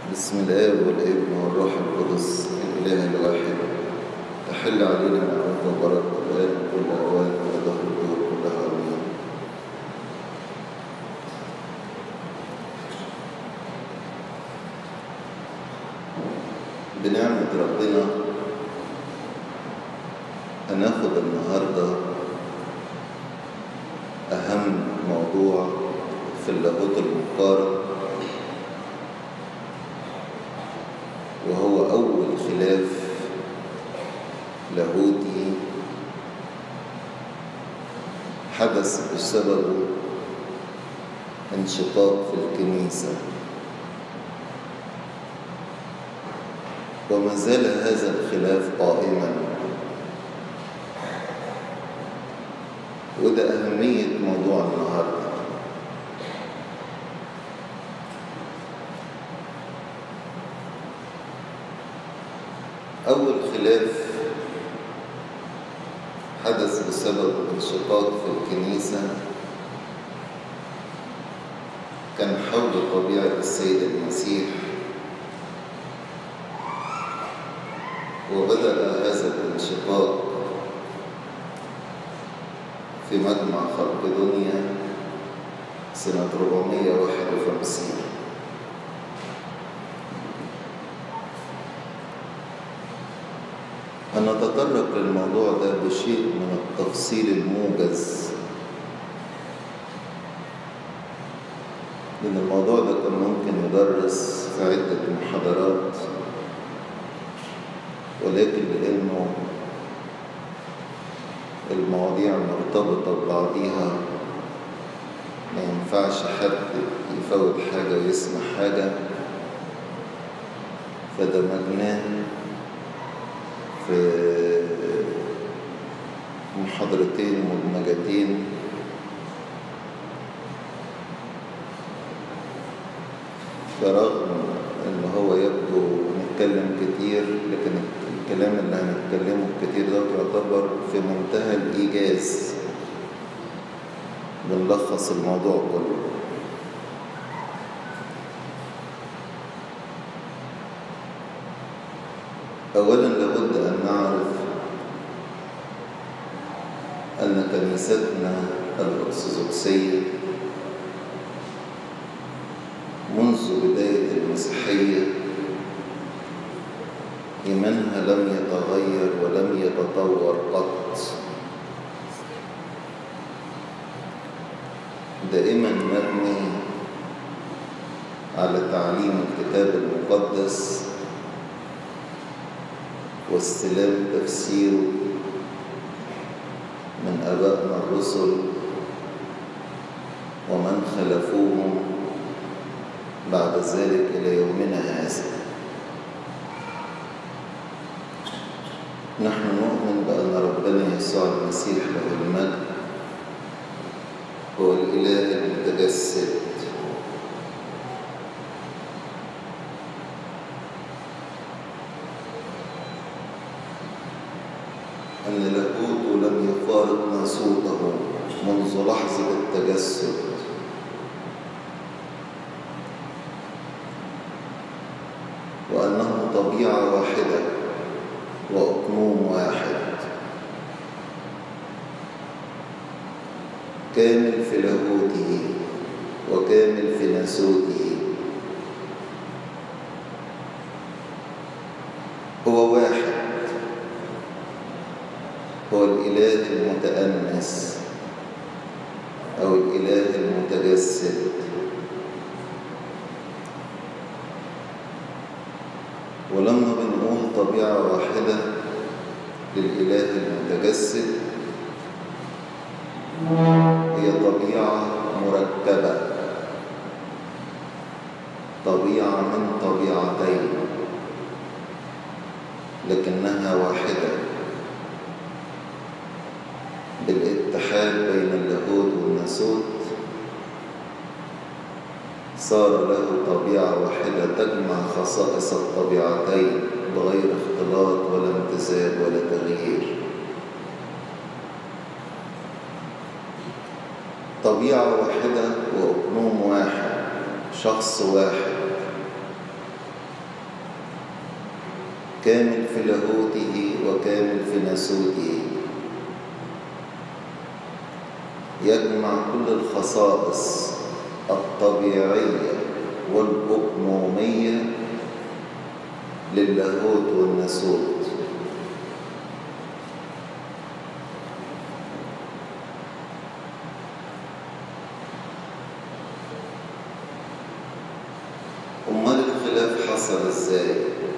بسم الآب والابن والروح القدس الإله الواحد تحل علينا نعمة وبركة الآن كل أوان ودهر الدهور كلها آمين بنعمة ربنا هناخد النهاردة أهم موضوع في اللاهوت المقارن وهو أول خلاف لاهوتي حدث بسببه انشقاق في الكنيسة وما زال هذا الخلاف قائما وده أهمية موضوع النهارده أول خلاف حدث بسبب انشقاق في الكنيسة كان حول طبيعة السيد المسيح وبدأ هذا الانشقاق في مجمع خلق دنيا سنة 451 هنتطرق للموضوع ده بشيء من التفصيل الموجز لأن الموضوع ده كان ممكن يدرس في عدة محاضرات ولكن لأنه المواضيع مرتبطة ببعضيها ما ينفعش حد يفوت حاجة ويسمع حاجة فدمجناه في محاضرتين مدمجتين برغم ان هو يبدو نتكلم كتير لكن الكلام اللي هنتكلمه كتير ده يعتبر في منتهى الايجاز بنلخص الموضوع كله أولا لابد أن نعرف أن كنيستنا الأرثوذكسية منذ بداية المسيحية إيمانها لم يتغير ولم يتطور قط دائما مبني على تعليم الكتاب المقدس واستلام تفسيره من آبائنا الرسل ومن خلفوهم بعد ذلك إلى يومنا هذا نحن نؤمن بأن ربنا يسوع المسيح له المجد هو الإله المتجسد أن لاهوته لم يفارق ناسوته منذ لحظة التجسد وأنه طبيعة واحدة وأقنوم واحد كامل في لاهوته وكامل في ناسوته هو واحد هو الإله المتأنس أو الإله المتجسد ولما بنقول طبيعة واحدة للإله المتجسد هي طبيعة مركبة طبيعة من طبيعتين لكنها واحدة بالاتحاد بين اللاهوت والناسوت صار له طبيعة واحدة تجمع خصائص الطبيعتين بغير اختلاط ولا امتزاج ولا تغيير طبيعة واحدة وأقنوم واحد شخص واحد كامل في لاهوته وكامل في ناسوته يجمع كل الخصائص الطبيعية والأقنومية للاهوت والناسوت أمال الخلاف حصل إزاي؟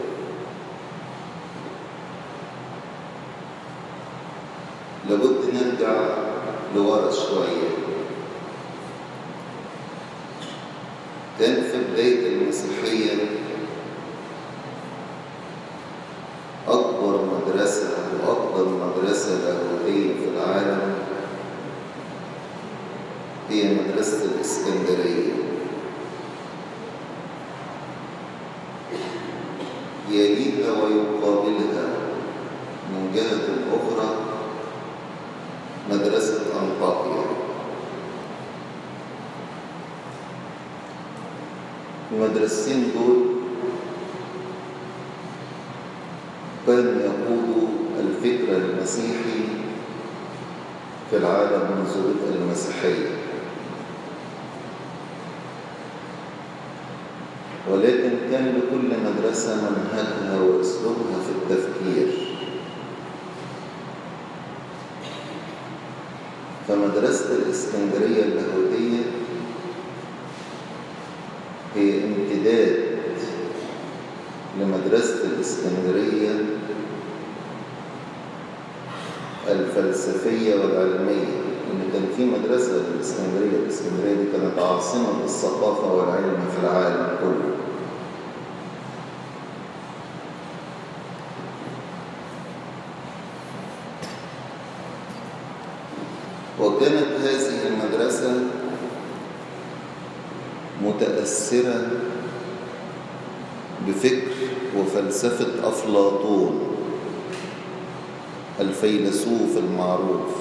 لابد نرجع لورا شوية كان في بداية المسيحية أكبر مدرسة وأكبر مدرسة لاهوتية في العالم هي مدرسة الإسكندرية يليها ويقابلها من جهة أخرى مدرسة أنطاكيا المدرستين دول كانوا يقودوا الفكر المسيحي في العالم منذ بدء المسيحية ولكن كان لكل مدرسة منهجها وأسلوبها في التفكير فمدرسة الإسكندرية اللاهوتية هي امتداد لمدرسة الإسكندرية الفلسفية والعلمية إن كان في مدرسة الإسكندرية الإسكندرية دي كانت عاصمة الثقافة والعلم في العالم كله وكانت هذه المدرسة متأثرة بفكر وفلسفة أفلاطون الفيلسوف المعروف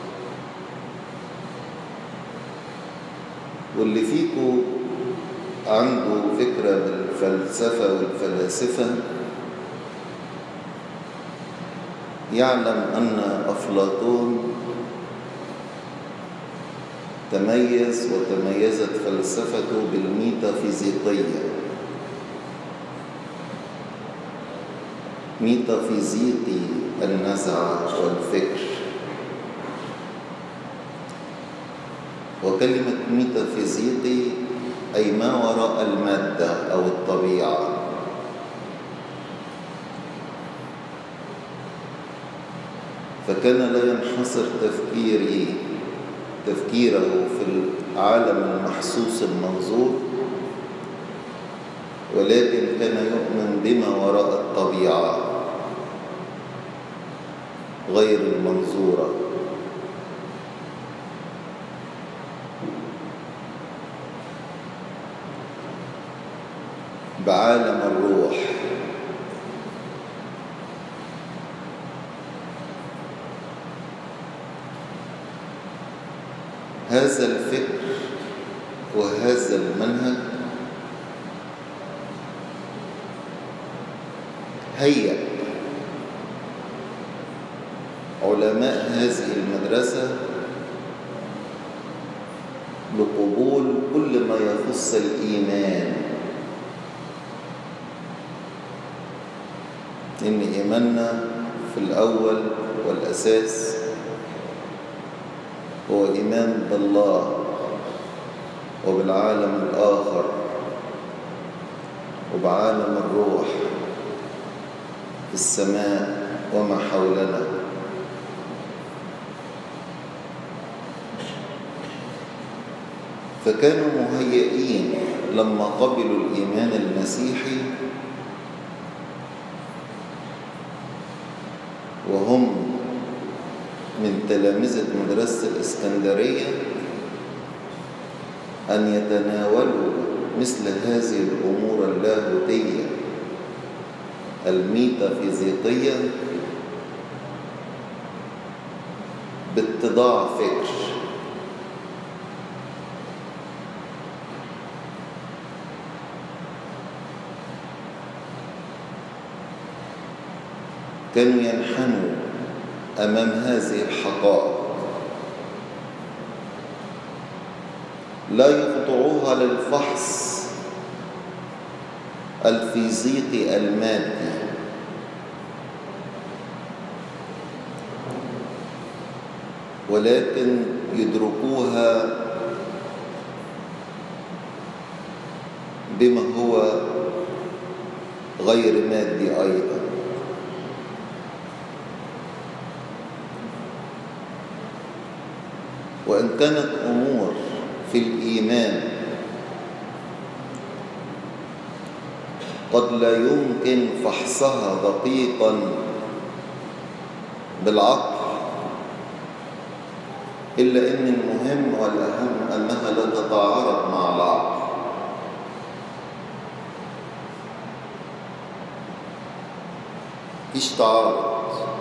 واللي فيكم عنده فكرة بالفلسفة والفلاسفة يعلم أن أفلاطون تميز وتميزت فلسفته بالميتافيزيقية ميتافيزيقي النزعة والفكر وكلمة ميتافيزيقي أي ما وراء المادة أو الطبيعة فكان لا ينحصر تفكيره تفكيره في العالم المحسوس المنظور ولكن كان يؤمن بما وراء الطبيعة غير المنظورة بعالم الروح هذا الفكر وهذا المنهج هيأ علماء هذه المدرسة لقبول كل ما يخص الإيمان إن إيماننا في الأول والأساس هو إيمان بالله وبالعالم الآخر وبعالم الروح في السماء وما حولنا فكانوا مهيئين لما قبلوا الإيمان المسيحي وهم من تلامذة مدرسة الإسكندرية أن يتناولوا مثل هذه الأمور اللاهوتية الميتافيزيقية باتضاع فكر كانوا ينحنوا أمام هذه الحقائق لا يخضعوها للفحص الفيزيقي المادي ولكن يدركوها بما هو غير مادي أيضا وإن كانت أمور في الإيمان قد لا يمكن فحصها دقيقا بالعقل إلا أن المهم والأهم أنها لا تتعارض مع العقل فيش تعارض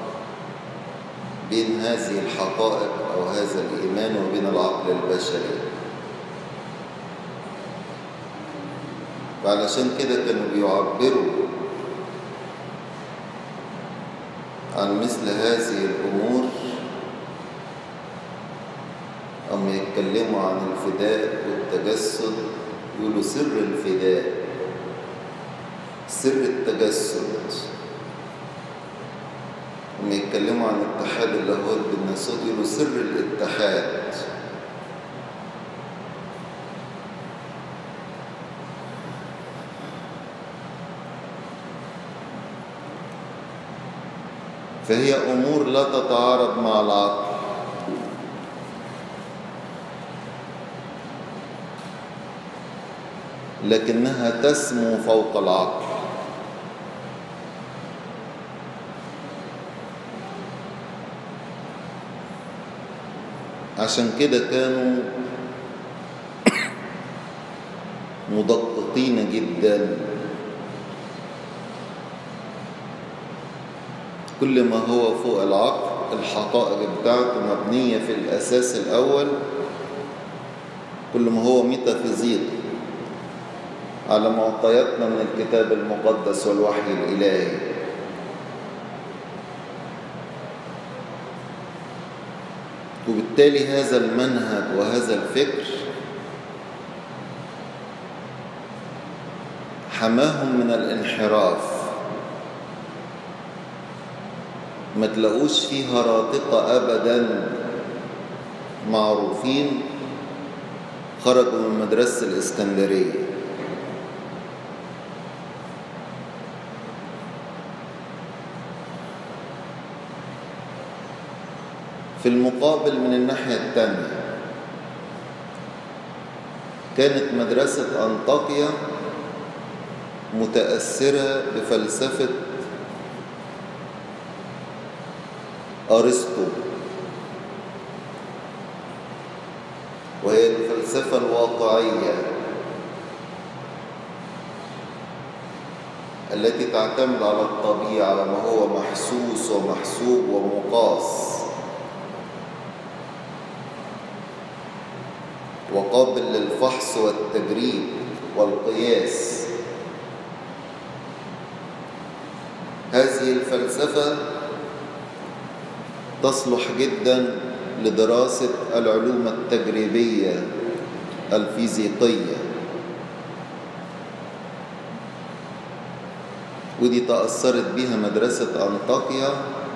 بين هذه الحقائق أو هذا الإيمان وبين العقل البشري وعلشان كده كانوا بيعبروا عن مثل هذه الأمور أما يتكلموا عن الفداء والتجسد يقولوا سر الفداء سر التجسد لما يتكلموا عن اتحاد اللاهوت بالناسوت يقولوا سر الاتحاد فهي أمور لا تتعارض مع العقل لكنها تسمو فوق العقل عشان كده كانوا مدققين جدا كل ما هو فوق العقل الحقائق بتاعته مبنية في الأساس الأول كل ما هو ميتافيزيقي على معطياتنا من الكتاب المقدس والوحي الإلهي وبالتالي هذا المنهج وهذا الفكر حماهم من الانحراف ما تلاقوش فيه هراطقة أبدا معروفين خرجوا من مدرسة الإسكندرية في المقابل من الناحية الثانية كانت مدرسة أنطاكيا متأثرة بفلسفة أرسطو وهي الفلسفة الواقعية التي تعتمد على الطبيعة على ما هو محسوس ومحسوب ومقاس وقابل للفحص والتجريب والقياس هذه الفلسفة تصلح جدا لدراسة العلوم التجريبية الفيزيقية ودي تأثرت بها مدرسة أنطاكيا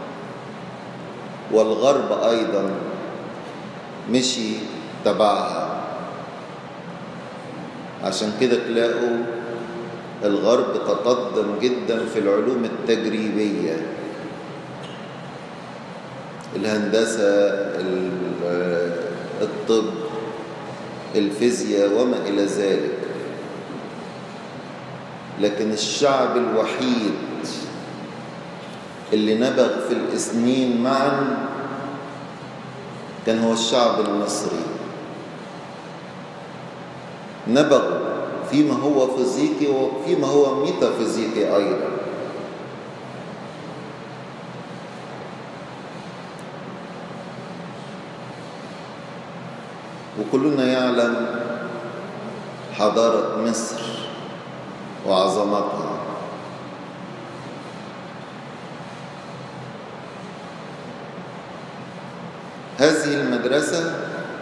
والغرب أيضا مشي تبعها عشان كده تلاقوا الغرب تقدم جدا في العلوم التجريبية الهندسة الطب الفيزياء وما إلى ذلك لكن الشعب الوحيد اللي نبغ في الاثنين معا كان هو الشعب المصري نبغ فيما هو فيزيقي وفيما هو ميتافيزيقي أيضا وكلنا يعلم حضارة مصر وعظمتها هذه المدرسة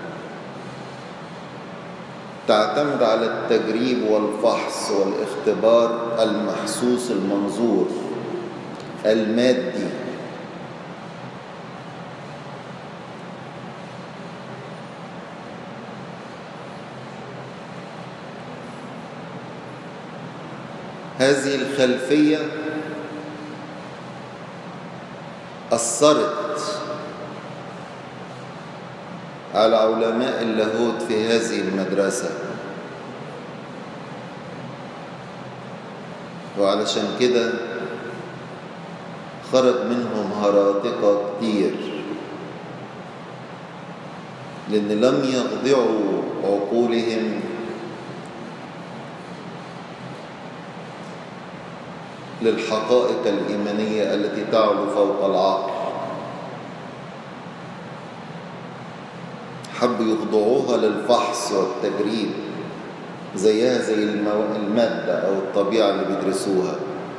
تعتمد على التجريب والفحص والاختبار المحسوس المنظور المادي هذه الخلفية أثرت على علماء اللاهوت في هذه المدرسة وعلشان كده خرج منهم هراطقة كتير لأن لم يخضعوا عقولهم للحقائق الإيمانية التي تعلو فوق العقل حبوا يخضعوها للفحص والتجريب زيها زي المادة أو الطبيعة اللي بيدرسوها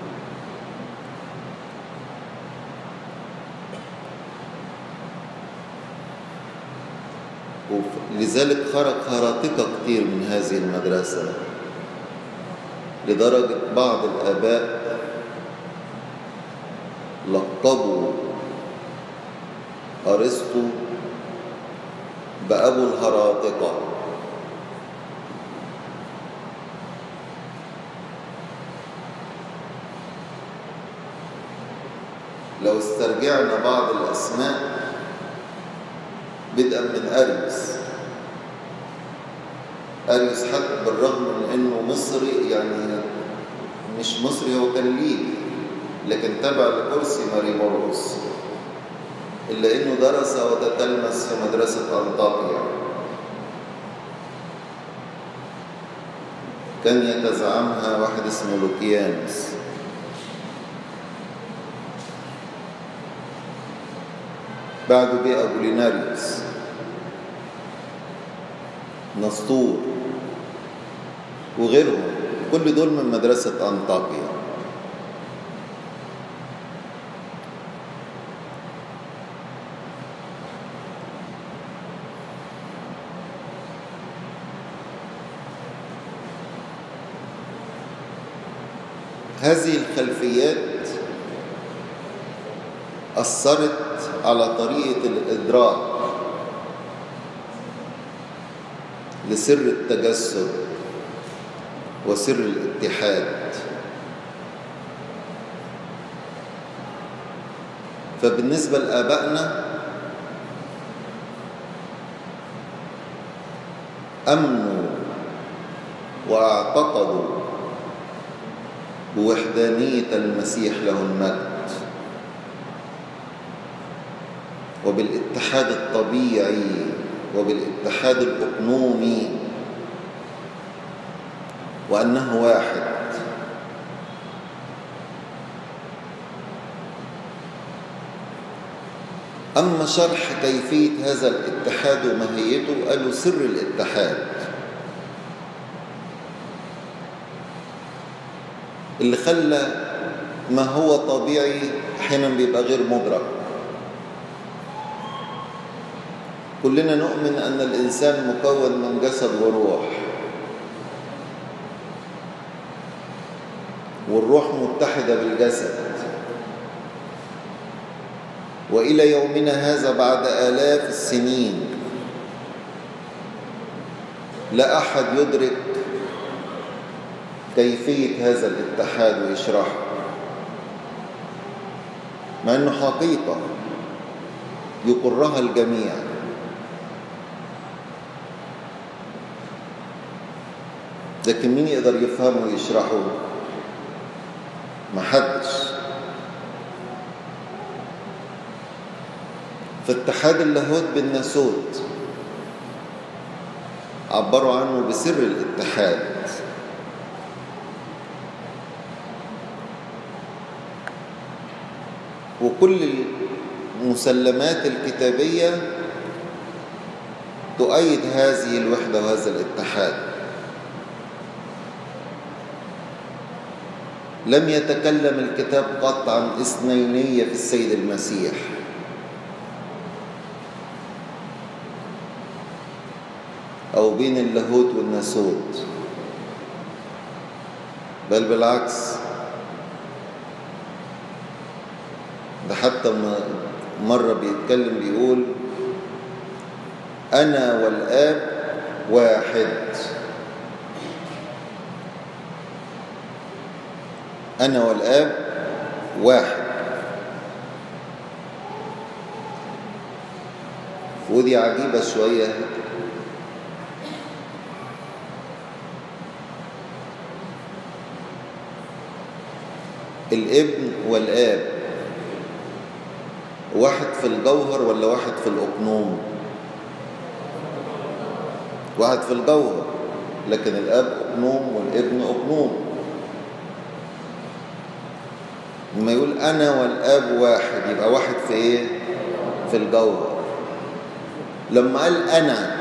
لذلك خرج هراطقة كتير من هذه المدرسة لدرجة بعض الآباء لقبوا أرسطو بأبو الهراطقة لو استرجعنا بعض الأسماء بدءا من أريوس أريوس حتى بالرغم من أنه مصري يعني مش مصري هو كان ليبي لكن تبع لكرسي ماري مرقس إلا أنه درس وتتلمس في مدرسة أنطاكيا كان يتزعمها واحد اسمه لوكيانوس بعده جه أبوليناريوس نسطور وغيرهم كل دول من مدرسة أنطاكيا هذه الخلفيات أثرت على طريقة الإدراك لسر التجسد وسر الاتحاد فبالنسبة لآبائنا أمنوا واعتقدوا بوحدانية المسيح له المجد وبالاتحاد الطبيعي وبالاتحاد الأقنومي وأنه واحد أما شرح كيفية هذا الاتحاد وماهيته قالوا سر الاتحاد اللي خلى ما هو طبيعي أحيانا بيبقى غير مدرك كلنا نؤمن أن الإنسان مكون من جسد وروح والروح متحدة بالجسد وإلى يومنا هذا بعد آلاف السنين لا أحد يدرك كيفية هذا الاتحاد ويشرحه مع أنه حقيقة يقرها الجميع لكن مين يقدر يفهمه ويشرحه محدش فاتحاد اللاهوت بالناسوت عبروا عنه بسر الاتحاد وكل المسلمات الكتابية تؤيد هذه الوحدة وهذا الاتحاد لم يتكلم الكتاب قط عن اثنينية في السيد المسيح بين اللاهوت والناسوت بل بالعكس ده حتى مرة بيتكلم بيقول أنا والآب واحد أنا والآب واحد ودي عجيبة شوية الابن والآب واحد في الجوهر ولا واحد في الأقنوم واحد في الجوهر لكن الأب أقنوم والابن أقنوم لما يقول أنا والأب واحد يبقى واحد في إيه؟ في الجوهر لما قال أنا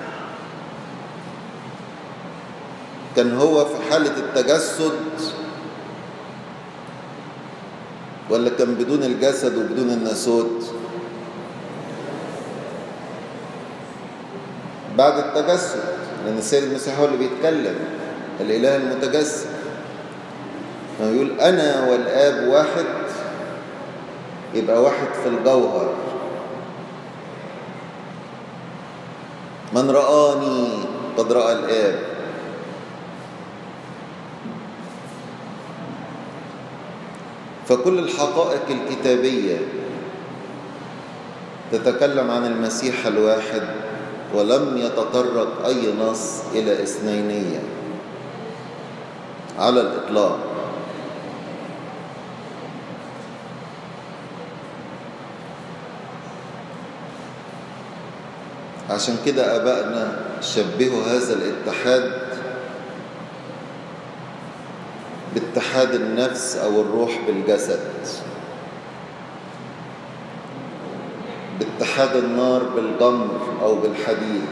كان هو في حالة التجسد ولا كان بدون الجسد وبدون الناسوت بعد التجسد لأن السيد المسيح هو اللي بيتكلم الإله المتجسد لما يقول أنا والآب واحد يبقى واحد في الجوهر من رآني قد رأى الآب فكل الحقائق الكتابية تتكلم عن المسيح الواحد ولم يتطرق أي نص إلى إثنينية على الإطلاق عشان كده أبائنا شبهوا هذا الاتحاد باتحاد النفس أو الروح بالجسد باتحاد النار بالجمر أو بالحديد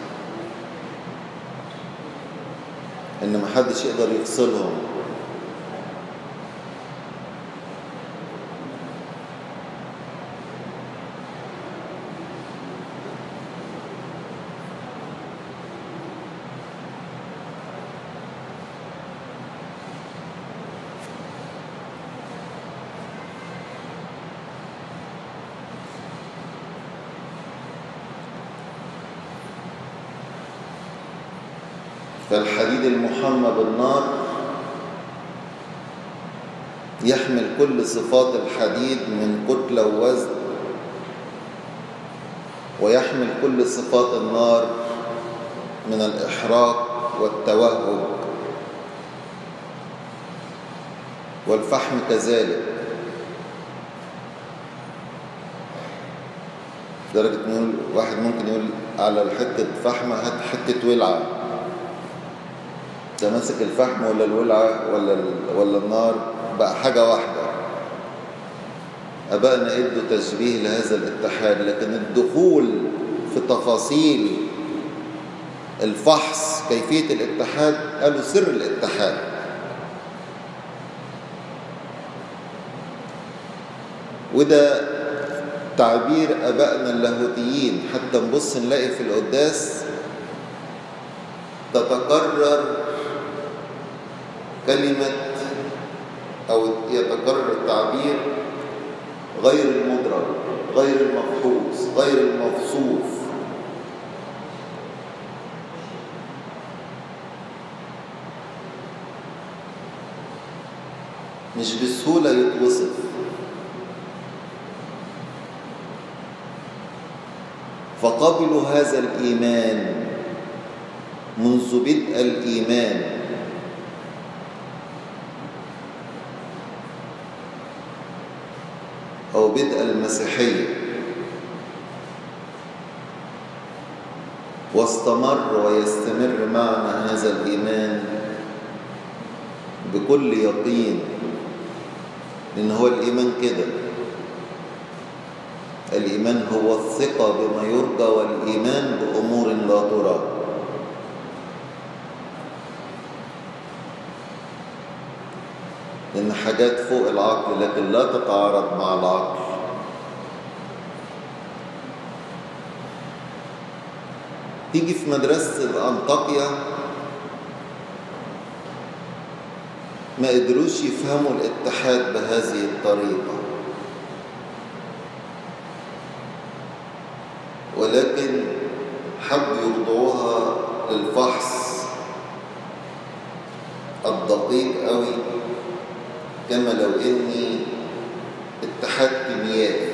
إن محدش يقدر يفصلهم فالحديد المحمى بالنار يحمل كل صفات الحديد من كتلة ووزن ويحمل كل صفات النار من الإحراق والتوهج والفحم كذلك درجة نقول واحد ممكن يقول على حتة فحمة هات حتة ولعة ده ماسك الفحم ولا الولعة ولا ولا النار بقى حاجة واحدة أبائنا ادوا تشبيه لهذا الاتحاد لكن الدخول في تفاصيل الفحص كيفية الاتحاد قالوا سر الاتحاد وده تعبير أبائنا اللاهوتيين حتى نبص نلاقي في القداس تتكرر كلمة أو يتكرر التعبير غير المدرك غير المفحوص غير الموصوف مش بسهولة يتوصف فقبلوا هذا الإيمان منذ بدء الإيمان أو بدء المسيحية واستمر ويستمر معنا هذا الإيمان بكل يقين لأن هو الإيمان كده الإيمان هو الثقة بما يرجى والإيمان بأمور لا ترى لأن حاجات فوق العقل لكن لا تتعارض مع العقل تيجي في مدرسة أنطاكيا ما قدروش يفهموا الاتحاد بهذه الطريقة ولكن حبوا يخضعوها للفحص الدقيق قوي كما لو اني اتحاد كيميائي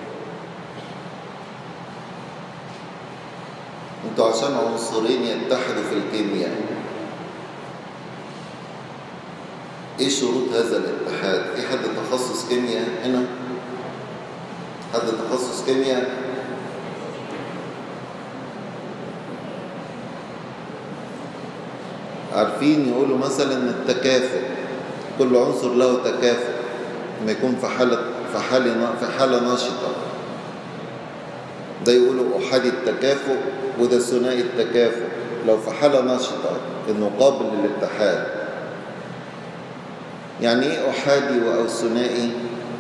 انتوا عشان عنصرين يتحدوا في الكيمياء ايه شروط هذا الاتحاد في حد تخصص كيمياء هنا حد تخصص كيمياء عارفين يقولوا مثلا التكافؤ كل عنصر له تكافؤ لما يكون في حالة في حالة في حالة نشطة ده يقولوا أحادي التكافؤ وده ثنائي التكافؤ لو في حالة نشطة إنه قابل للاتحاد يعني إيه أحادي أو ثنائي؟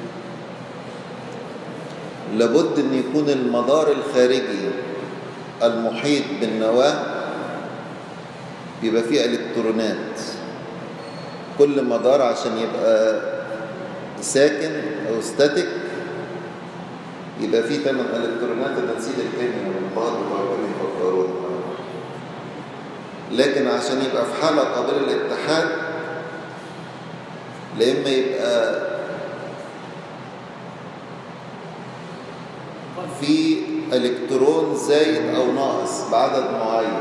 لابد أن يكون المدار الخارجي المحيط بالنواة بيبقى فيه إلكترونات كل مدار عشان يبقى ساكن أو ستاتيك يبقى فيه تمن إلكترونات أنا نسيت الكلمة من بعض وبعدين يفكرون لكن عشان يبقى في حالة قابلة للاتحاد لإما يبقى في إلكترون زايد أو ناقص بعدد معين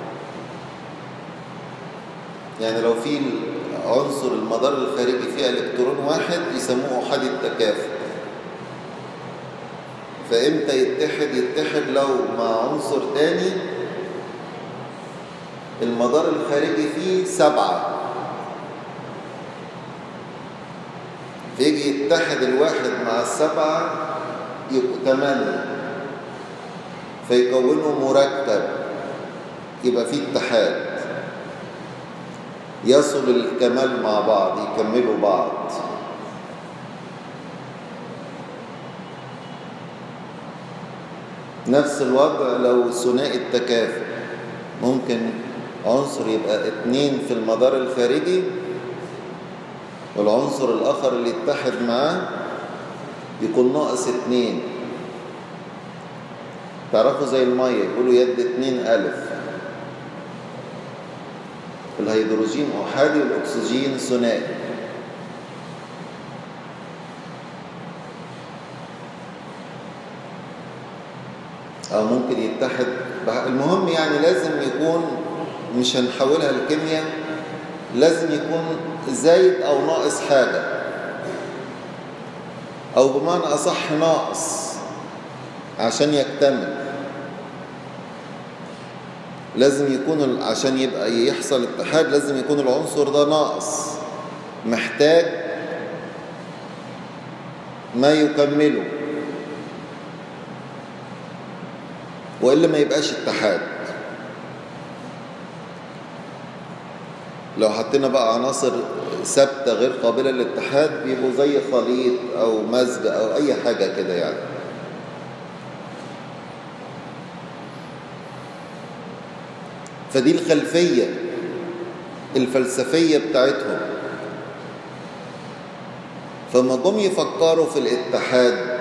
يعني لو في عنصر المدار الخارجي فيه إلكترون واحد يسموه أحادي التكافؤ فإمتى يتحد يتحد لو مع عنصر تاني المدار الخارجي فيه سبعة فيجي يتحد الواحد مع السبعة يبقوا ثمانية فيكونوا مركب يبقى فيه اتحاد يصل الكمال مع بعض يكملوا بعض نفس الوضع لو ثنائي التكافؤ ممكن عنصر يبقى اتنين في المدار الخارجي والعنصر الآخر اللي يتحد معاه يكون ناقص اتنين تعرفوا زي المية يقولوا يد اتنين ألف الهيدروجين أحادي والأكسجين ثنائي أو ممكن يتحد المهم يعني لازم يكون مش هنحولها لكيمياء لازم يكون زايد أو ناقص حاجة أو بمعنى أصح ناقص عشان يكتمل لازم يكون عشان يبقى يحصل اتحاد لازم يكون العنصر ده ناقص محتاج ما يكمله وإلا ما يبقاش اتحاد لو حطينا بقى عناصر ثابتة غير قابلة للاتحاد بيبقوا زي خليط أو مزج أو أي حاجة كده يعني فدي الخلفية الفلسفية بتاعتهم فما جم يفكروا في الاتحاد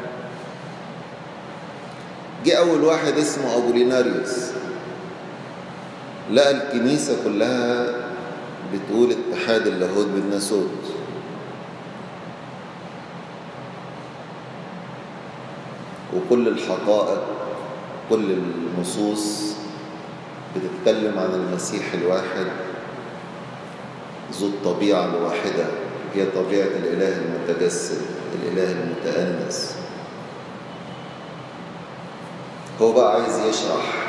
جه أول واحد اسمه أبوليناريوس لقى الكنيسة كلها بتقول اتحاد اللاهوت بالناسوت وكل الحقائق كل النصوص بتتكلم عن المسيح الواحد ذو الطبيعة الواحدة هي طبيعة الإله المتجسد الإله المتأنس هو بقى عايز يشرح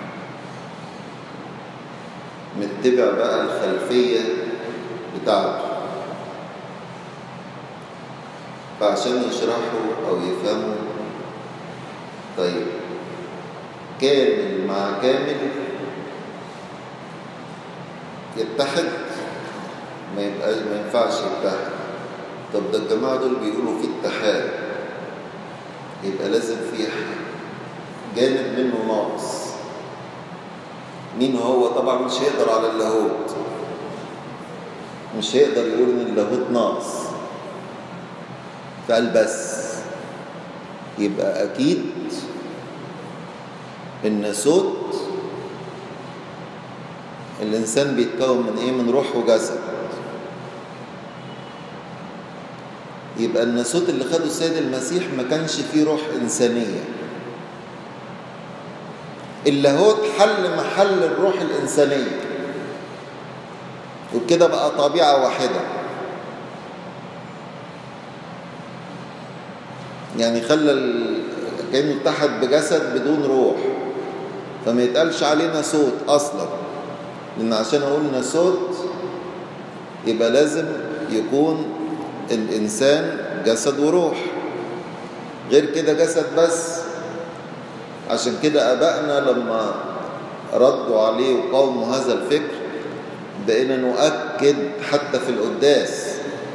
متبع بقى الخلفية بتاعته فعشان يشرحوا أو يفهموا طيب كامل مع كامل يتحد ما يبقاش ما ينفعش يتحد طب ده الجماعة دول بيقولوا في اتحاد يبقى لازم في جانب منه ناقص مين هو طبعا مش هيقدر على اللاهوت مش هيقدر يقول ان اللاهوت ناقص فقال بس يبقى اكيد الناسوت الانسان بيتكون من ايه من روح وجسد يبقى الناسوت اللي خده السيد المسيح ما كانش فيه روح انسانيه اللاهوت حل محل الروح الانسانيه وبكده بقى طبيعه واحده يعني خلى ال... كانه اتحد بجسد بدون روح فما يتقالش عليه ناسوت اصلا لان عشان اقول ناسوت يبقى لازم يكون الانسان جسد وروح غير كده جسد بس عشان كده ابائنا لما ردوا عليه وقاوموا هذا الفكر بقينا نؤكد حتى في القداس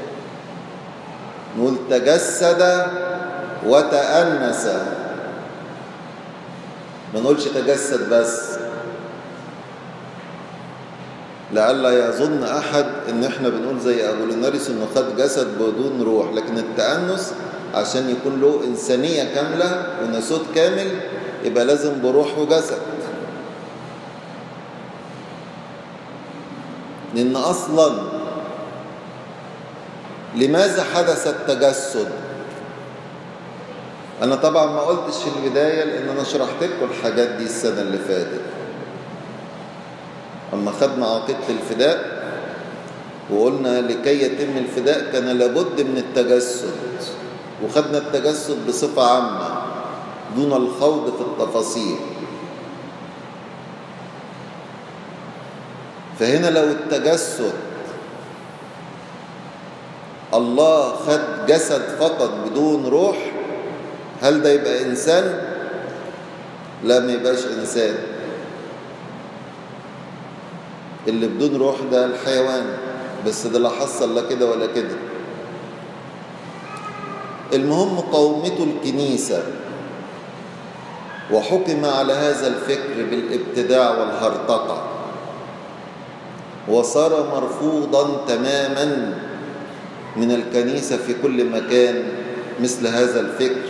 نقول تجسد وتأنس ما نقولش تجسد بس لئلا يظن احد ان احنا بنقول زي ابو ليناريس انه خد جسد بدون روح لكن التأنس عشان يكون له انسانيه كامله وناسوت كامل يبقى لازم بروح وجسد لان اصلا لماذا حدث التجسد انا طبعا ما قلتش في البدايه لان انا شرحت لكم الحاجات دي السنه اللي فاتت اما خدنا عقيده الفداء وقلنا لكي يتم الفداء كان لابد من التجسد وخدنا التجسد بصفه عامه دون الخوض في التفاصيل فهنا لو التجسد الله خد جسد فقط بدون روح هل ده يبقى انسان لا ما يبقاش انسان اللي بدون روح ده الحيوان بس ده لا حصل لا كده ولا كده المهم قومته الكنيسة وحكم على هذا الفكر بالابتداع والهرطقة وصار مرفوضا تماما من الكنيسة في كل مكان مثل هذا الفكر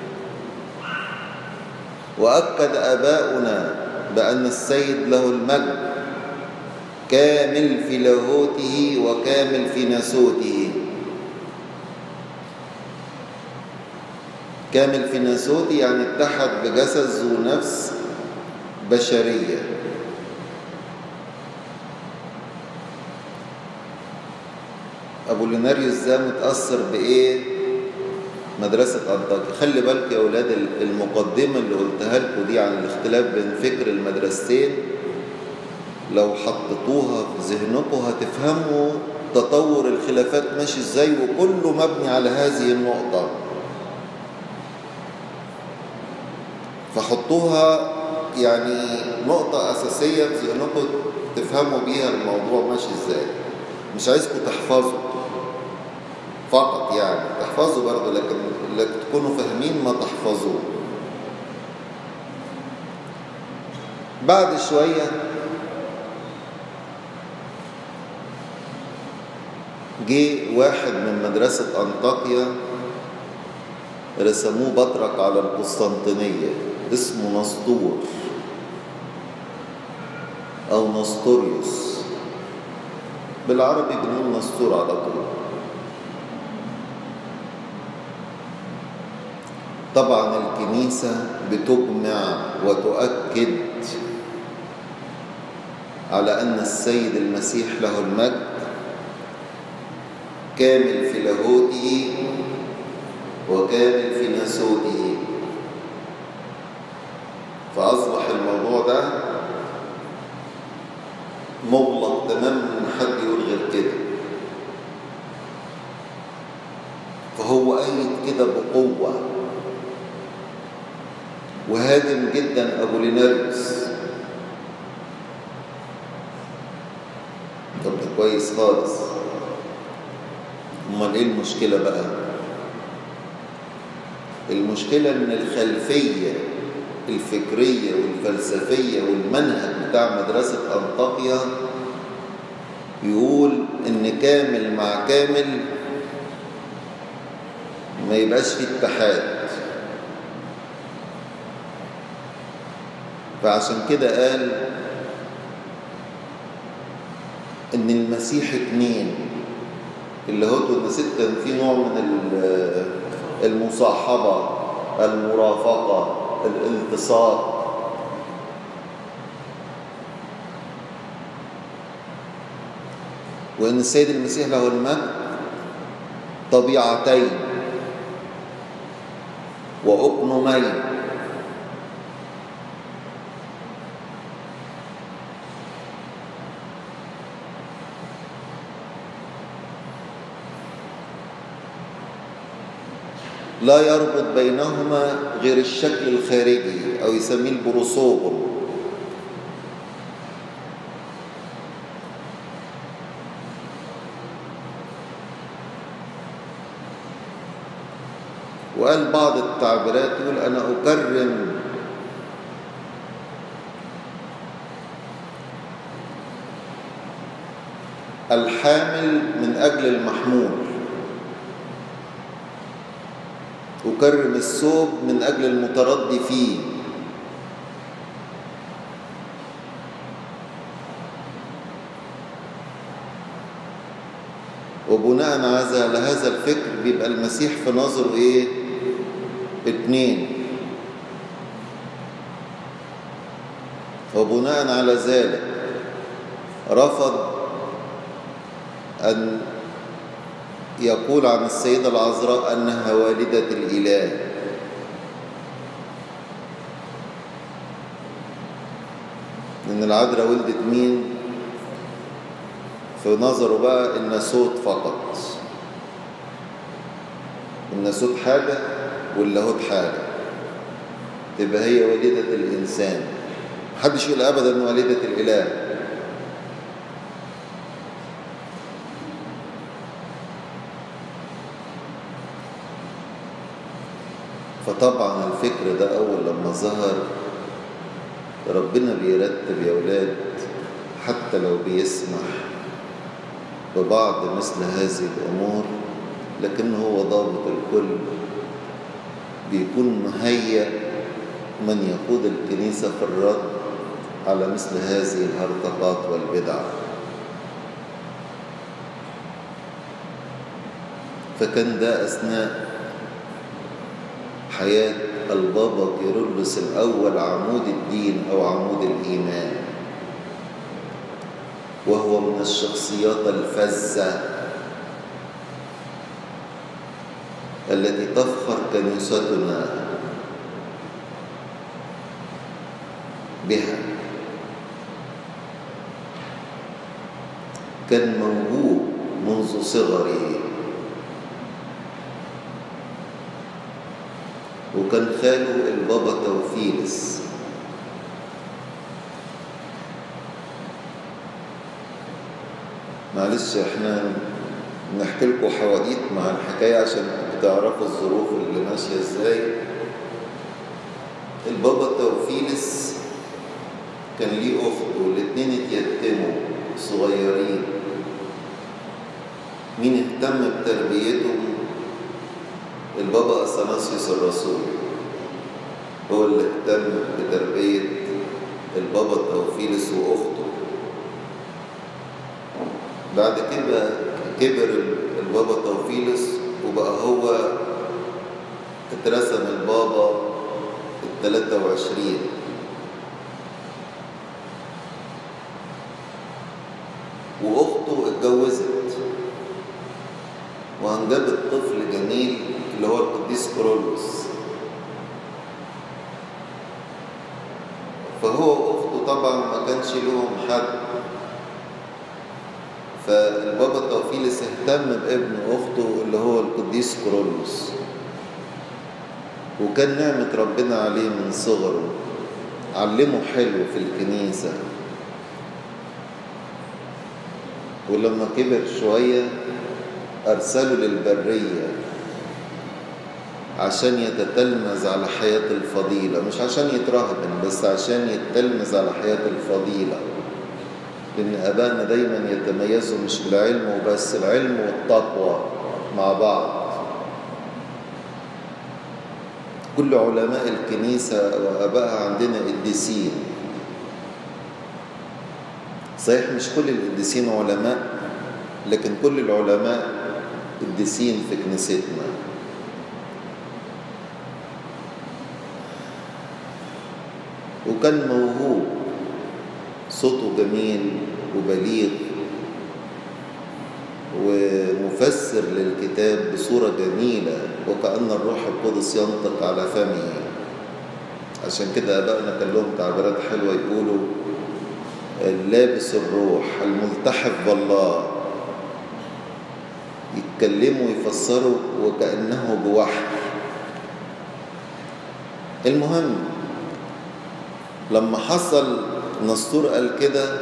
وأكد آباؤنا بأن السيد له المجد كامل في لاهوته وكامل في ناسوته كامل في ناسوته يعني اتحد بجسد ذو نفس بشرية أبو ليناريوس ده متأثر بإيه؟ مدرسة أنطاكيا خلي بالك يا أولاد المقدمة اللي قلتها لكم دي عن الاختلاف بين فكر المدرستين لو حطيتوها في ذهنكم هتفهموا تطور الخلافات ماشي ازاي وكله مبني على هذه النقطة فحطوها يعني نقطة أساسية في ذهنكم تفهموا بيها الموضوع ماشي ازاي مش عايزكم تحفظوا فقط يعني تحفظوا برضه لكن لكن تكونوا فاهمين ما تحفظوه بعد شويه جه واحد من مدرسة أنطاكيا رسموه بطرك على القسطنطينية اسمه نسطور أو نسطوريوس بالعربي بنقول نسطور على طول طبعا الكنيسة بتجمع وتؤكد على أن السيد المسيح له المجد كامل في لاهوته وكامل في ناسوته فأصبح الموضوع ده مغلق تماما ان حد يقول غير كده فهو أيد كده بقوة وهاجم جدا أبو ليناريوس طب ده كويس خالص امال ايه المشكله بقى المشكله ان الخلفيه الفكرية والفلسفية والمنهج بتاع مدرسة أنطاكيا يقول إن كامل مع كامل ما يبقاش فيه اتحاد فعشان كده قال ان المسيح اتنين اللي هو نسيت كان في نوع من المصاحبة المرافقة الالتصاق وان السيد المسيح له المجد طبيعتين وأقنومين لا يربط بينهما غير الشكل الخارجي أو يسميه البروسوبر وقال بعض التعبيرات يقول أنا أكرم الحامل من أجل المحمول أكرم الثوب من أجل المتردي فيه وبناء على هذا الفكر بيبقى المسيح في نظره ايه اتنين وبناء على ذلك رفض أن يقول عن السيدة العذراء أنها والدة الإله إن العذراء ولدت مين في نظره بقى الناسوت فقط الناسوت حاجة واللاهوت حاجة تبقى هي والدة الإنسان محدش يقول أبدا والدة الإله فطبعا الفكر ده أول لما ظهر ربنا بيرتب يا ولاد حتى لو بيسمح ببعض مثل هذه الأمور لكن هو ضابط الكل بيكون مهيأ من يقود الكنيسة في الرد على مثل هذه الهرطقات والبدع فكان ده أثناء حياة البابا كيرلس الأول عمود الدين أو عمود الإيمان وهو من الشخصيات الفزة التي تفخر كنيستنا بها كان موهوب منذ صغره وكان خاله البابا توفيلس معلش احنا نحكي لكم حواديت مع الحكاية عشان تعرفوا الظروف اللي ماشية ازاي البابا توفيلس كان ليه أخت والاتنين اتيتموا صغيرين مين اهتم بتربيتهم البابا أثناسيوس الرسول هو اللي اهتم بتربية البابا توفيلس وأخته بعد كده كبر البابا توفيلس وبقى هو اترسم البابا التلاتة وعشرين وأخته اتجوزت وأنجبت طفل جميل اللي هو القديس كرولوس فهو وأخته طبعا ما كانش لهم حد فالبابا توفيلس اهتم بابن أخته اللي هو القديس كرولوس وكان نعمة ربنا عليه من صغره علمه حلو في الكنيسة ولما كبر شوية أرسله للبرية عشان يتتلمذ على حياة الفضيلة مش عشان يترهبن بس عشان يتلمذ على حياة الفضيلة لأن أبانا دايما يتميزوا مش بالعلم وبس العلم والتقوى مع بعض كل علماء الكنيسة وأبائها عندنا قديسين صحيح مش كل القديسين علماء لكن كل العلماء قديسين في كنيستنا وكان موهوب صوته جميل وبليغ ومفسر للكتاب بصورة جميلة وكأن الروح القدس ينطق على فمه عشان كده أبائنا كان لهم تعبيرات حلوة يقولوا اللابس الروح الملتحف بالله يتكلموا ويفسروا وكأنه بوحي المهم لما حصل نسطور قال كده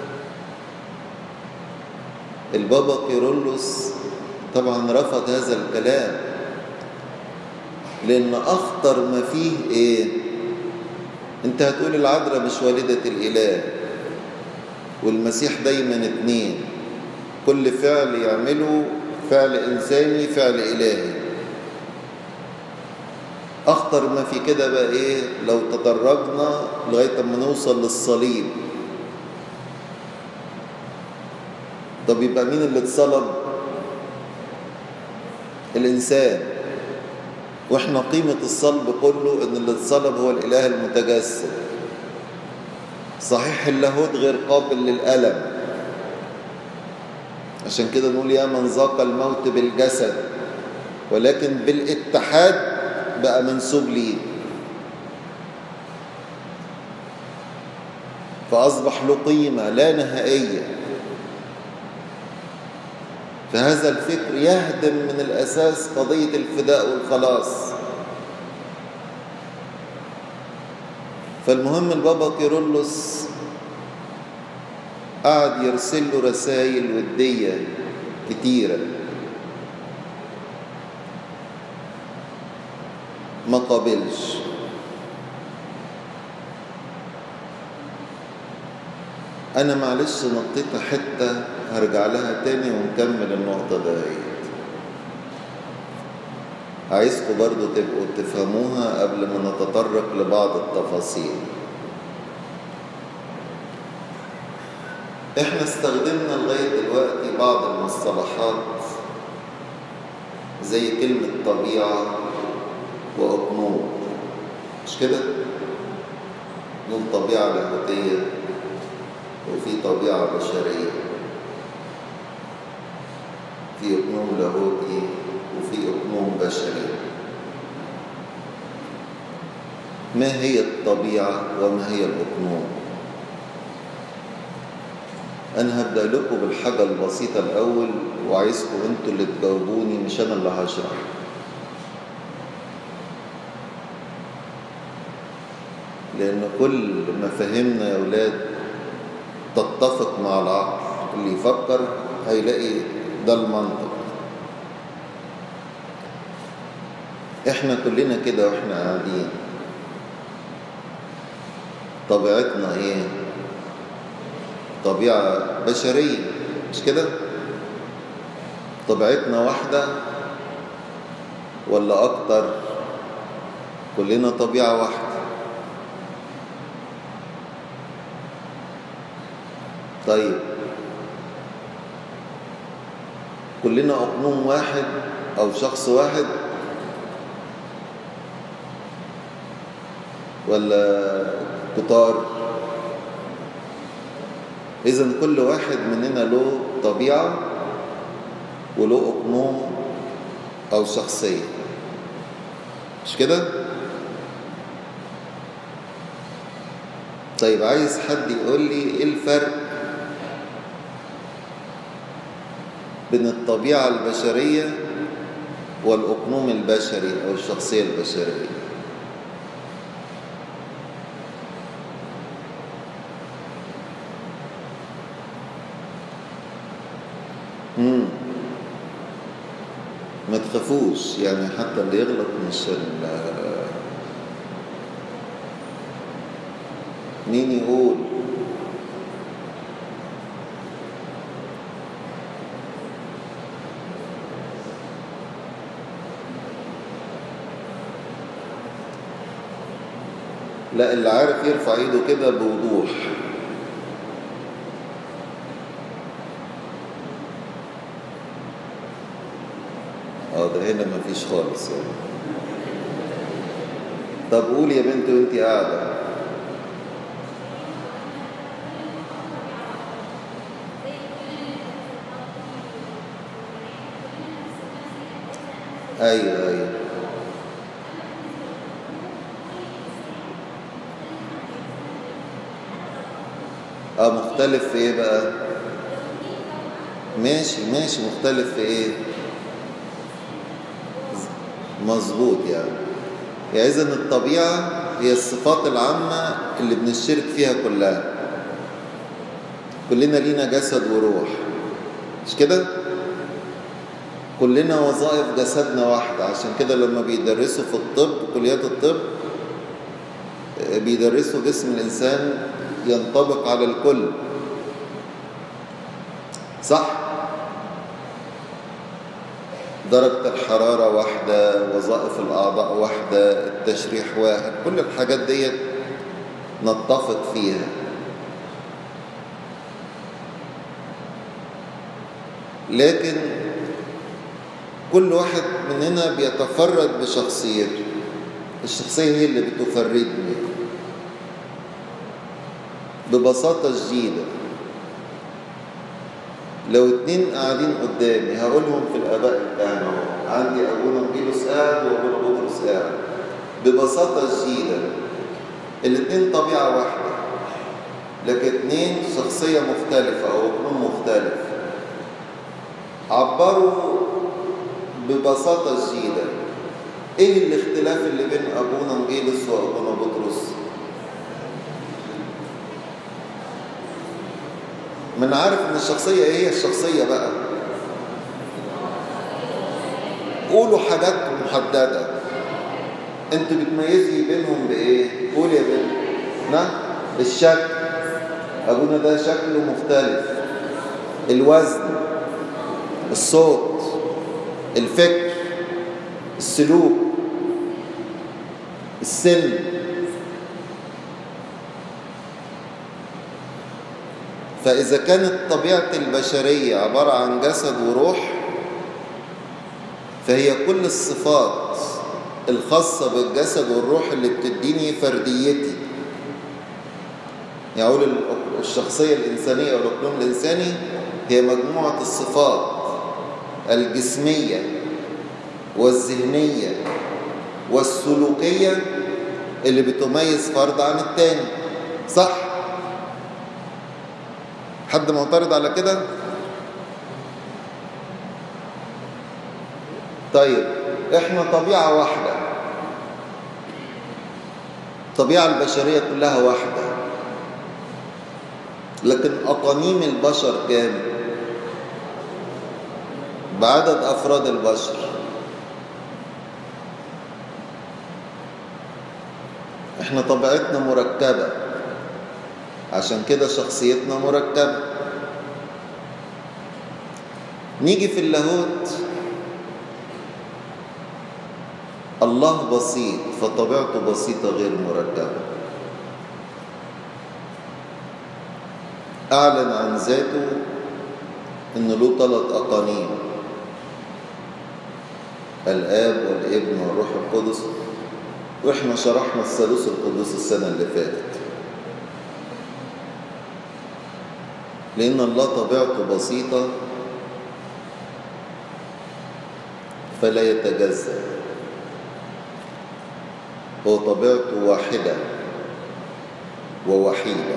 البابا كيرلس طبعا رفض هذا الكلام لأن أخطر ما فيه إيه أنت هتقول العذراء مش والدة الإله والمسيح دايما اتنين كل فعل يعمله فعل إنساني فعل إلهي أخطر ما في كده بقى إيه لو تدرجنا لغاية ما نوصل للصليب طب يبقى مين اللي اتصلب الإنسان وإحنا قيمة الصلب كله إن اللي اتصلب هو الإله المتجسد صحيح اللاهوت غير قابل للألم عشان كده نقول يا من ذاق الموت بالجسد ولكن بالاتحاد بقى منسوب ليه فأصبح له قيمة لا نهائية فهذا الفكر يهدم من الأساس قضية الفداء والخلاص فالمهم البابا كيرلس قعد يرسل له رسائل ودية كتيرة ما قابلش أنا معلش نطيت حتة هرجع لها تاني ونكمل النقطة دهيت عايزكم برضو تبقوا تفهموها قبل ما نتطرق لبعض التفاصيل احنا استخدمنا لغاية دلوقتي بعض المصطلحات زي كلمة طبيعة وأقنوم مش كده؟ نقول طبيعة لاهوتية وفي طبيعة بشرية في أقنوم لاهوتي وفي أقنوم بشري ما هي الطبيعة وما هي الأقنوم أنا هبدأ لكم بالحاجة البسيطة الأول وعايزكم أنتوا اللي تجاوبوني مش أنا اللي هشرح لأن كل مفاهيمنا يا ولاد تتفق مع العقل اللي يفكر هيلاقي ده المنطق احنا كلنا كده واحنا قاعدين طبيعتنا ايه طبيعة بشرية مش كده طبيعتنا واحدة ولا أكتر كلنا طبيعة واحدة طيب كلنا أقنوم واحد أو شخص واحد ولا كتار إذا كل واحد مننا له طبيعة وله أقنوم أو شخصية مش كده؟ طيب عايز حد يقول لي إيه الفرق بين الطبيعة البشرية والأقنوم البشري أو الشخصية البشرية مم. ما تخافوش يعني حتى اللي يغلط مش ال مين يقول لا اللي عارف يرفع ايده كده بوضوح اه ده هنا مفيش خالص يعني طب قول يا بنت وانت قاعده ايوه ايوه اه مختلف في ايه بقى ماشي ماشي مختلف في ايه مظبوط يعني يعني اذا الطبيعه هي الصفات العامه اللي بنشترك فيها كلها كلنا لينا جسد وروح مش كده كلنا وظائف جسدنا واحدة عشان كده لما بيدرسوا في الطب كليات الطب بيدرسوا جسم الإنسان ينطبق على الكل صح درجة الحرارة واحدة وظائف الأعضاء واحدة التشريح واحد كل الحاجات دي نتفق فيها لكن كل واحد مننا بيتفرد بشخصيته الشخصية هي اللي بتفردني ببساطة شديدة لو اتنين قاعدين قدامي هقولهم في الآباء بتاعنا عندي أبونا بيلوس قاعد وأبونا بطرس قاعد ببساطة شديدة الاتنين طبيعة واحدة لكن اتنين شخصية مختلفة أو ابنهم مختلف عبروا ببساطة شديدة ايه الاختلاف اللي بين ابونا مجيلس وابونا بطرس من عارف ان الشخصية ايه هي الشخصية بقى قولوا حاجات محددة انتوا بتميزي بينهم بايه قول يا بنت نعم الشكل ابونا ده شكله مختلف الوزن الصوت الفكر السلوك السن فإذا كانت طبيعة البشرية عبارة عن جسد وروح فهي كل الصفات الخاصة بالجسد والروح اللي بتديني فرديتي يعني أقول الشخصية الإنسانية أو الأقلوم الإنساني هي مجموعة الصفات الجسمية والذهنية والسلوكية اللي بتميز فرد عن التاني صح؟ حد معترض على كده؟ طيب احنا طبيعة واحدة الطبيعة البشرية كلها واحدة لكن أقانيم البشر كام؟ بعدد أفراد البشر احنا طبيعتنا مركبة عشان كده شخصيتنا مركبة نيجي في اللاهوت الله بسيط فطبيعته بسيطة غير مركبة أعلن عن ذاته إن له ثلاث أقانيم الآب والابن والروح القدس وإحنا شرحنا الثالوث القدوس السنة اللي فاتت لأن الله طبيعته بسيطة فلا يتجزأ هو طبيعته واحدة ووحيدة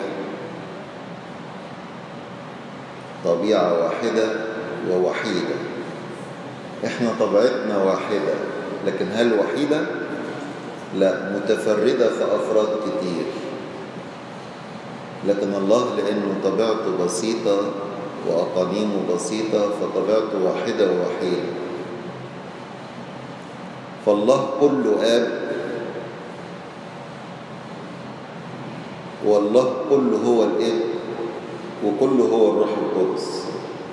طبيعة واحدة ووحيدة احنا طبيعتنا واحدة لكن هل وحيدة؟ لا متفردة في أفراد كتير لكن الله لأنه طبيعته بسيطة وأقانيمه بسيطة فطبيعته واحدة ووحيدة فالله كله آب والله كله هو الابن وكله هو الروح القدس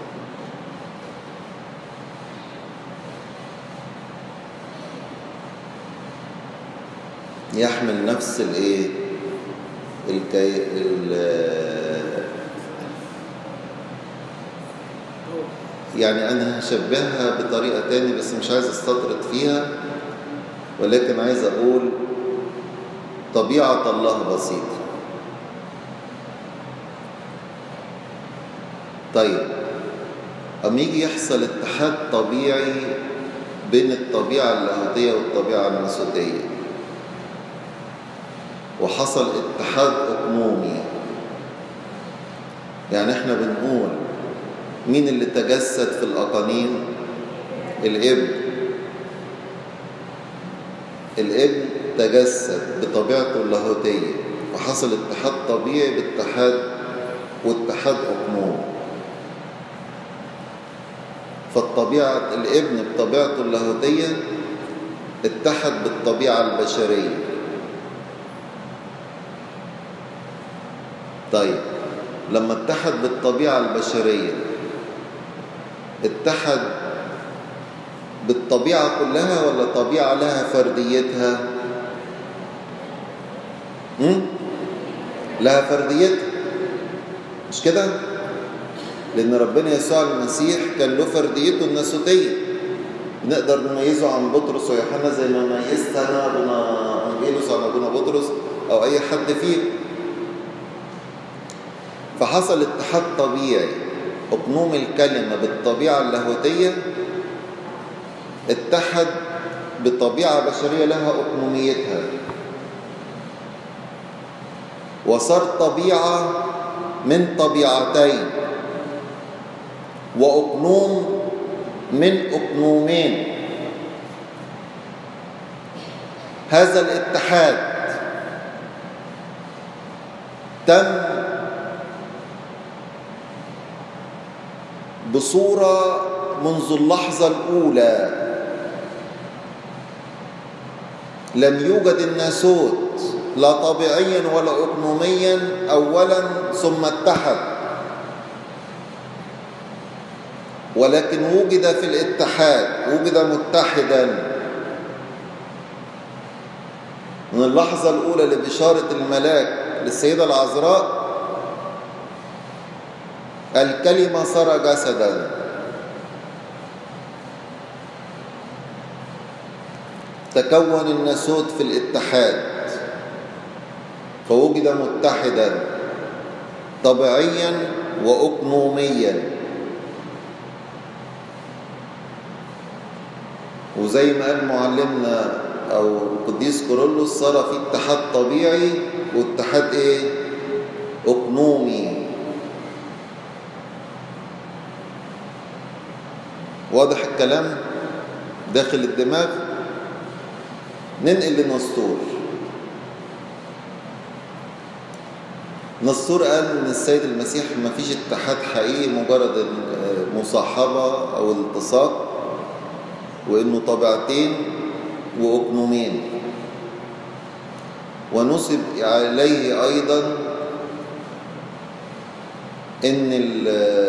يحمل نفس الايه الكي... ال... يعني انا هشبهها بطريقه تاني بس مش عايز استطرد فيها ولكن عايز اقول طبيعه الله بسيطه طيب أما يجي يحصل اتحاد طبيعي بين الطبيعة اللاهوتية والطبيعة الناسوتية وحصل اتحاد أقنومي يعني احنا بنقول مين اللي تجسد في الأقانيم الابن الابن تجسد بطبيعته اللاهوتية وحصل اتحاد طبيعي باتحاد واتحاد أقنومي فالطبيعة الابن بطبيعته اللاهوتية اتحد بالطبيعة البشرية طيب لما اتحد بالطبيعة البشرية اتحد بالطبيعة كلها ولا طبيعة لها فرديتها هم؟ لها فرديتها مش كده لأن ربنا يسوع المسيح كان له فرديته الناسوتية نقدر نميزه عن بطرس ويوحنا زي ما ميزت أنا أبونا أنجيلوس عن أبونا بطرس أو أي حد فيهم فحصل اتحاد طبيعي أقنوم الكلمة بالطبيعة اللاهوتية اتحد بطبيعة بشرية لها أقنوميتها وصار طبيعة من طبيعتين وأقنوم من أقنومين هذا الاتحاد تم بصورة منذ اللحظة الأولى لم يوجد الناسوت لا طبيعيا ولا أقنوميا أولا ثم اتحد ولكن وجد في الاتحاد وجد متحدا من اللحظة الأولى لبشارة الملاك للسيدة العذراء الكلمة صار جسدا تكون الناسوت في الاتحاد فوجد متحدا طبيعيا وأقنوميا وزي ما قال معلمنا او القديس كورولوس صار في اتحاد طبيعي واتحاد ايه اقنومي واضح الكلام داخل الدماغ ننقل لنسطور نسطور قال ان السيد المسيح ما فيش اتحاد حقيقي مجرد المصاحبه او الالتصاق وانه طبيعتين واقنومين ونسب عليه ايضا ان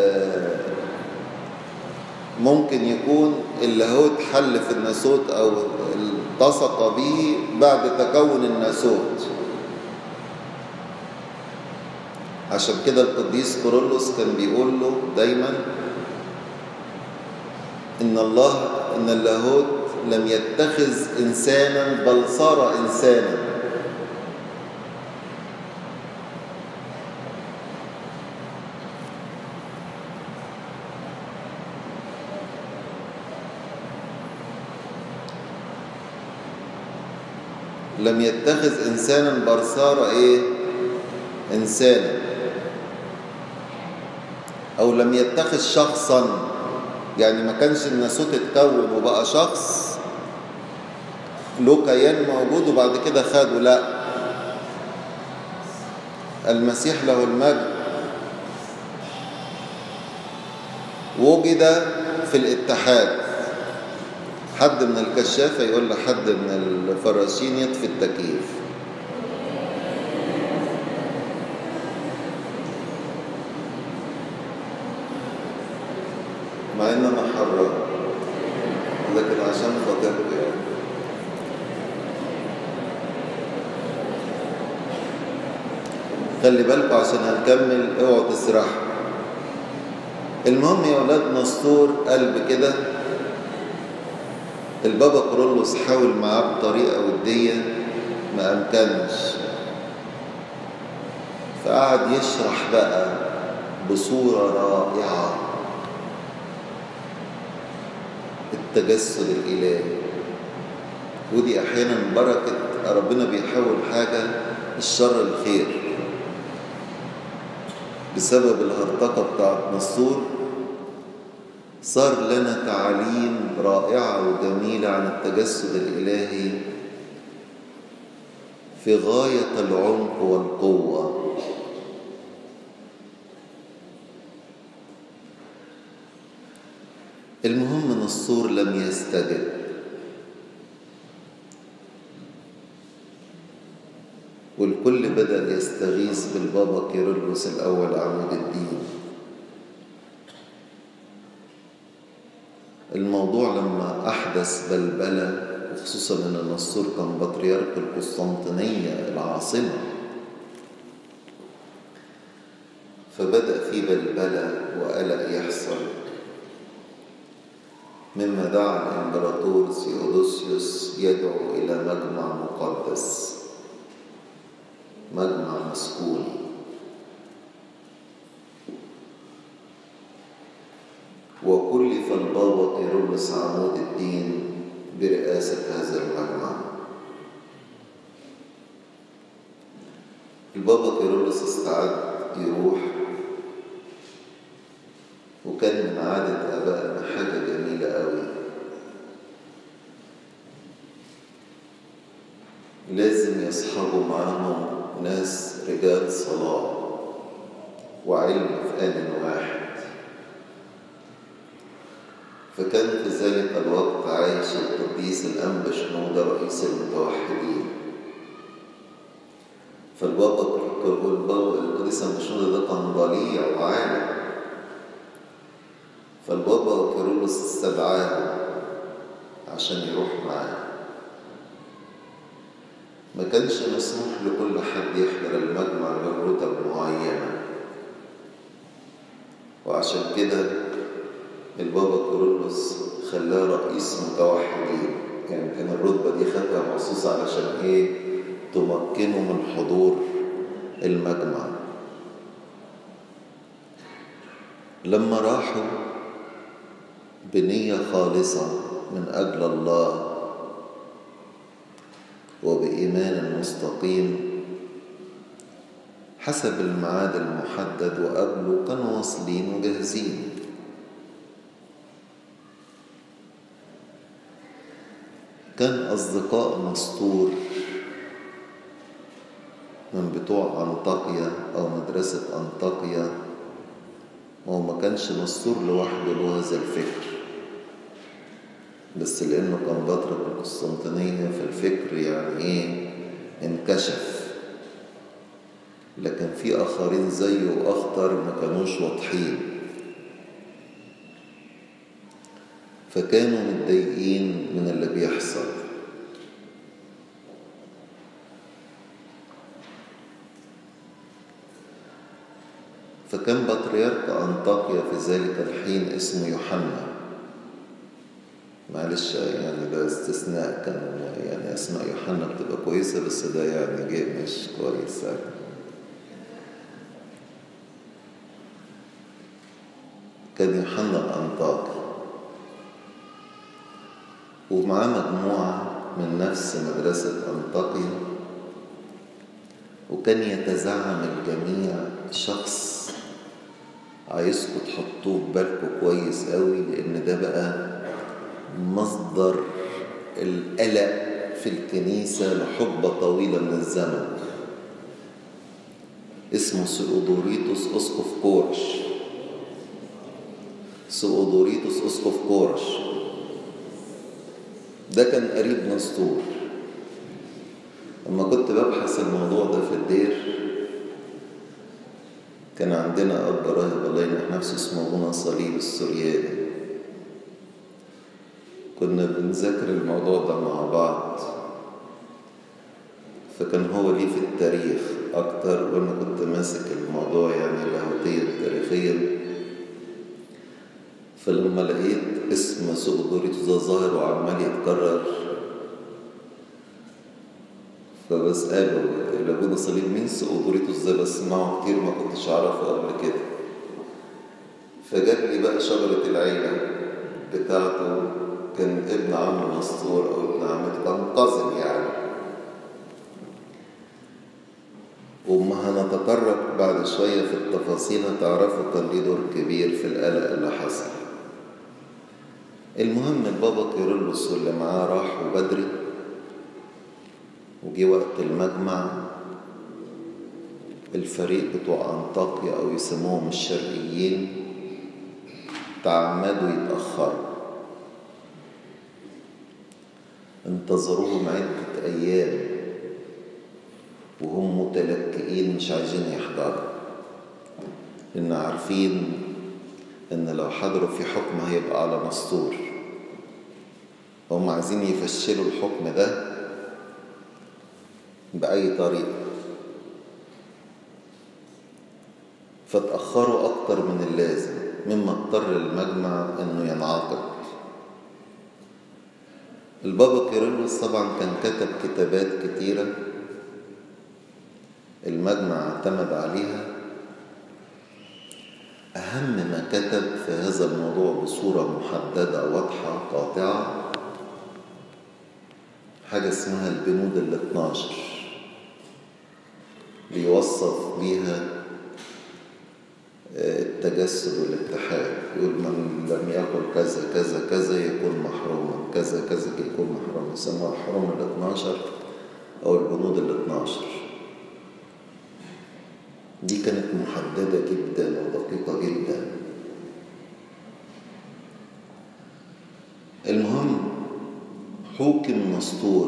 ممكن يكون اللاهوت حل في الناسوت او التصق به بعد تكون الناسوت عشان كده القديس كورولوس كان بيقول له دايما ان الله ان اللاهوت لم يتخذ انسانا بل صار انسانا لم يتخذ انسانا بل صار ايه انسانا او لم يتخذ شخصا يعني ما كانش الناسوت اتكون وبقى شخص له كيان موجود وبعد كده خده لا المسيح له المجد وجد في الاتحاد حد من الكشافة يقول لحد من الفراشين يطفي التكييف مع ان انا حرام لكن عشان خاطركم يعني خلي بالكم عشان هنكمل اوعوا تسرحوا المهم يا ولاد نسطور قلب كده البابا كرولوس حاول معاه بطريقة ودية ما أمكنش فقعد يشرح بقى بصورة رائعة التجسد الإلهي ودي أحيانا بركة ربنا بيحول حاجة الشر الخير بسبب الهرطقة بتاعت نصور صار لنا تعاليم رائعة وجميلة عن التجسد الإلهي في غاية العمق والقوة المهم نصور لم يستجب والكل بدأ يستغيث بالبابا كيرلس الأول عمود الدين الموضوع لما أحدث بلبلة وخصوصا أن النصور كان بطريرك القسطنطينية العاصمة فبدأ في بلبلة وقلق يحصل مما دعا الإمبراطور سيودوسيوس يدعو إلى مجمع مقدس مجمع مسكوني وكلف البابا كيرلس عمود الدين برئاسة هذا المجمع البابا كيرلس استعد يروح وكان من عادة آبائنا حاجة جميلة قوي لازم يصحبوا معاهم ناس رجال صلاة وعلم في آن واحد فكان في ذلك الوقت عايش القديس الأنبا شنودة رئيس المتوحدين فالبابا البابا القديس أنبا شنودة ده كان ضليع وعالم فالبابا كيرلس استدعاه عشان يروح معاه ما كانش مسموح لكل حد يحضر المجمع غير رتب معينة وعشان كده البابا كيرلس خلاه رئيس متوحدين يعني كان الرتبة دي خدها مخصوص علشان ايه تمكنه من حضور المجمع لما راحوا بنية خالصة من أجل الله وبإيمان مستقيم حسب الميعاد المحدد وقبله كانوا واصلين وجاهزين كان أصدقاء مسطور من بتوع أنطاكيا أو مدرسة أنطاكيا وهو ما كانش مسطور لوحده له هذا الفكر بس لأنه كان بطرك القسطنطينية في الفكر يعني إيه انكشف لكن في آخرين زيه وأخطر ما كانوش واضحين فكانوا متضايقين من اللي بيحصل فكان بطريرك أنطاكيا في ذلك الحين اسمه يوحنا معلش يعني ده استثناء كان يعني اسماء يوحنا بتبقى كويسه بس ده يعني جه مش كويس يعني. كان يوحنا الانطاكي ومعاه مجموعه من نفس مدرسه انطاكيا وكان يتزعم الجميع شخص عايزكم تحطوه في بالكم كويس قوي لان ده بقى مصدر القلق في الكنيسة لحقبة طويلة من الزمن اسمه سؤدوريتوس أسقف كورش سؤدوريتوس أسقف كورش ده كان قريب نسطور لما كنت ببحث الموضوع ده في الدير كان عندنا أب راهب الله ينح نفسه اسمه أبونا صليب السورياني كنا بنذاكر الموضوع ده مع بعض فكان هو ليه في التاريخ أكتر وأنا كنت ماسك الموضوع يعني لاهوتيا تاريخيا فلما لقيت اسم سوق دوريتو ده ظاهر وعمال يتكرر فبسأله لابونا صليب مين سوق دوريتو ده بسمعه كتير ما كنتش أعرفه قبل كده فجاب لي بقى شجرة العيلة بتاعته كان ابن عم مسطور أو ابن عمته كان قزم يعني وما هنتطرق بعد شوية في التفاصيل هتعرفوا كان ليه دور كبير في القلق اللي حصل المهم البابا كيرلس واللي معاه راحوا بدري وجي وقت المجمع الفريق بتوع أنطاكيا أو يسموهم الشرقيين تعمدوا يتأخروا انتظروهم عدة أيام وهم متلكئين مش عايزين يحضروا لأن عارفين إن لو حضروا في حكم هيبقى على مسطور هم عايزين يفشلوا الحكم ده بأي طريقة فتأخروا أكتر من اللازم مما اضطر المجمع إنه ينعقد البابا كيرلس طبعا كان كتب كتابات كتيرة المجمع اعتمد عليها أهم ما كتب في هذا الموضوع بصورة محددة واضحة قاطعة حاجة اسمها البنود ال 12 بيوصف بيها التجسد والاتحاد يقول من لم يقل كذا كذا كذا يكون محروما كذا كذا يكون محروما يسموها الحرم ال 12 أو البنود ال 12 دي كانت محددة جدا ودقيقة جدا المهم حكم مسطور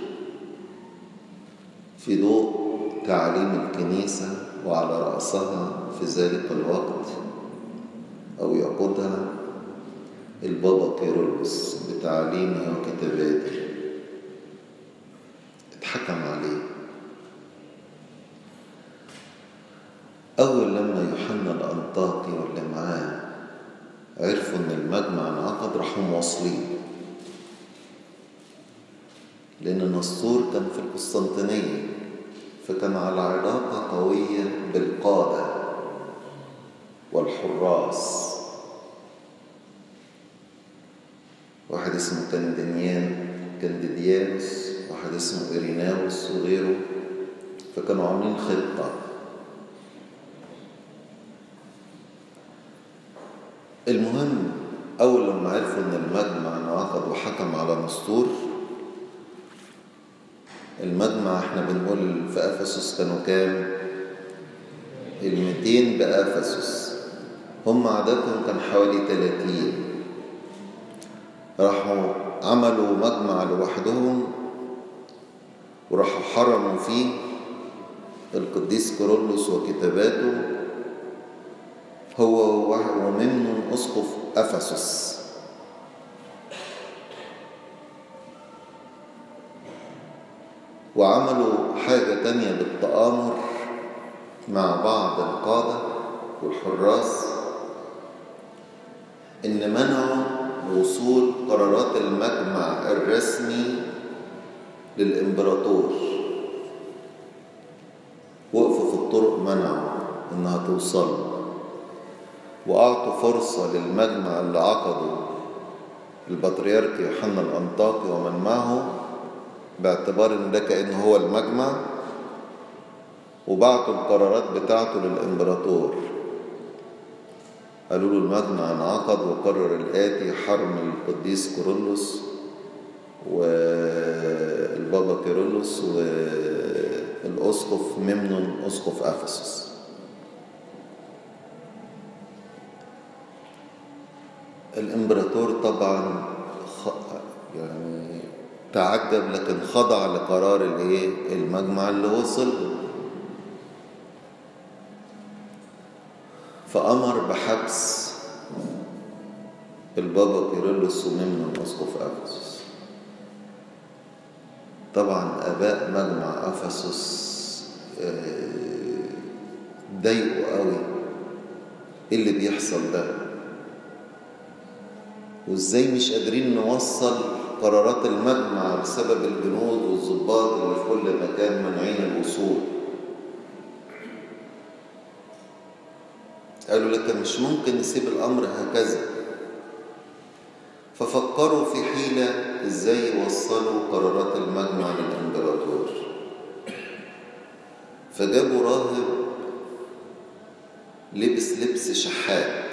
في ضوء تعليم الكنيسة وعلى رأسها في ذلك الوقت أو يقودها البابا كيرلس بتعليمه وكتاباته اتحكم عليه أول لما يوحنا الأنطاكي واللي معاه عرفوا إن المجمع انعقد راحوا مواصلين لأن نسطور كان في القسطنطينية فكان على علاقة قوية بالقادة والحراس واحد اسمه كندنيان كنديديانوس واحد اسمه إيريناوس وغيره فكانوا عاملين خطة المهم أول لما عرفوا إن المجمع انعقد وحكم على نسطور المجمع احنا بنقول في افسس كانوا كام ال 200 بافسس هم عددهم كان حوالي 30 راحوا عملوا مجمع لوحدهم وراحوا حرموا فيه القديس كيرلس وكتاباته هو ومنهم اسقف افسس وعملوا حاجة تانية بالتآمر مع بعض القادة والحراس إن منعوا وصول قرارات المجمع الرسمي للإمبراطور وقفوا في الطرق منعوا إنها توصل وأعطوا فرصة للمجمع اللي عقده البطريرك يوحنا الأنطاكي ومن معه باعتبار ان ده كأنه هو المجمع وبعتوا القرارات بتاعته للإمبراطور قالوا له المجمع انعقد وقرر الآتي حرم القديس كيرلس والبابا كيرلس والأسقف ممنون أسقف أفسس الإمبراطور طبعا يعني تعجب لكن خضع لقرار الايه المجمع اللي وصل له فأمر بحبس البابا كيرلس وممن أسقف أفسس طبعا آباء مجمع أفسس ضايقوا قوي ايه اللي بيحصل ده وازاي مش قادرين نوصل قرارات المجمع بسبب الجنود والضباط اللي في كل مكان مانعين الوصول قالوا لك مش ممكن نسيب الأمر هكذا ففكروا في حيلة ازاي يوصلوا قرارات المجمع للإمبراطور فجابوا راهب لبس لبس شحات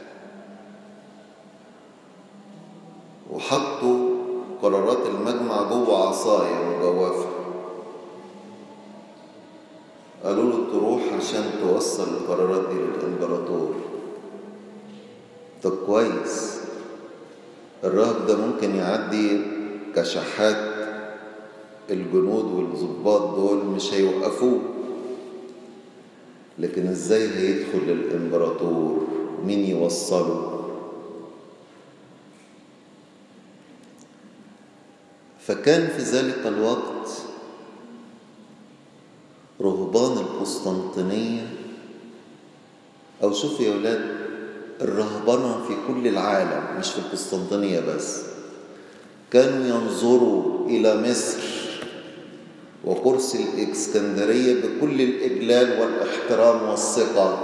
وحطوا قرارات المجمع جوه عصاية مجوفة قالوا له تروح عشان توصل القرارات دي للإمبراطور طب كويس الراهب ده ممكن يعدي كشحات الجنود والضباط دول مش هيوقفوه لكن ازاي هيدخل للإمبراطور مين يوصله فكان في ذلك الوقت رهبان القسطنطينية أو شوفوا يا ولاد الرهبنة في كل العالم مش في القسطنطينية بس كانوا ينظروا إلى مصر وكرسي الإسكندرية بكل الإجلال والاحترام والثقة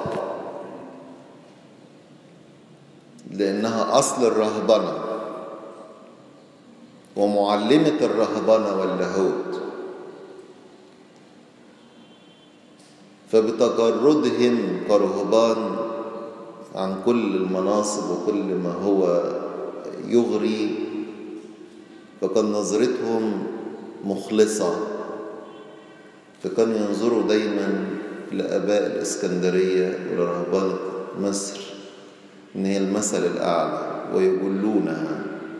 لأنها أصل الرهبنة ومعلمة الرهبنة واللاهوت فبتجردهم كرهبان عن كل المناصب وكل ما هو يغري فكان نظرتهم مخلصة فكانوا ينظروا دايما لآباء الإسكندرية ولرهبان مصر إن هي المثل الأعلى ويجلونها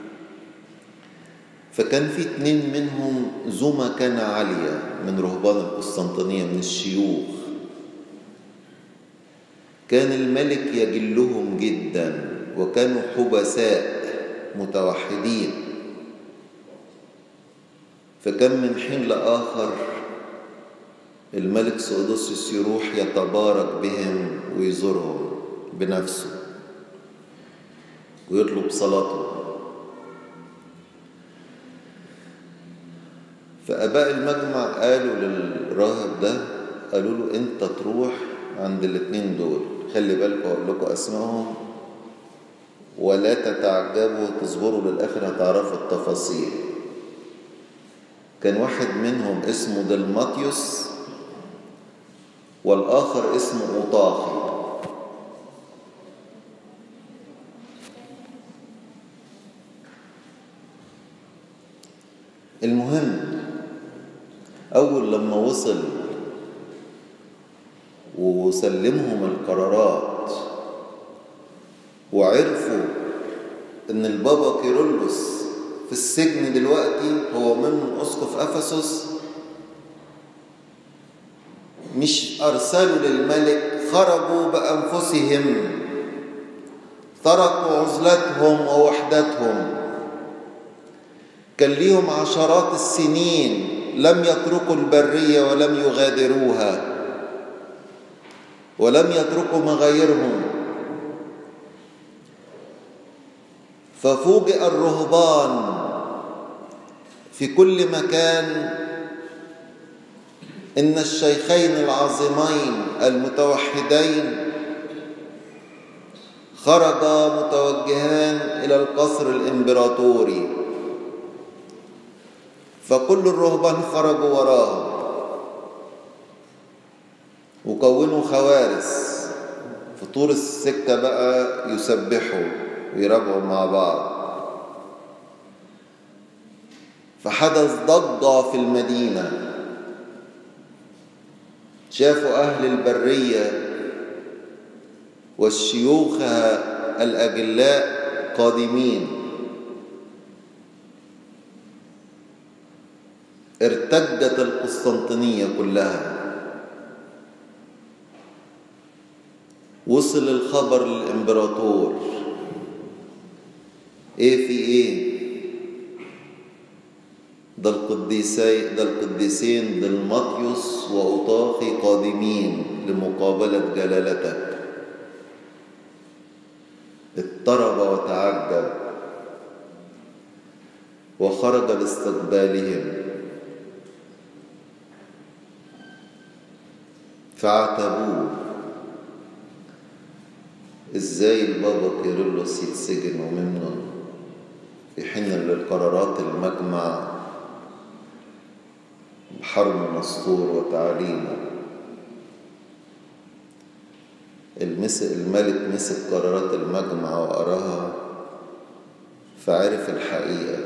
فكان في اتنين منهم ذو مكانة عالية من رهبان القسطنطينية من الشيوخ كان الملك يجلهم جدا وكانوا حبساء متوحدين فكان من حين لآخر الملك سودوسيوس يروح يتبارك بهم ويزورهم بنفسه ويطلب صلاتهم فآباء المجمع قالوا للراهب ده قالوا له أنت تروح عند الاتنين دول خلي بالكم أقول لكم أسمائهم ولا تتعجبوا تصبروا للآخر هتعرفوا التفاصيل كان واحد منهم اسمه دلماتيوس والآخر اسمه أوطاخي المهم أول لما وصل وسلمهم القرارات وعرفوا ان البابا كيرلس في السجن دلوقتي هو من اسقف افسس مش ارسلوا للملك خرجوا بانفسهم تركوا عزلتهم ووحدتهم كان ليهم عشرات السنين لم يتركوا البريه ولم يغادروها ولم يتركوا مغايرهم ففوجئ الرهبان في كل مكان ان الشيخين العظيمين المتوحدين خرجا متوجهان الى القصر الامبراطوري فكل الرهبان خرجوا وراهم وكونوا خوارس في طول السكة بقى يسبحوا ويراجعوا مع بعض فحدث ضجة في المدينة شافوا أهل البرية والشيوخ الأجلاء قادمين ارتجت القسطنطينية كلها وصل الخبر للإمبراطور ايه في ايه ده القديسي ده القديسين دلمطيوس وأوطاخي قادمين لمقابلة جلالتك اضطرب وتعجب وخرج لاستقبالهم فعتبوه ازاي البابا كيرلس يتسجن وممنون في حين للقرارات المجمع بحرم نسطور وتعليمه المسك الملك مسك قرارات المجمع وقراها فعرف الحقيقة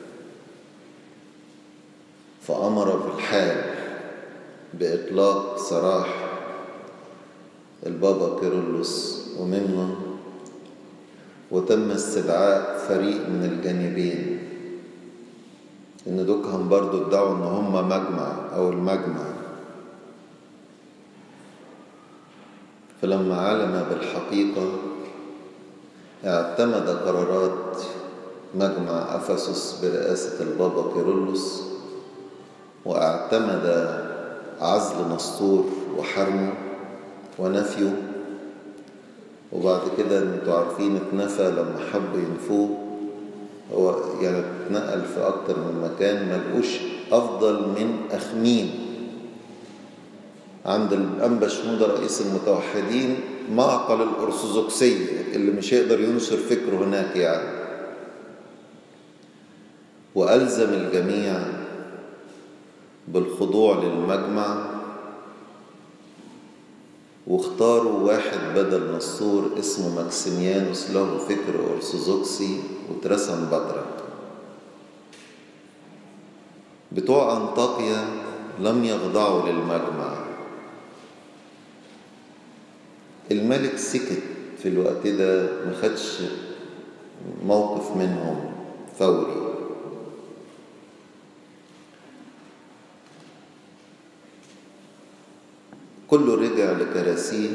فأمر في الحال بإطلاق سراح البابا كيرلس وممنون وتم استدعاء فريق من الجانبين ان دوكهم برضو ادعوا ان هم مجمع او المجمع فلما علم بالحقيقة اعتمد قرارات مجمع أفسس برئاسة البابا كيرلس واعتمد عزل نسطور وحرمه ونفيه وبعد كده انتوا عارفين اتنفى لما حبوا ينفوه هو يعني اتنقل في اكتر من مكان ملقوش افضل من اخميم عند الانبا شنودة رئيس المتوحدين معقل الارثوذكسيه اللي مش هيقدر ينشر فكره هناك يعني والزم الجميع بالخضوع للمجمع واختاروا واحد بدل نصور اسمه ماكسيميانوس له فكر أرثوذكسي واترسم بطرك بتوع أنطاكيا لم يخضعوا للمجمع الملك سكت في الوقت ده ما خدش موقف منهم فوري كله رجع لكراسيه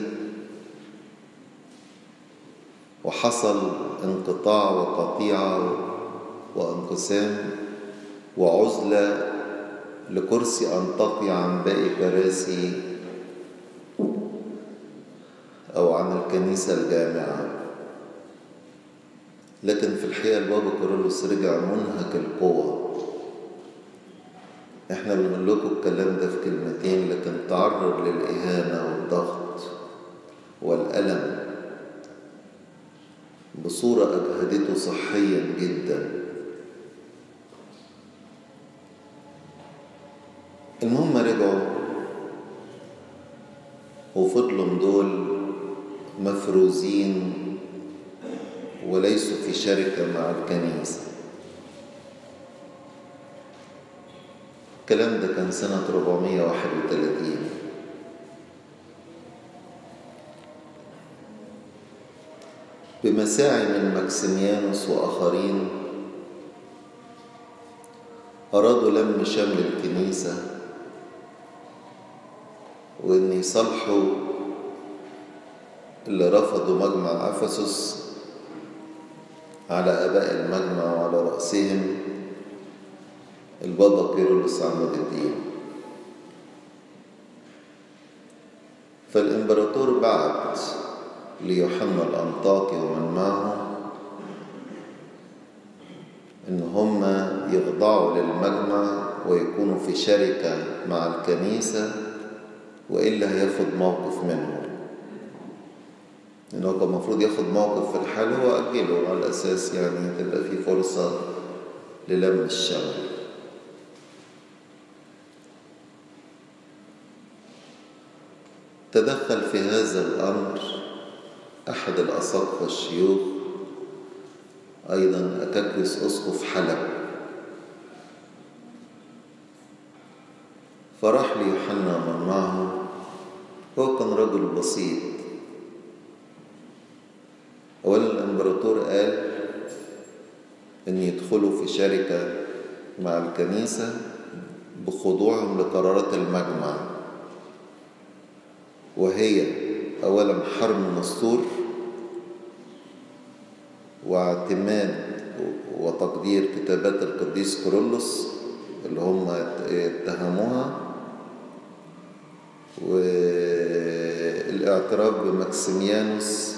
وحصل انقطاع وقطيعة وانقسام وعزلة لكرسي أنطاكيا عن باقي كراسي أو عن الكنيسة الجامعة لكن في الحقيقة البابا كيرلس رجع منهك القوة احنا بنقول لكم الكلام ده في كلمتين لكن تعرض للإهانة والضغط والألم بصورة أجهدته صحيا جدا المهم رجعوا وفضلوا دول مفروزين وليسوا في شركة مع الكنيسة الكلام ده كان سنة 431 بمساعي من ماكسيميانوس وآخرين أرادوا لم شمل الكنيسة وإن يصلحوا اللي رفضوا مجمع أفسس على آباء المجمع وعلى رأسهم البابا كيرلس عماد الدين فالإمبراطور بعت ليوحنا الأنطاكي ومن معه إن هم يخضعوا للمجمع ويكونوا في شركة مع الكنيسة وإلا هياخد موقف منهم إن هو كان المفروض ياخد موقف في الحال هو أجله على أساس يعني تبقى في فرصة للم الشمل تدخل في هذا الأمر أحد الأساقفة الشيوخ أيضا أكاكيوس أسقف حلب فراح ليوحنا من معه هو كان رجل بسيط أولا الإمبراطور قال إن يدخلوا في شركة مع الكنيسة بخضوعهم لقرارات المجمع وهي أولا حرم نسطور واعتماد وتقدير كتابات القديس كورولوس اللي هم اتهموها والاعتراف بمكسيميانوس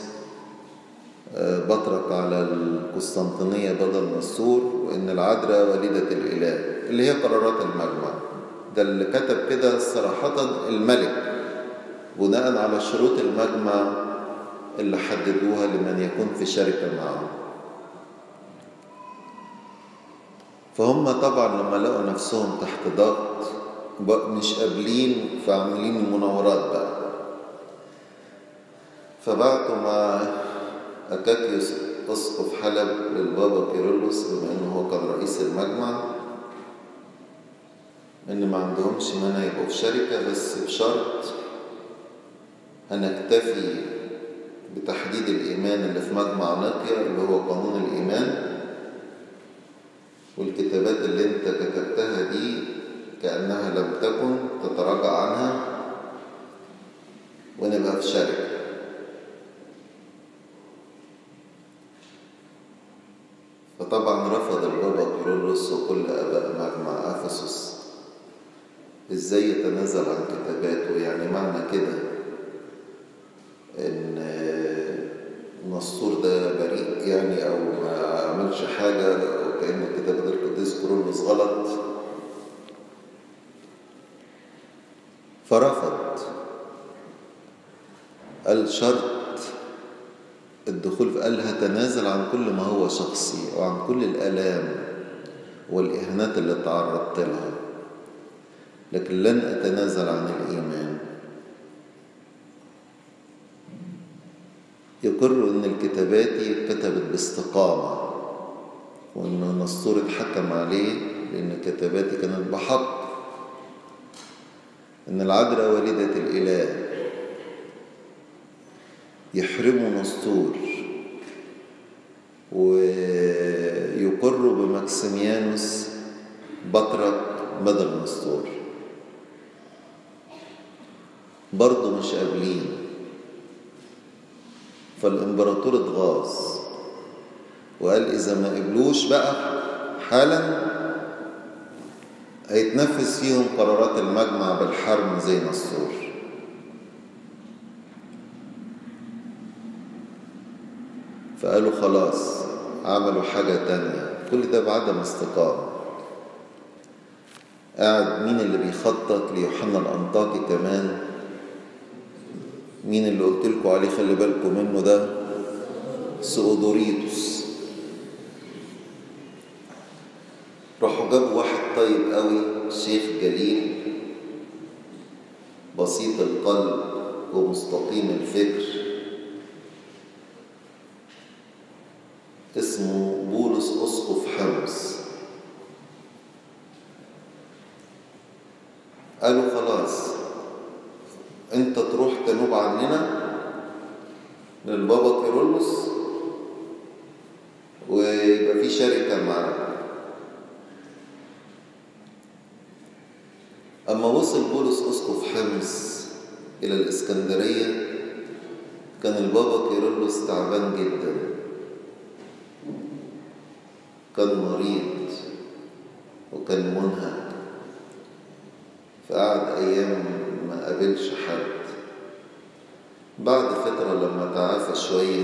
بطرك على القسطنطينية بدل نسطور وإن العذراء والدة الإله اللي هي قرارات المجمع ده اللي كتب كده صراحة الملك بناء على شروط المجمع اللي حددوها لمن يكون في شركة معه فهم طبعا لما لقوا نفسهم تحت ضغط مش قابلين فعاملين المناورات بقى فبعتوا مع أكاكيوس أسقف حلب للبابا كيرلس بما إنه هو كان رئيس المجمع إن ما عندهمش مانع يبقوا في شركة بس بشرط هنكتفي بتحديد الإيمان اللي في مجمع نقيا اللي هو قانون الإيمان والكتابات اللي انت كتبتها دي كأنها لم تكن تتراجع عنها ونبقى في شركة فطبعا رفض البابا كيرلس وكل آباء مجمع أفسس ازاي يتنازل عن كتاباته يعني معنى كده ان نسطور ده بريء يعني او ما عملش حاجة وكأن كتابة القديس كورولوس غلط فرفض قال شرط الدخول قال هتنازل عن كل ما هو شخصي وعن كل الآلام والإهانات اللي تعرضت لها لكن لن أتنازل عن الإيمان يقر أن الكتابات دي اتكتبت باستقامة وأن نسطور اتحكم عليه لأن كتاباتي كانت بحق أن العذراء والدة الإله يحرموا نسطور ويقر بمكسيميانوس بطرك بدل نسطور برضه مش قابلين فالامبراطور اتغاظ وقال اذا ما قبلوش بقى حالا هيتنفذ فيهم قرارات المجمع بالحرم زي نسطور فقالوا خلاص عملوا حاجة تانية كل ده بعدم استقامة قاعد مين اللي بيخطط ليوحنا الأنطاكي كمان مين اللي قلت لكم عليه خلي بالكم منه ده سؤدوريتوس راحوا جابوا واحد طيب قوي شيخ جليل بسيط القلب ومستقيم الفكر اسمه بولس أسقف حمص قالوا خلاص انت تروح تنوب عننا للبابا كيرلس ويبقى في شركة معاك أما وصل بولس أسقف حمص إلى الإسكندرية كان البابا كيرلس تعبان جدا كان مريض وكان منهك فقعد أيام ما قابلش حد بعد فترة لما تعافى شوية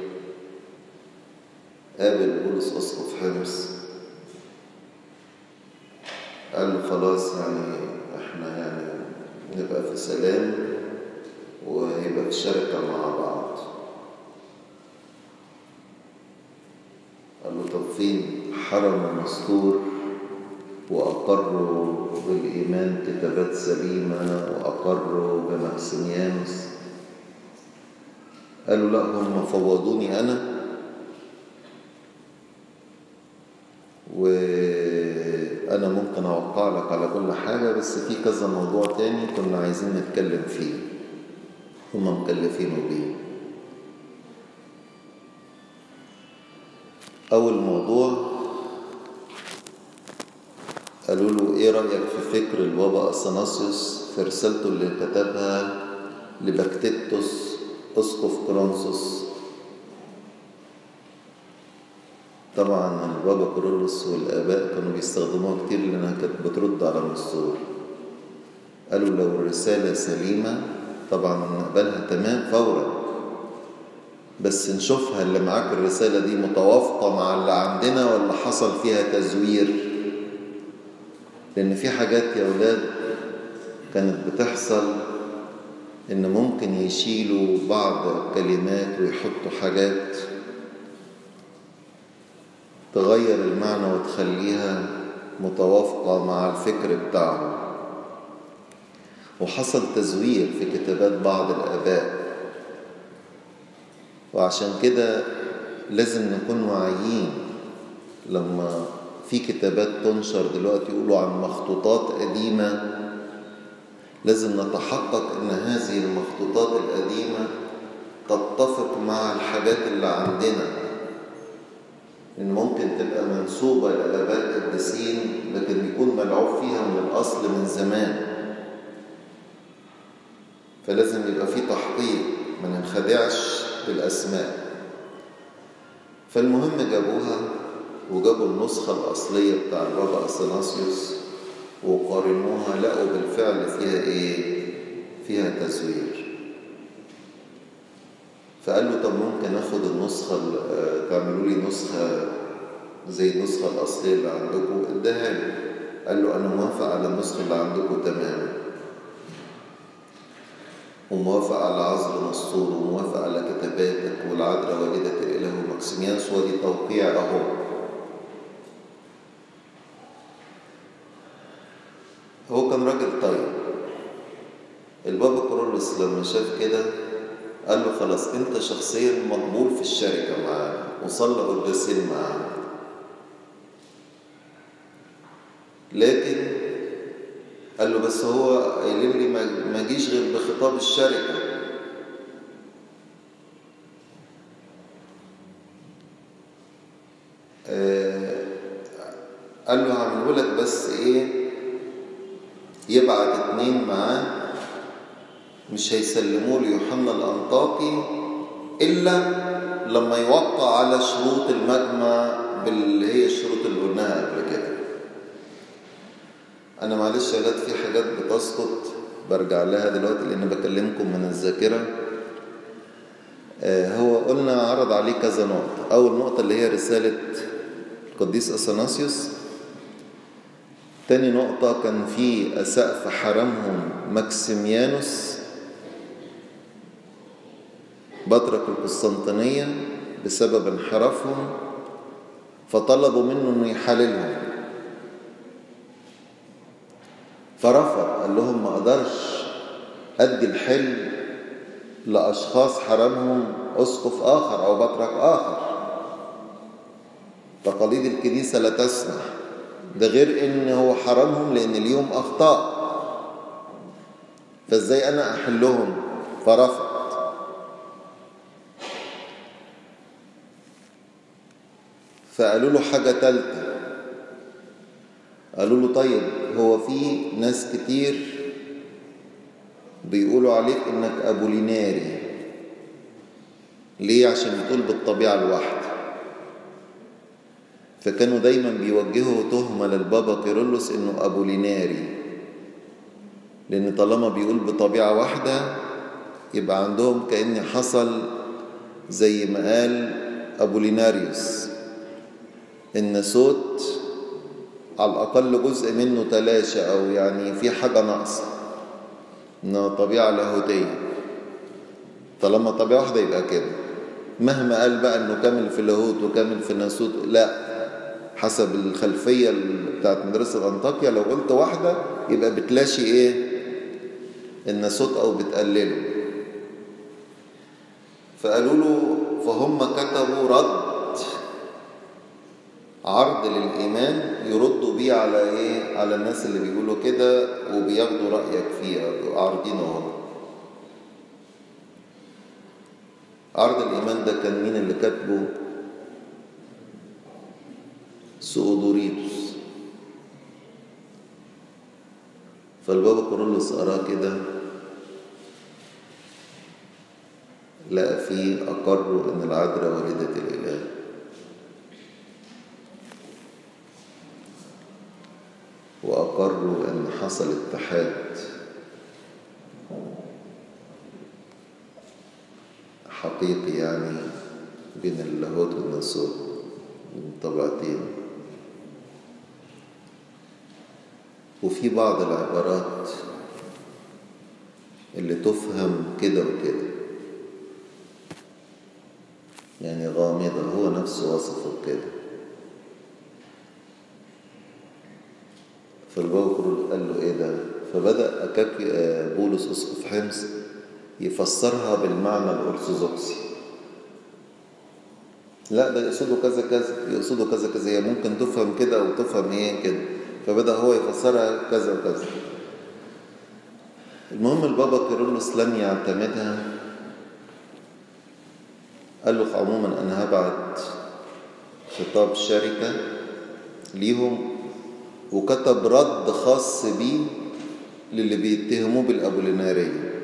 قابل بولس أسقف حمص قال له خلاص يعني احنا يعني نبقى في سلام ويبقى في شركة مع بعض قال له طب فين حرم مستور وأقروا بالإيمان كتابات سليمة وأقروا بمكسيميانوس قالوا لا هم فوضوني أنا وأنا ممكن أوقع لك على كل حاجة بس في كذا موضوع تاني كنا عايزين نتكلم فيه هم مكلفينه بيه أول موضوع قالوا له ايه رأيك في فكر البابا اثناسيوس في رسالته اللي كتبها لبكتيتوس اسقف كرونسوس طبعا البابا كورولوس والآباء كانوا بيستخدموها كتير لأنها كانت بترد على النسور قالوا لو الرسالة سليمة طبعا نقبلها تمام فورا بس نشوفها اللي معاك الرسالة دي متوافقة مع اللي عندنا ولا حصل فيها تزوير لأن في حاجات يا أولاد كانت بتحصل إن ممكن يشيلوا بعض الكلمات ويحطوا حاجات تغير المعنى وتخليها متوافقة مع الفكر بتاعهم وحصل تزوير في كتابات بعض الآباء وعشان كده لازم نكون واعيين لما في كتابات تنشر دلوقتي يقولوا عن مخطوطات قديمة لازم نتحقق ان هذه المخطوطات القديمة تتفق مع الحاجات اللي عندنا ان ممكن تبقى منسوبة لآباء قديسين لكن يكون ملعوب فيها من الأصل من زمان فلازم يبقى في تحقيق ما ننخدعش بالأسماء فالمهم جابوها وجابوا النسخة الأصلية بتاع البابا أثناسيوس وقارنوها لقوا بالفعل فيها إيه؟ فيها تزوير فقال له طب ممكن اخد النسخة تعملوا لي نسخة زي النسخة الأصلية اللي عندكم اداها له قال له أنا موافق على النسخة اللي عندكم تماما وموافق على عزل نسطور وموافق على كتاباتك والعذراء والدة الإله ومكسيميانس ودي توقيع أهو هو كان راجل طيب البابا كورولوس لما شاف كده قال له خلاص انت شخصيا مقبول في الشركة معانا وصلى قداسين معانا لكن قال له بس هو قايل لي ما جيش غير بخطاب الشركة آه قال له هعمله لك بس ايه يبعت اتنين معاه مش هيسلموه ليوحنا الأنطاكي إلا لما يوقع على شروط المجمع باللي هي الشروط اللي قلناها قبل كده أنا معلش يا ولاد في حاجات بتسقط برجع لها دلوقتي لأن بكلمكم من الذاكرة آه هو قلنا عرض عليه كذا نقطة أول نقطة اللي هي رسالة القديس أثناسيوس تاني نقطة كان في أسقف حرمهم ماكسيميانوس بطرك القسطنطينية بسبب انحرافهم فطلبوا منه انه يحللهم فرفض قال لهم ما اقدرش ادي الحل لاشخاص حرمهم اسقف اخر او بطرك اخر تقاليد الكنيسة لا تسمح ده غير ان هو حرمهم لان اليوم اخطاء فازاي انا احلهم فرفض فقالوا له حاجة تالتة قالوا له طيب هو في ناس كتير بيقولوا عليك انك ابوليناري ليه عشان بتقول بالطبيعة الواحدة فكانوا دايما بيوجهوا تهمة للبابا كيرلس انه ابوليناري لان طالما بيقول بطبيعة واحدة يبقى عندهم كأن حصل زي ما قال ابوليناريوس ان صوت على الاقل جزء منه تلاشى او يعني في حاجه ناقصه انها طبيعه لاهوتيه طالما طبيعه واحده يبقى كده مهما قال بقى انه كامل في لاهوت وكامل في ناسوت لا حسب الخلفيه بتاعت مدرسه انطاكيا لو قلت واحده يبقى بتلاشي ايه الناسوت او بتقلله فقالوا له فهم كتبوا رد عرض للإيمان يردوا بيه على إيه؟ على الناس اللي بيقولوا كده وبياخدوا رأيك فيه عارضينه هم عرض الإيمان ده كان مين اللي كاتبه؟ سؤدوريتوس فالبابا كورولوس قراه كده لقى فيه أقروا إن العذراء والدة الإله وأقروا إن حصل اتحاد حقيقي يعني بين اللاهوت والناسوت من طبيعتين وفي بعض العبارات اللي تفهم كده وكده يعني غامضة هو نفسه وصفه كده فالبوكر قال له ايه ده فبدأ أكاك بولس أسقف حمص يفسرها بالمعنى الأرثوذكسي لا ده يقصده كذا كذا يقصده كذا كذا هي ممكن تفهم كده أو تفهم ايه كده فبدأ هو يفسرها كذا وكذا المهم البابا كيرلس لم يعتمدها قال له عموما أنا هبعت خطاب شركة ليهم وكتب رد خاص بيه للي بيتهموه بالأبولينارية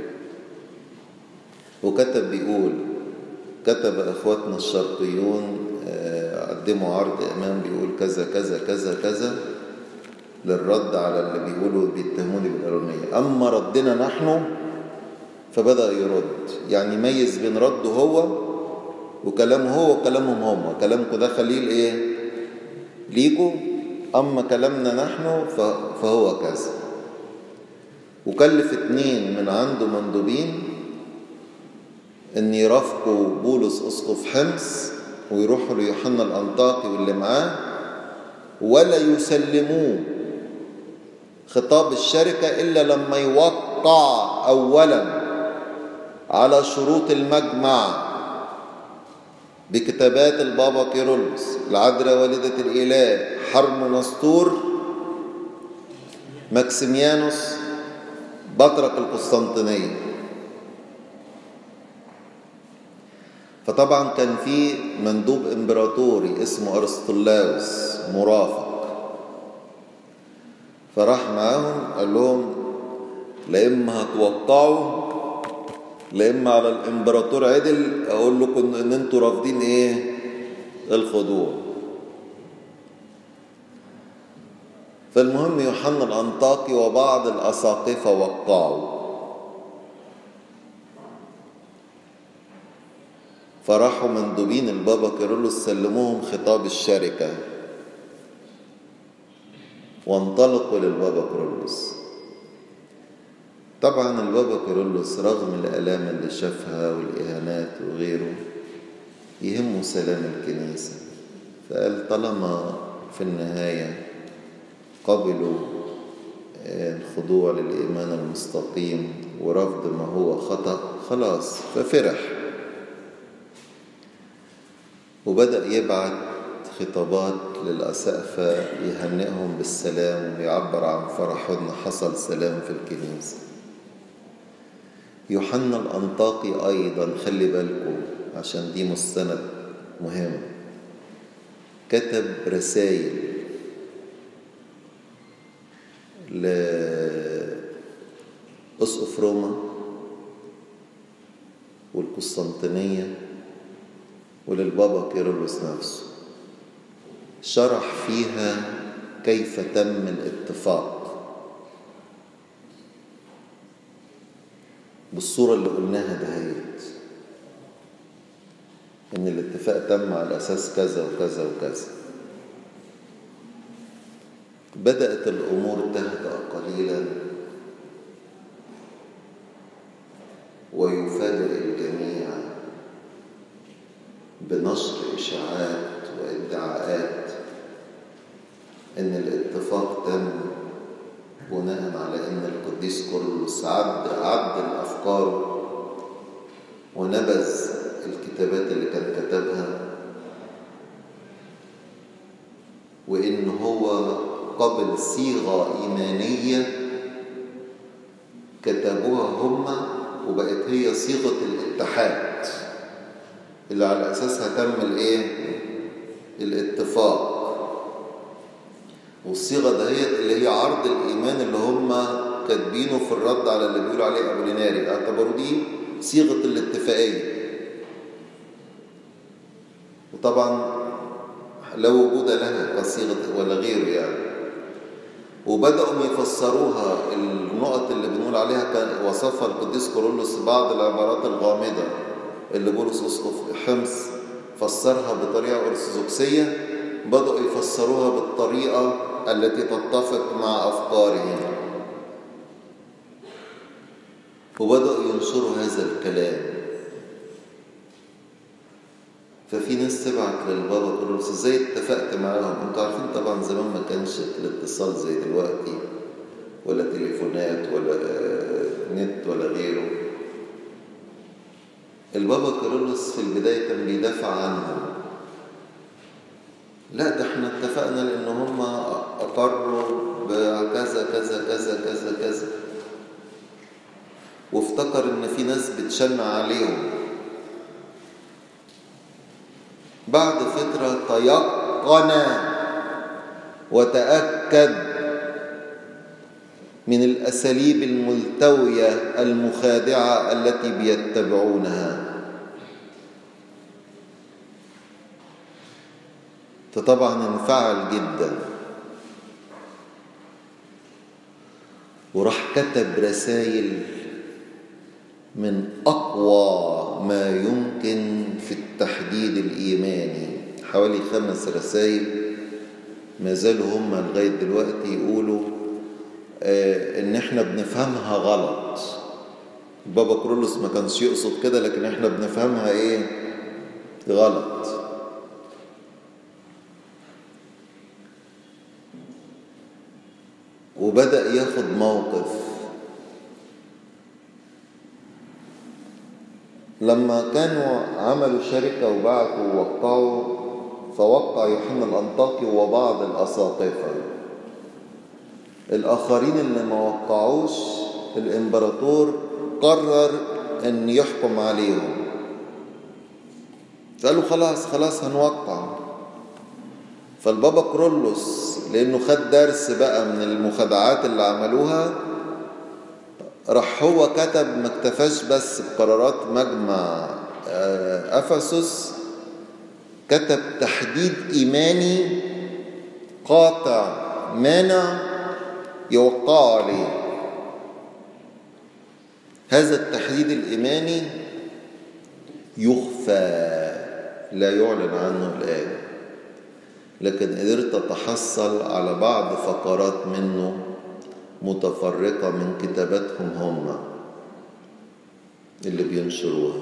وكتب بيقول كتب أخواتنا الشرقيون قدموا عرض إمام بيقول كذا كذا كذا كذا للرد على اللي بيقولوا بيتهموني بالأرونية أما ردنا نحن فبدأ يرد يعني يميز بين رده هو وكلامه هو وكلامهم هم كلامكم ده خليل ايه ليكوا أما كلامنا نحن فهو كذا وكلف اتنين من عنده مندوبين ان يرافقوا بولس اسقف حمص ويروحوا ليوحنا الانطاكي واللي معاه ولا يسلموه خطاب الشركة إلا لما يوقع أولا على شروط المجمع بكتابات البابا كيرلس العذراء والدة الإله حرم نسطور ماكسيميانوس بطرك القسطنطينية فطبعا كان في مندوب امبراطوري اسمه ارسطلاوس مرافق فراح معاهم قال لهم لا اما هتوقعوا لا اما على الامبراطور عدل اقول لكم ان انتوا رافضين ايه الخضوع فالمهم يوحنا الانطاكي وبعض الاساقفه وقعوا فراحوا مندوبين البابا كيرلس سلموهم خطاب الشركة وانطلقوا للبابا كيرلس طبعا البابا كيرلس رغم الآلام اللي شافها والإهانات وغيره يهمه سلام الكنيسة فقال طالما في النهاية قبلوا الخضوع للإيمان المستقيم ورفض ما هو خطأ خلاص ففرح وبدأ يبعت خطابات للأسقفة يهنئهم بالسلام ويعبر عن فرحه إن حصل سلام في الكنيسة يوحنا الأنطاقي أيضا خلي بالكم عشان دي مستند مهم كتب رسائل لأسقف روما والقسطنطينية وللبابا كيرلس نفسه شرح فيها كيف تم الاتفاق بالصورة اللي قلناها دهيت إن الاتفاق تم على أساس كذا وكذا وكذا بدأت الأمور تهدأ قليلا ويفاجئ الجميع بنشر إشاعات وادعاءات إن الاتفاق تم بناء على إن القديس كورلوس عد عدل أفكاره ونبذ الكتابات اللي كان كتبها وإن هو قبل صيغة إيمانية كتبوها هما وبقت هي صيغة الاتحاد اللي على أساسها تم الإيه؟ الاتفاق والصيغة دهيت اللي هي عرض الإيمان اللي هم كاتبينه في الرد على اللي بيقولوا عليه ابو ليناري اعتبروا دي صيغه الاتفاقيه وطبعا لا وجود لها كصيغه ولا غيره يعني وبداوا يفسروها النقط اللي بنقول عليها كان وصفها القديس كورولوس بعض العبارات الغامضه اللي بولس اسقف حمص فسرها بطريقه ارثوذكسيه بداوا يفسروها بالطريقه التي تتفق مع افكارهم وبداوا ينشروا هذا الكلام ففي ناس تبعت للبابا كورولوس ازاي اتفقت معاهم انتوا عارفين طبعا زمان ما كانش الاتصال زي دلوقتي ولا تليفونات ولا نت ولا غيره البابا كيرلس في البداية كان بيدافع عنهم لا ده احنا اتفقنا لان هم اقروا بكذا كذا كذا كذا كذا وافتكر ان في ناس بتشنع عليهم بعد فترة تيقن وتأكد من الأساليب الملتوية المخادعة التي بيتبعونها فطبعا انفعل جدا وراح كتب رسائل من أقوى ما يمكن في التحديد الإيماني حوالي خمس رسائل ما زالوا هم لغاية دلوقتي يقولوا آه إن إحنا بنفهمها غلط بابا كرولوس ما كانش يقصد كده لكن إحنا بنفهمها إيه غلط وبدأ ياخد موقف لما كانوا عملوا شركة وبعتوا ووقعوا فوقع يوحنا الأنطاكي وبعض الأساقفة الآخرين اللي ما وقعوش الإمبراطور قرر أن يحكم عليهم قالوا خلاص خلاص هنوقع فالبابا كرولوس لأنه خد درس بقى من المخادعات اللي عملوها راح هو كتب ما اكتفاش بس بقرارات مجمع افسس كتب تحديد ايماني قاطع مانع يوقع عليه هذا التحديد الايماني يخفى لا يعلن عنه الان لكن قدرت اتحصل على بعض فقرات منه متفرقة من كتاباتهم هم اللي بينشروها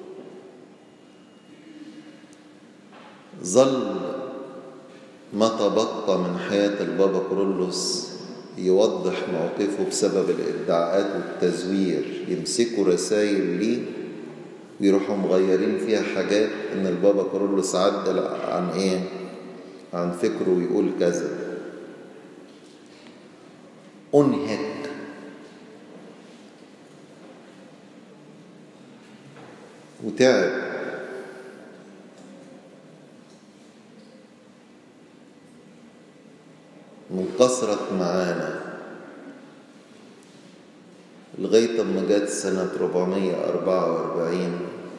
ظل ما تبقى من حياة البابا كرولوس يوضح موقفه بسبب الادعاءات والتزوير يمسكوا رسائل ليه ويروحوا مغيرين فيها حاجات ان البابا كرولوس عدل عن ايه عن فكره ويقول كذا أنهك وتعب من كثرة معانا لغاية ما جت سنة 444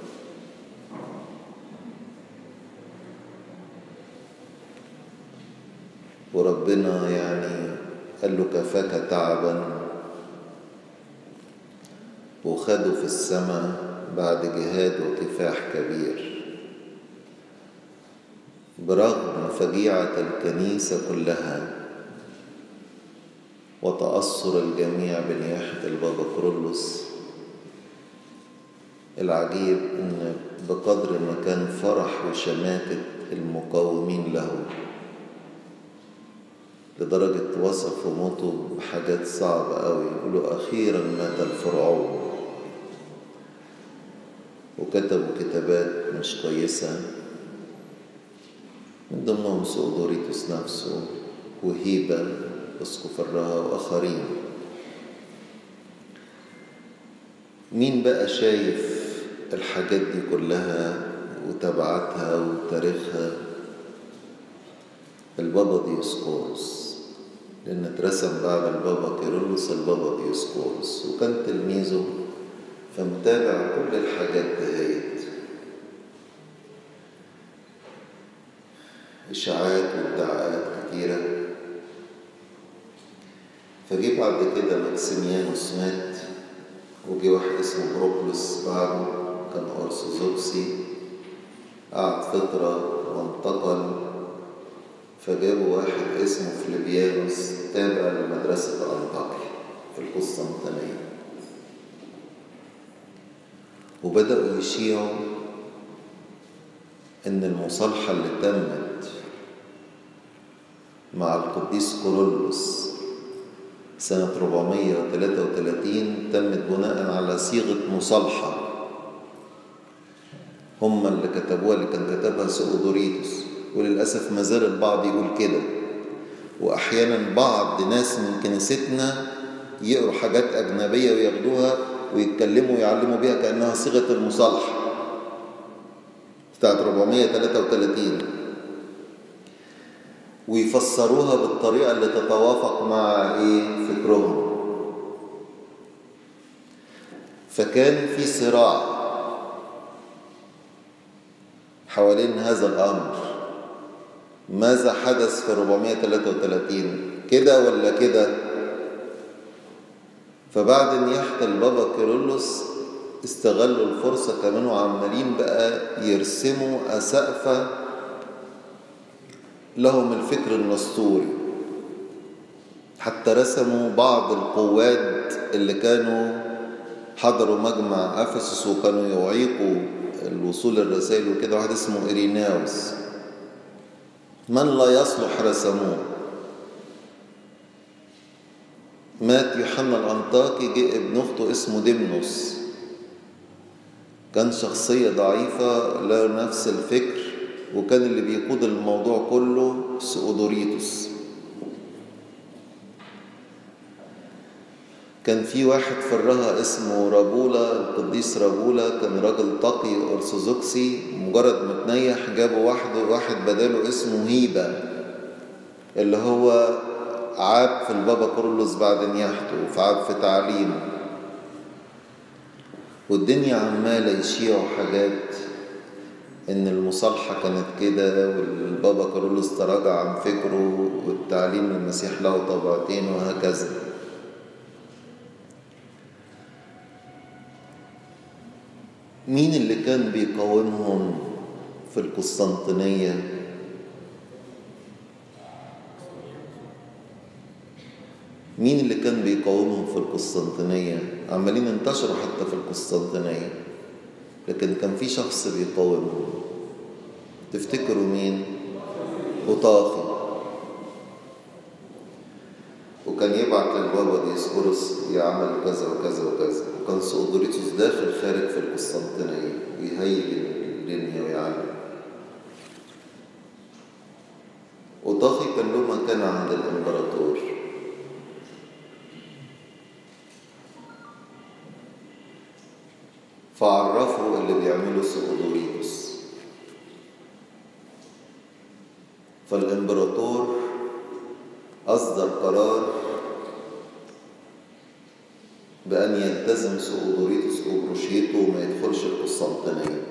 وربنا يعني قال له كفاك تعبا وخده في السماء بعد جهاد وكفاح كبير برغم فجيعة الكنيسة كلها وتأثر الجميع بنياحة البابا كرولوس العجيب ان بقدر ما كان فرح وشماتة المقاومين له لدرجة وصفوا موته بحاجات صعبة قوي يقولوا أخيرا مات الفرعون وكتبوا كتابات مش كويسة من ضمنهم سؤدوريتوس نفسه وهيبة اسقف الرها وآخرين مين بقى شايف الحاجات دي كلها وتبعاتها وتاريخها البابا ديوسكورس لأن اترسم بعد البابا كيرلس البابا ديوسكورس وكان تلميذه فمتابع كل الحاجات دهيت إشاعات وادعاءات كتيرة فجي بعد كده ماكسيميانوس مات وجي واحد اسمه بروكلس بعده كان أرثوذكسي قعد فترة وانتقل فجابوا واحد اسمه فليبيانوس تابع لمدرسة أنطاكيا في القسطنطينية وبدأوا يشيعوا إن المصالحة اللي تمت مع القديس كورولوس سنة 433 تمت بناء على صيغة مصالحة هم اللي كتبوها اللي كان كتبها سؤدوريتوس وللأسف ما زال البعض يقول كده وأحيانا بعض ناس من كنيستنا يقروا حاجات أجنبية وياخدوها ويتكلموا ويعلموا بيها كأنها صيغة المصالحة بتاعت 433 ويفسروها بالطريقة اللي تتوافق مع إيه فكرهم فكان في صراع حوالين هذا الأمر ماذا حدث في 433 كده ولا كده فبعد نياحة البابا كيرلس استغلوا الفرصة كمان وعمالين بقى يرسموا أسقفة لهم الفكر النسطوري حتى رسموا بعض القوات اللي كانوا حضروا مجمع أفسس وكانوا يعيقوا الوصول الرسائل وكده واحد اسمه إريناوس من لا يصلح رسموه مات يوحنا الأنطاكي جه ابن أخته اسمه ديمنوس كان شخصية ضعيفة لا نفس الفكر وكان اللي بيقود الموضوع كله سؤدوريتوس كان في واحد فرها اسمه رابولا القديس رابولا كان راجل تقي أرثوذكسي مجرد ما تنيح جابوا واحد واحد بداله اسمه هيبة اللي هو عاب في البابا كورلوس بعد نياحته فعاب في تعليمه والدنيا عمالة يشيعوا حاجات إن المصالحة كانت كده والبابا كارولوس تراجع عن فكره والتعليم المسيح له طبعتين وهكذا مين اللي كان بيقاومهم في القسطنطينية مين اللي كان بيقاومهم في القسطنطينية عمالين انتشروا حتى في القسطنطينية لكن كان في شخص بيقاومهم تفتكروا مين أوطاخي وكان يبعت للبابا ديسقورس يعمل كذا وكذا وكذا وكان سؤدوريتوس داخل خارج في القسطنطينية يهيج الدنيا ويعلم أوطاخي كان له مكانة عند الإمبراطور فعرفوا اللي بيعمله سؤدوريتوس فالإمبراطور أصدر قرار بأن يلتزم سؤدوريتوس أوبروشيتو وما يدخلش القسطنطينية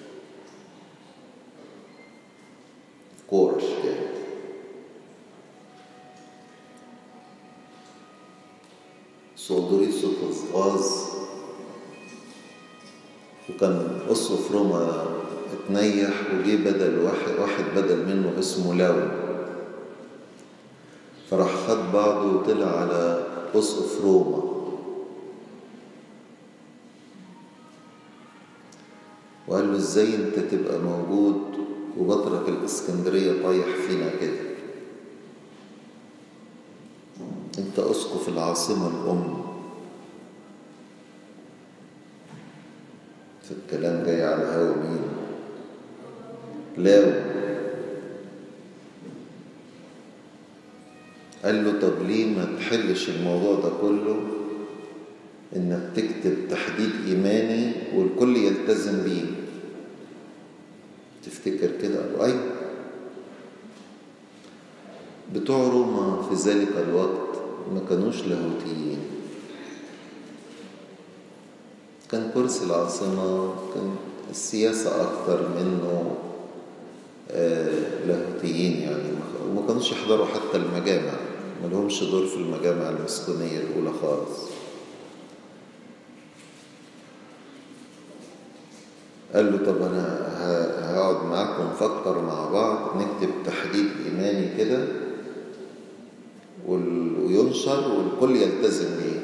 كورش كده سؤدوريتوس غاز وكان أسقف روما اتنيح وجي بدل واحد واحد بدل منه اسمه لاون فراح خد بعضه وطلع على أسقف روما وقال له ازاي انت تبقى موجود وبطرك الاسكندرية طايح فينا كده انت اسقف العاصمة الام الكلام جاي على هوا مين لاو قال له طب ليه ما تحلش الموضوع ده كله انك تكتب تحديد ايماني والكل يلتزم بيه تفتكر كده قال له ايوه بتوع روما في ذلك الوقت ما كانوش لاهوتيين كان كرسي العاصمة كان السياسة أكتر منه آه لاهوتيين يعني وما كانوش يحضروا حتى المجامع ما لهمش دور في المجامع المسكونية الأولى خالص قال له طب أنا هقعد معاكم نفكر مع بعض نكتب تحديد إيماني كده وينشر والكل يلتزم بيه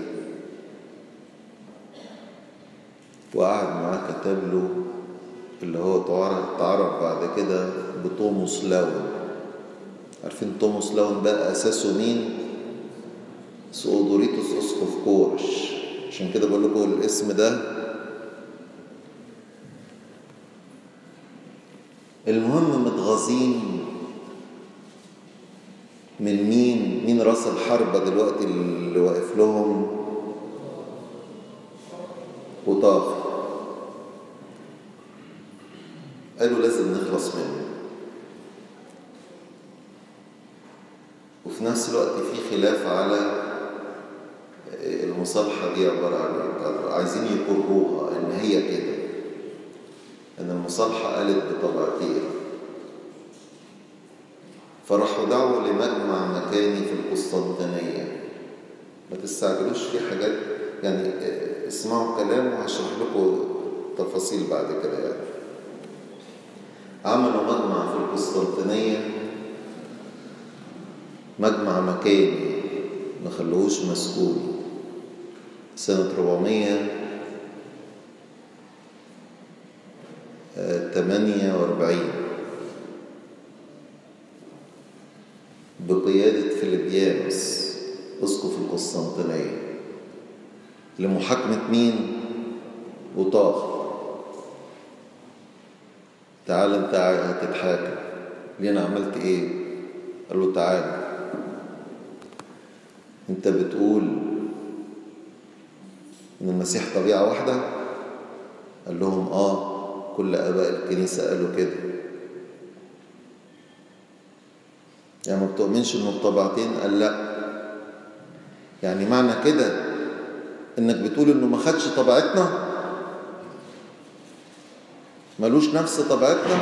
وقعد معاه كتب له اللي هو تعرف بعد كده بتوموس لاون عارفين توموس لاون ده أساسه مين؟ سؤدوريتوس أسقف كورش عشان كده بقول لكم الاسم ده المهم متغاظين من مين مين راس الحربة دلوقتي اللي واقف لهم وطاف قالوا لازم نخلص منه وفي نفس الوقت في خلاف على المصالحة دي عبارة عن ايه عايزين يقروها ان هي كده ان المصالحة قالت بطبعتين فراحوا دعوا لمجمع مكاني في القسطنطينية ما تستعجلوش في حاجات يعني اسمعوا كلام وهشرح لكم تفاصيل بعد كده يعني عملوا مجمع في القسطنطينية مجمع مكاني ما خلوهوش مسكوني سنة 448 بقيادة فيليبيانوس أسقف القسطنطينية لمحاكمة مين؟ وطاخ تعال انت هتتحاكم ليه انا عملت ايه؟ قال له تعال انت بتقول ان المسيح طبيعة واحدة قال لهم اه كل اباء الكنيسة قالوا كده يعني ما بتؤمنش انه بطبيعتين قال لا يعني معنى كده انك بتقول انه ما خدش طبيعتنا ملوش نفس طبيعتنا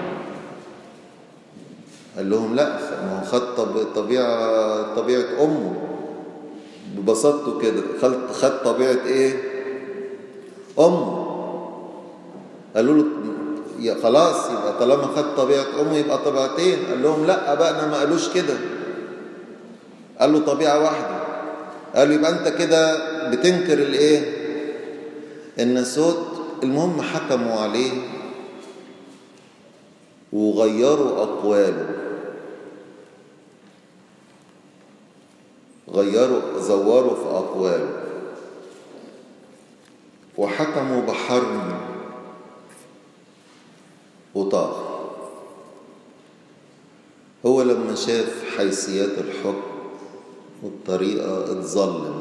قال لهم لا ما هو خد طبيعة طبيعة أمه ببساطته كده خد خد طبيعة إيه؟ أمه قالوا له يا خلاص يبقى طالما خد طبيعة أمه يبقى طبيعتين قال لهم لا أبائنا ما قالوش كده قال له طبيعة واحدة قالوا يبقى أنت كده بتنكر الإيه؟ الناسوت المهم حكموا عليه وغيروا أقواله غيروا زوروا في أقواله وحكموا بحرم وطاغ هو لما شاف حيثيات الحكم والطريقة اتظلم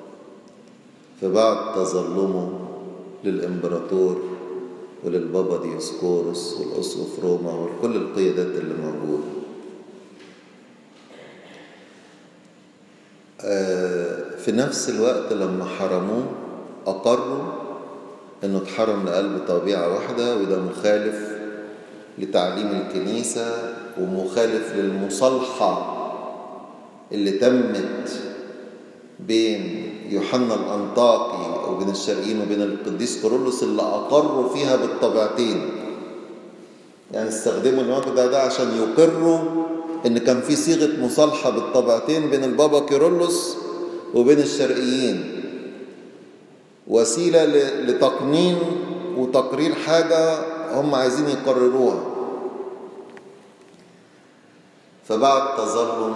فبعد تظلمه للإمبراطور وللبابا ديوسكورس والأسقف روما وكل القيادات اللي موجودة في نفس الوقت لما حرموه أقروا أنه اتحرم لقلب طبيعة واحدة وده مخالف لتعليم الكنيسة ومخالف للمصالحة اللي تمت بين يوحنا الأنطاكي وبين الشرقيين وبين القديس كورولوس اللي أقروا فيها بالطبيعتين يعني استخدموا الموقف ده, ده عشان يقروا إن كان في صيغة مصالحة بالطبيعتين بين البابا كيرلس وبين الشرقيين وسيلة لتقنين وتقرير حاجة هم عايزين يقرروها فبعد تظلم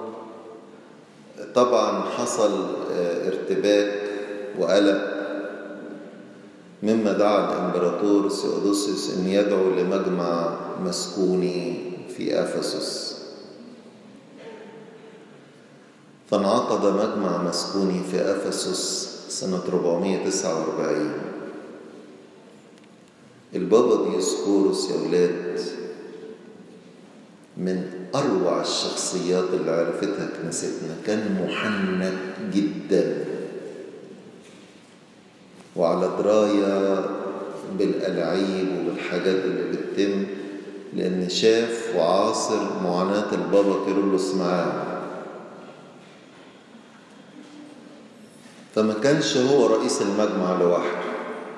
طبعا حصل ارتباك وقلق مما دعا الامبراطور سيودوسيوس ان يدعو لمجمع مسكوني في افسس فانعقد مجمع مسكوني في افسس سنة 449 البابا ديسكوروس يا ولاد من أروع الشخصيات اللي عرفتها كنيستنا كان محنك جدا وعلى دراية بالألعاب وبالحاجات اللي بتتم لأن شاف وعاصر معاناة البابا كيرلس معاه فما كانش هو رئيس المجمع لوحده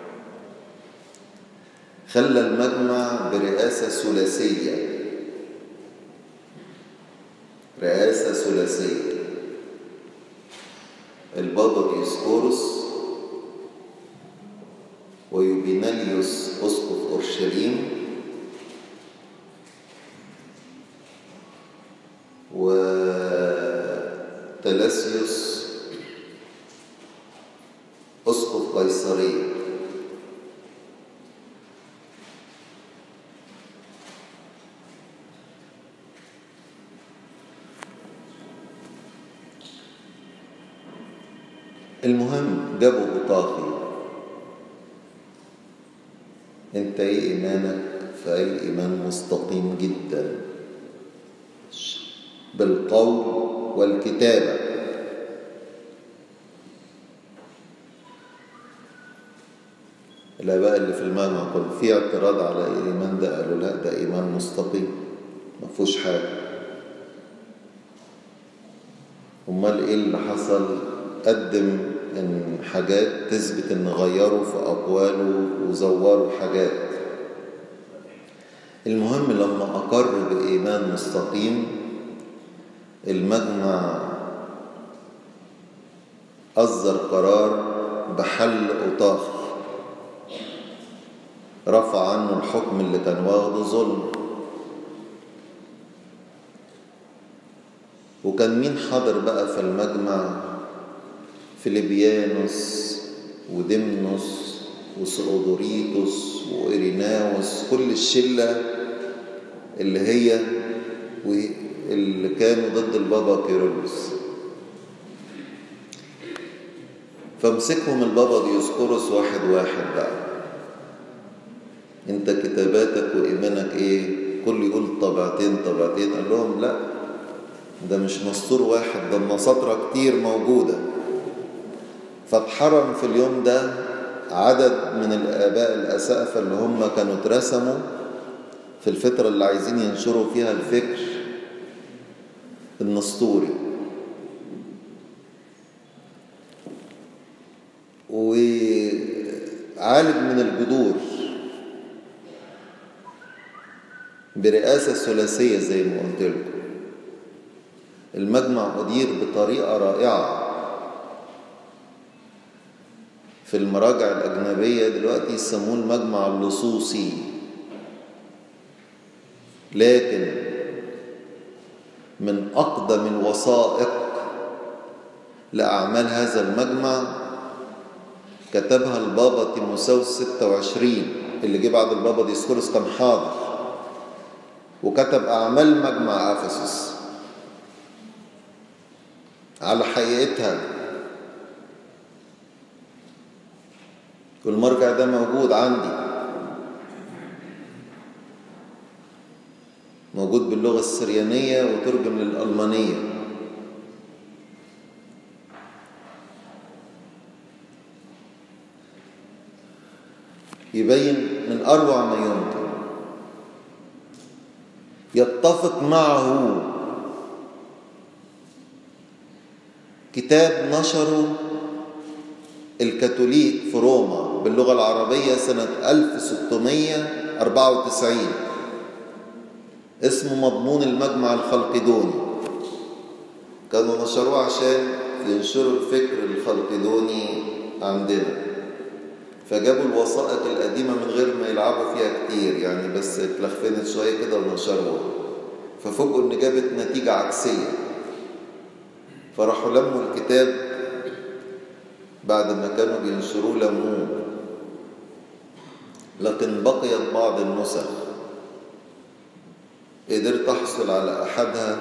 خلى المجمع برئاسة ثلاثية رئاسة ثلاثية البابا ديسكورس ويوبيناليوس أسقف أورشليم وتلاسيوس أسقف قيصرية المهم جابوا بطاقي انت ايه ايمانك فقال ايمان مستقيم جدا بالقول والكتابه الاباء اللي في المجمع قالوا في اعتراض على الايمان ده قالوا لا ده ايمان مستقيم ما فيهوش حاجه امال ايه اللي حصل قدم ان حاجات تثبت ان غيروا في اقواله وزوروا حاجات المهم لما اقر بايمان مستقيم المجمع اصدر قرار بحل اوطاخ رفع عنه الحكم اللي كان واخده ظلم وكان مين حاضر بقى في المجمع فيليبيانوس ودمنوس وسؤدوريتوس وإيريناوس كل الشلة اللي هي اللي كانوا ضد البابا كيرلس فمسكهم البابا ديوسكورس واحد واحد بقى انت كتاباتك وإيمانك ايه كل يقول طبعتين طبعتين قال لهم لا ده مش مسطور واحد ده النساطرة كتير موجودة فاتحرم في اليوم ده عدد من الآباء الأسقفة اللي هم كانوا اترسموا في الفترة اللي عايزين ينشروا فيها الفكر النسطوري وعالج من الجذور برئاسة ثلاثية زي ما قلت لكم المجمع أدير بطريقة رائعة في المراجع الأجنبية دلوقتي يسموه المجمع اللصوصي لكن من أقدم الوثائق لأعمال هذا المجمع كتبها البابا تيموساوس 26 اللي جه بعد البابا ديسكورس كان حاضر وكتب أعمال مجمع أفسس على حقيقتها والمرجع ده موجود عندي موجود باللغة السريانية وترجم للألمانية يبين من أروع ما يمكن يتفق معه كتاب نشره الكاثوليك في روما باللغة العربية سنة 1694 اسمه مضمون المجمع الخلقدوني كانوا نشروه عشان ينشروا الفكر الخلقدوني عندنا فجابوا الوثائق القديمة من غير ما يلعبوا فيها كتير يعني بس اتلخفنت شوية كده ونشروها ففوجئوا إن جابت نتيجة عكسية فراحوا لموا الكتاب بعد ما كانوا بينشروه لموه لكن بقيت بعض النسخ قدرت أحصل على أحدها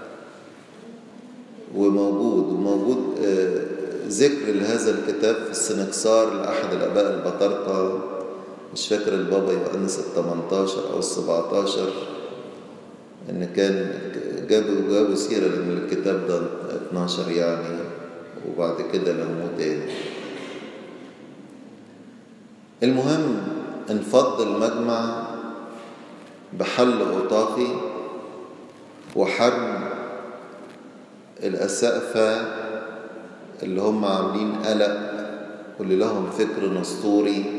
وموجود وموجود ذكر لهذا الكتاب في السنكسار لأحد الآباء البطارقة مش فاكر البابا يوحنس ال 18 أو ال 17 ان كان جابوا جابوا سيرة لان الكتاب ده 12 يعني وبعد كده لموه تاني المهم انفض المجمع بحل أوطاخي وحرم الأسقفة اللي هم عاملين قلق واللي لهم فكر نسطوري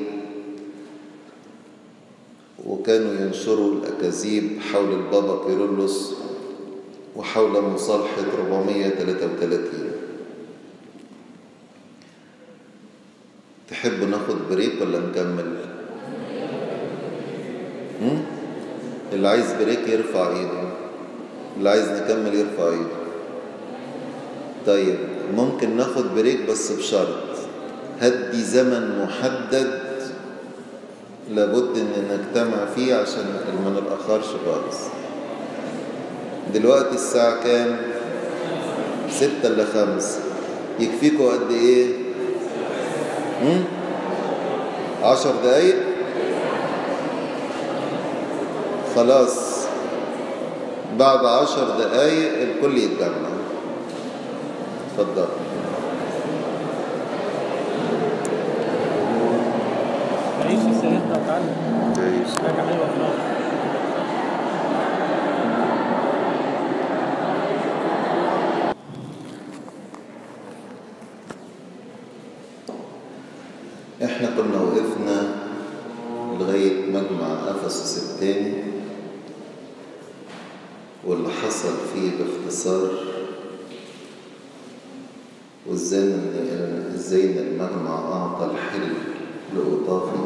وكانوا ينشروا الأكاذيب حول البابا كيرلس وحول مصالحة 433 تحب ناخد بريك ولا نكمل؟ هم؟ اللي عايز بريك يرفع ايده اللي عايز نكمل يرفع ايده طيب ممكن ناخد بريك بس بشرط هدي زمن محدد لابد ان نجتمع فيه عشان ما نتاخرش خالص دلوقتي الساعة كام؟ ستة إلا خمسة يكفيكوا قد إيه؟ هم؟ عشر دقايق؟ خلاص بعد عشر دقايق الكل يتجمع اتفضل عيش سيدنا وتعلم حاجة حلوة في الأرض احنا كنا وقفنا لغاية مجمع أفسس الثاني واللي حصل فيه باختصار وازاي ان ازاي ان المجمع اعطى الحل لأوطاخي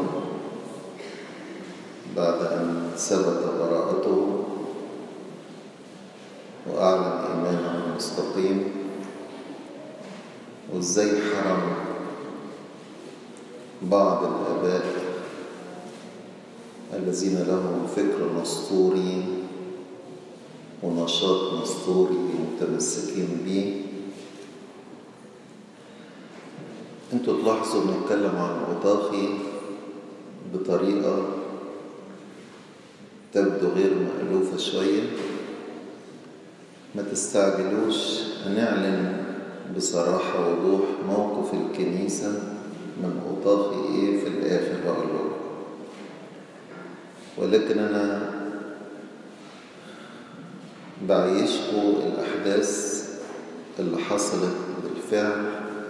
بعد ان ثبت براءته واعلن ايمانه المستقيم وازاي حرم بعض الآباء الذين لهم فكر نسطوري ونشاط نسطوري متمسكين به انتوا تلاحظوا بنتكلم عن أوطاخي بطريقة تبدو غير مألوفة شوية ما تستعجلوش هنعلن بصراحة ووضوح موقف الكنيسة من أوطاخي إيه في الآخر هقول لكم ولكن أنا بعيشكم الأحداث اللي حصلت بالفعل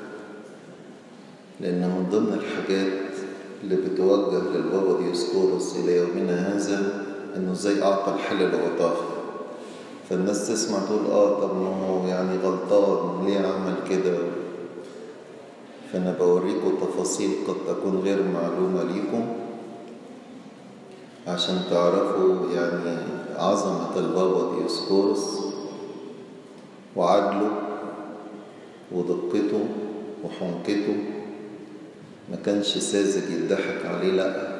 لأن من ضمن الحاجات اللي بتوجه للبابا ديوسكورس إلى يومنا هذا إنه إزاي أعطى الحل لأوطاخي فالناس تسمع تقول آه طب ما هو يعني غلطان ليه عمل كده فأنا بوريكم تفاصيل قد تكون غير معلومة ليكم عشان تعرفوا يعني عظمة البابا ديوسكورس وعدله ودقته وحنكته ما كانش ساذج يضحك عليه لأ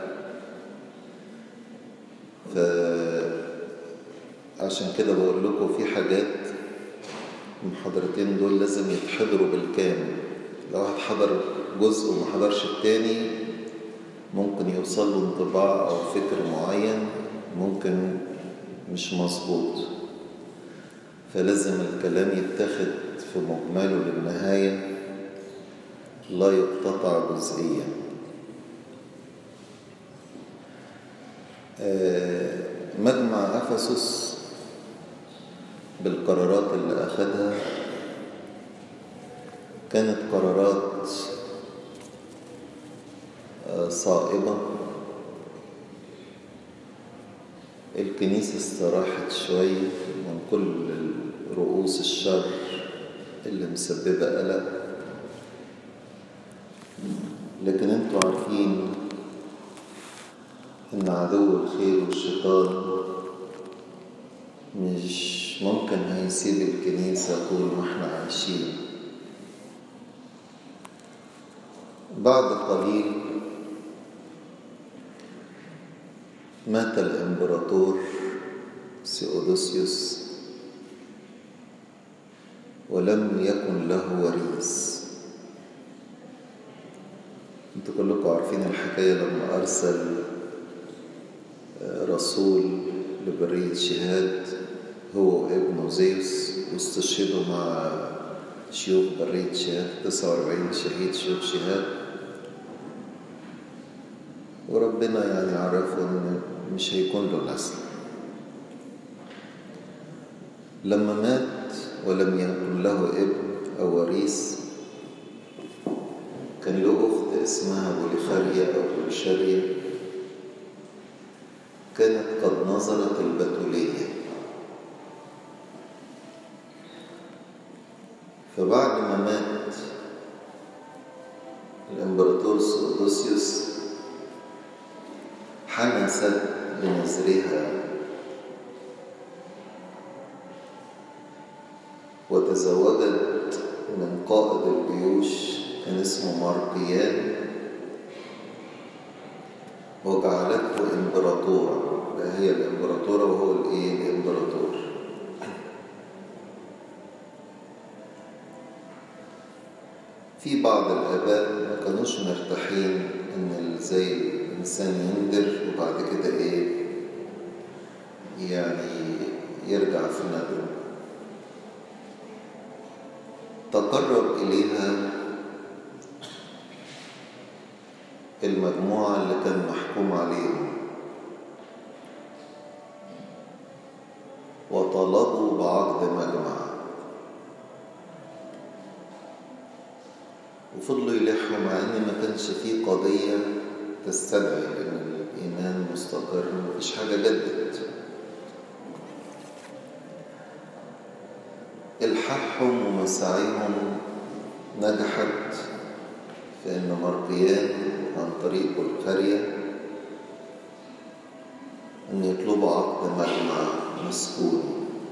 فعشان كده بقول لكم في حاجات المحاضرتين دول لازم يتحضروا بالكامل لو واحد حضر جزء وما حضرش التاني ممكن يوصل له انطباع أو فكر معين ممكن مش مظبوط فلازم الكلام يتاخد في مجمله للنهاية لا يقتطع جزئيا مجمع أفسس بالقرارات اللي أخدها كانت قرارات صائبة الكنيسة استراحت شوية من كل رؤوس الشر اللي مسببة قلق لكن انتوا عارفين ان عدو الخير والشيطان مش ممكن هيسيب الكنيسة طول ما احنا عايشين بعد قليل مات الامبراطور سيودوسيوس ولم يكن له وريث انتوا كلكم عارفين الحكاية لما أرسل رسول لبرية شهاد هو وابنه زيوس واستشهدوا مع شيوخ برية شهاد 49 شهيد شيوخ شهاد وربنا يعني عرفه ان مش هيكون له نسل لما مات ولم يكن له ابن او وريث كان له اخت اسمها بوليخاريا او بولشاريا كانت قد نظرت البتوليه فبعد ما مات الامبراطور سودوسيوس حنست لنزرها وتزوجت من قائد الجيوش كان اسمه مارقيان وجعلته امبراطورا هي الامبراطوره وهو الايه الامبراطور في بعض الآباء ما كانوش مرتاحين إن زي الإنسان يندر وبعد كده إيه يعني يرجع في ندم تقرب إليها المجموعة اللي كان محكوم عليهم وطلبوا بعقد مجمع وفضلوا يلحوا مع ان ما كانش فيه قضية تستدعي ان الايمان مستقر مفيش حاجة جدت الحاحهم ومساعيهم نجحت في ان مرقيان عن طريق القرية ان يطلبوا عقد مجمع مسكون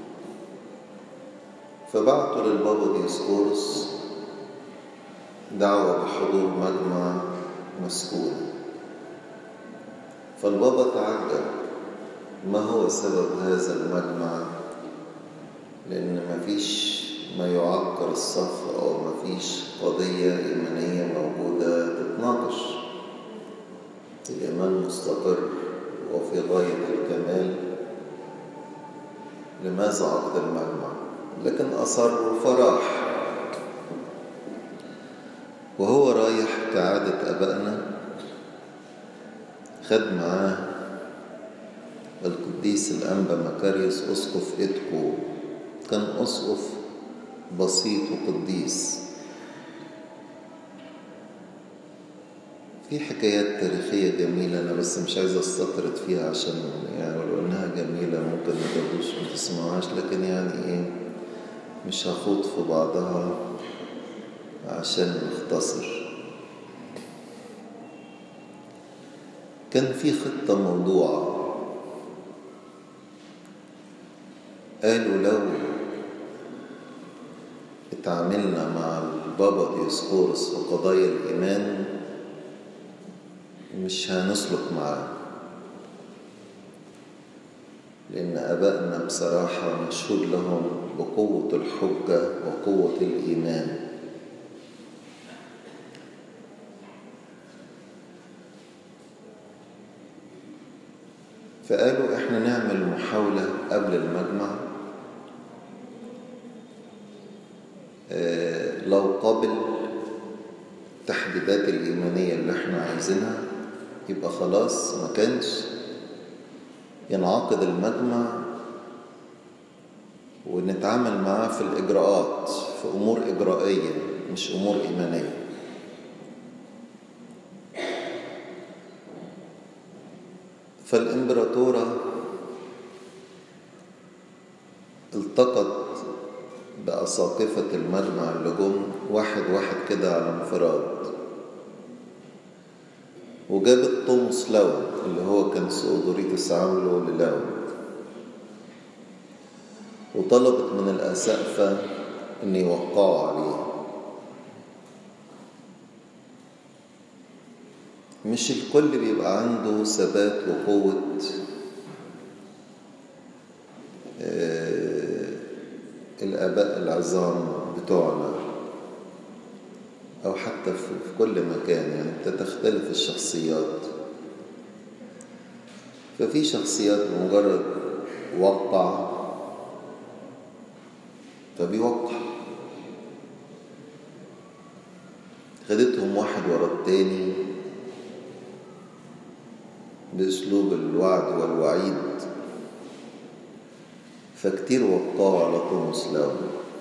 فبعتوا للبابا ديسكورس دعوة بحضور مجمع مسكون فالبابا تعجب ما هو سبب هذا المجمع لأن مفيش ما يعكر الصف أو مفيش قضية إيمانية موجودة تتناقش الإيمان مستقر وفي غاية الكمال لماذا عقد المجمع لكن أصروا فراح وهو رايح كعادة أبائنا خد معاه القديس الأنبا مكاريوس أسقف إتكو كان أسقف بسيط وقديس في حكايات تاريخية جميلة أنا بس مش عايز أستطرد فيها عشان يعني لو إنها جميلة ممكن ما تقدروش ما تسمعوهاش لكن يعني إيه مش هخوض في بعضها عشان نختصر كان في خطة موضوعة قالوا لو اتعاملنا مع البابا ديسكورس في قضايا الإيمان مش هنسلك معاه لأن أبائنا بصراحة مشهود لهم بقوة الحجة وقوة الإيمان فقالوا احنا نعمل محاولة قبل المجمع اه لو قبل التحديدات الإيمانية اللي احنا عايزينها يبقى خلاص ما كانش ينعقد المجمع ونتعامل معاه في الإجراءات في أمور إجرائية مش أمور إيمانية فالإمبراطورة التقت بأساقفة المجمع اللي جم واحد واحد كده على انفراد وجابت توماس لاون اللي هو كان سؤدوريتس عامله للاون وطلبت من الأسقفة أن يوقعوا عليه مش الكل بيبقى عنده ثبات وقوة الآباء العظام بتوعنا أو حتى في كل مكان يعني تختلف الشخصيات ففي شخصيات مجرد وقع خدتهم واحد ورا التاني بأسلوب الوعد والوعيد فكتير وقعوا على طمس لهم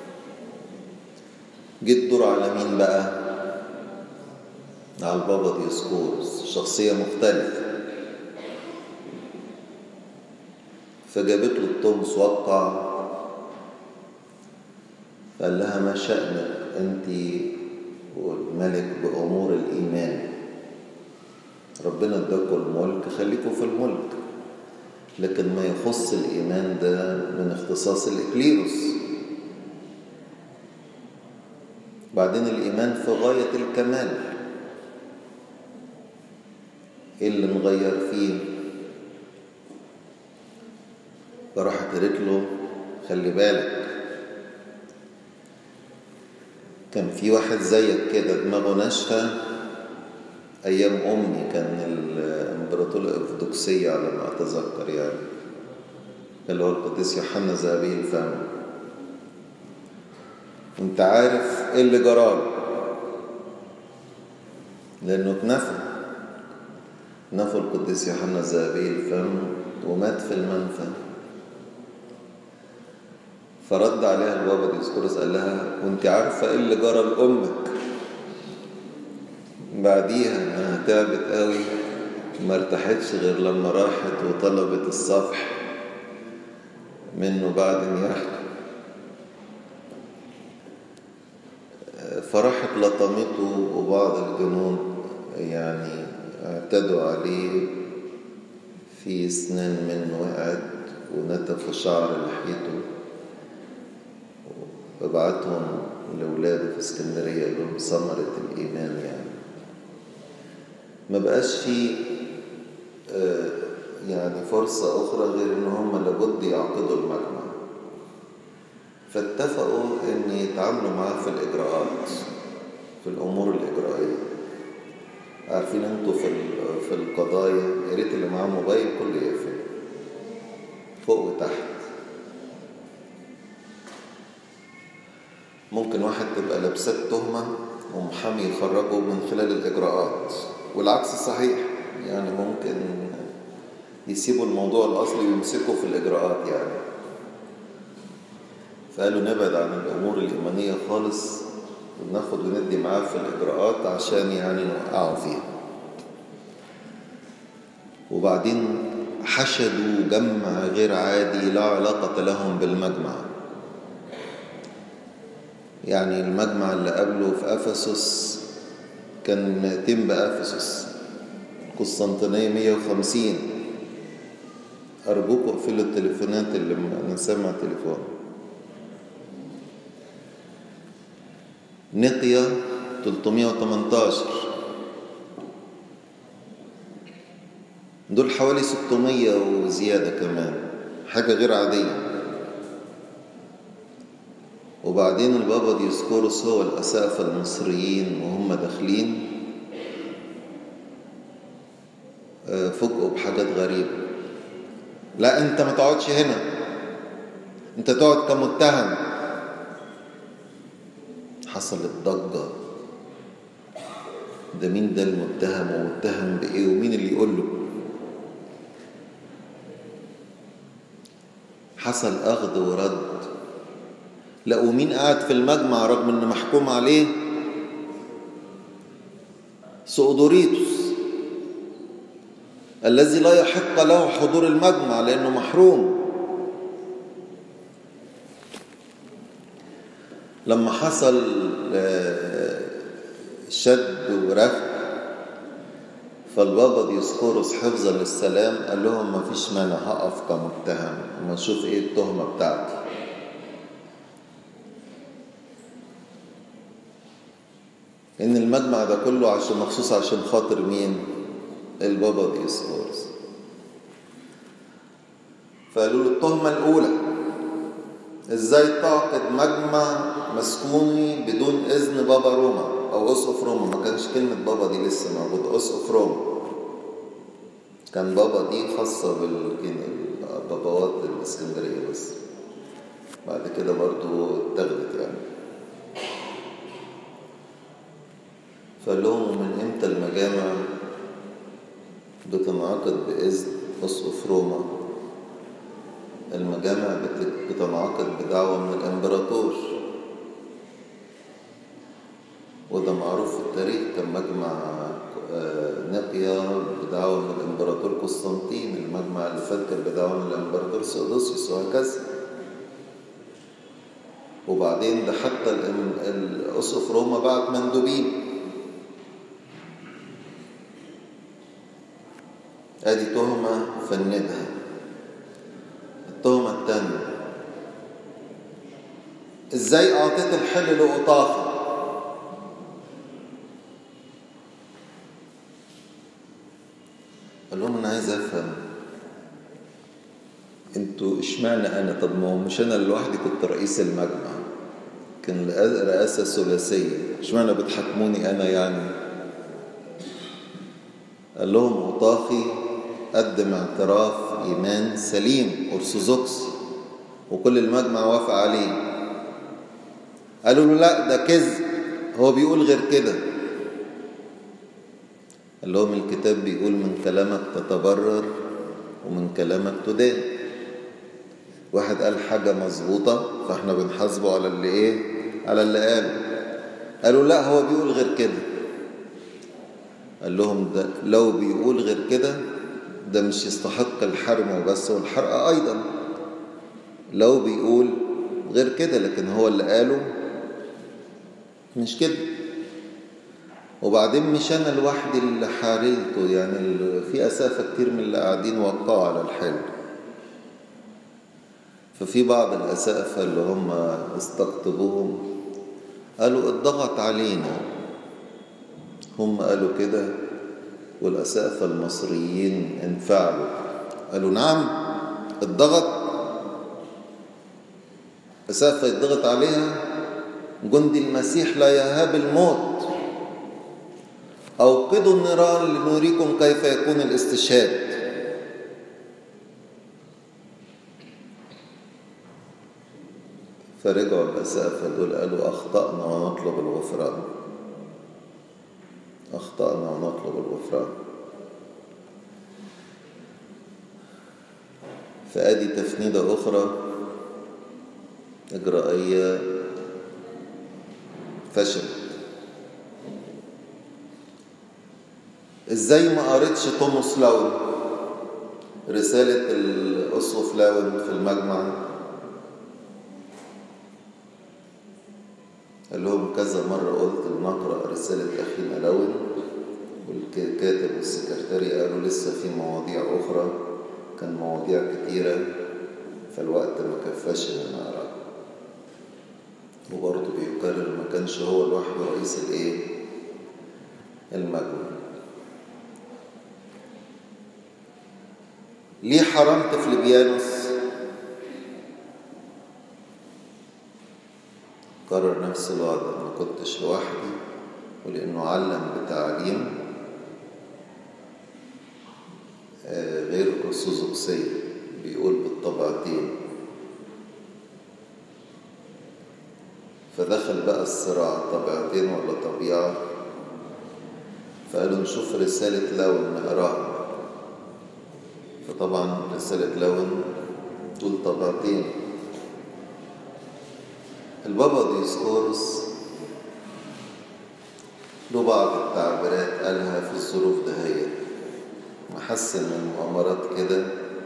جيت دور على مين بقى على البابا ديسكورس شخصية مختلفة فجابت له الطمس وقع فقال لها ما شأنك أنت والملك بأمور الإيمان ربنا اداكم الملك خليكم في الملك لكن ما يخص الإيمان ده من اختصاص الإكليروس بعدين الإيمان في غاية الكمال إيه اللي نغير فيه فراحت قالت له خلي بالك كان في واحد زيك كده دماغه ناشفة أيام أمي كان الإمبراطورية الأرثوذكسية على ما أتذكر يعني اللي هو القديس يوحنا ذهبي الفم وأنت عارف إيه اللي جراله لأنه اتنفى نفى القديس يوحنا ذهبي الفم ومات في المنفى فرد عليها البابا ديسكورس قال لها وانت عارفة ايه اللي جرى لأمك بعديها انها تعبت قوي ما ارتاحتش غير لما راحت وطلبت الصفح منه بعد نياحته فراحت لطمته وبعض الجنود يعني اعتدوا عليه في اسنان منه وقعت ونتفوا شعر لحيته وبعتهم لأولاده في اسكندرية قال لهم ثمرة الإيمان يعني ما بقاش في يعني فرصة أخرى غير إن هم لابد يعقدوا المجمع فاتفقوا إن يتعاملوا معاه في الإجراءات في الأمور الإجرائية عارفين انتوا في في القضايا يا ريت اللي معاه موبايل كله يقفل فوق وتحت ممكن واحد تبقى لابسات تهمة ومحامي يخرجه من خلال الإجراءات والعكس صحيح يعني ممكن يسيبوا الموضوع الأصلي ويمسكوا في الإجراءات يعني فقالوا نبعد عن الأمور الإيمانية خالص وناخد وندي معاه في الإجراءات عشان يعني نوقعوا فيها وبعدين حشدوا جمع غير عادي لا علاقة لهم بالمجمع يعني المجمع اللي قبله في أفسس كان تم بأفسس قسطنطينية 150 أرجوكم اقفلوا التليفونات اللي نسمع تليفون نقية 318 دول حوالي 600 وزيادة كمان حاجة غير عادية وبعدين البابا ديسكورس هو الأسافة المصريين وهم داخلين فوجئوا بحاجات غريبة لا انت ما تقعدش هنا انت تقعد كمتهم حصلت ضجة ده مين ده المتهم ومتهم بإيه ومين اللي يقول له حصل أخذ ورد لا ومين قاعد في المجمع رغم إن محكوم عليه سؤدوريتوس الذي لا يحق له حضور المجمع لأنه محروم لما حصل شد ورفع فالبابا ديسكورس حفظا للسلام قال لهم ما فيش مانع هقف كمتهم اما اشوف ايه التهمه بتاعتي ان المجمع ده كله عشان مخصوص عشان خاطر مين البابا ديسكورس فقالوا له التهمه الاولى ازاي تعقد مجمع مسكوني بدون اذن بابا روما او اسقف روما ما كانش كلمه بابا دي لسه موجوده اسقف روما كان بابا دي خاصه بالباباوات الاسكندريه بس بعد كده برضو اتاخدت يعني فقال لهم من امتى المجامع بتنعقد بإذن أسقف روما المجامع بتنعقد بدعوة من الإمبراطور وده معروف في التاريخ كان مجمع نقيا بدعوة من الإمبراطور قسطنطين المجمع اللي فات كان بدعوة من الإمبراطور سودوسيوس وهكذا وبعدين ده حتى الأسقف روما بعت مندوبين ادي تهمة فندها التهمة الثانية ازاي اعطيت الحل لأطافة قال لهم انا عايز افهم انتوا اشمعنى انا طب ما هو مش انا لوحدي كنت رئيس المجمع كان رئاسة ثلاثية اشمعنى بتحكموني انا يعني قال لهم أطاخي قدم اعتراف إيمان سليم أرثوذكسي وكل المجمع وافق عليه قالوا له لا ده كذب هو بيقول غير كده قال لهم الكتاب بيقول من كلامك تتبرر ومن كلامك تدان واحد قال حاجة مظبوطة فاحنا بنحاسبه على اللي ايه على اللي قاله قالوا لا هو بيقول غير كده قال لهم ده لو بيقول غير كده ده مش يستحق الحرم وبس والحرق أيضا لو بيقول غير كده لكن هو اللي قاله مش كده وبعدين مش أنا لوحدي اللي حارلته يعني في أسافة كتير من اللي قاعدين وقعوا على الحل ففي بعض الأسافة اللي هم استقطبوهم قالوا الضغط علينا هم قالوا كده والأسافة المصريين انفعلوا قالوا نعم الضغط أسافة يضغط عليها جندي المسيح لا يهاب الموت أوقدوا النيران لنريكم كيف يكون الاستشهاد فرجعوا الأسافة دول قالوا أخطأنا ونطلب الغفران أخطأنا ونطلب الغفران فأدي تفنيدة أخرى إجرائية فشلت إزاي ما قريتش توماس لاون رسالة الأسقف لاون في المجمع قال لهم كذا مرة قلت نقرأ رسالة أخينا لاون والكاتب والسكرتاري قالوا لسه في مواضيع أخرى كان مواضيع كتيرة فالوقت ما كفاش إن نقرأ وبرضه بيكرر ما كانش هو لوحده رئيس الإيه؟ المجمع ليه حرمت فليبيانوس؟ كرر نفس الوضع ما كنتش لوحدي ولأنه علم بتعليم غير أرثوذكسية بيقول بالطبعتين فدخل بقى الصراع طبيعتين ولا طبيعة فقالوا نشوف رسالة لون نقراها فطبعا رسالة لون تقول طبيعتين البابا ديسكورس له بعض التعبيرات قالها في الظروف دهيت محسن من المؤامرات كده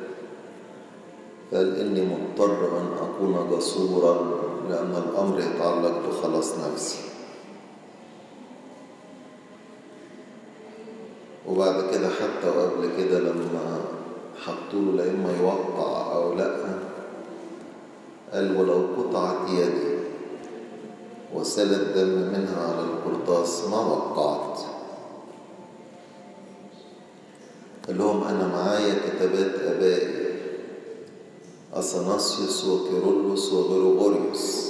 قال إني مضطر أن أكون جسورا لأن الأمر يتعلق بخلاص نفسي وبعد كده حتى وقبل كده لما حطوا له لا إما يوقع أو لأ قال ولو قطعت يدي وسال الدم منها على القرطاس ما وقعت قال لهم أنا معايا كتابات آبائي أثناسيوس وكيرلس وغريغوريوس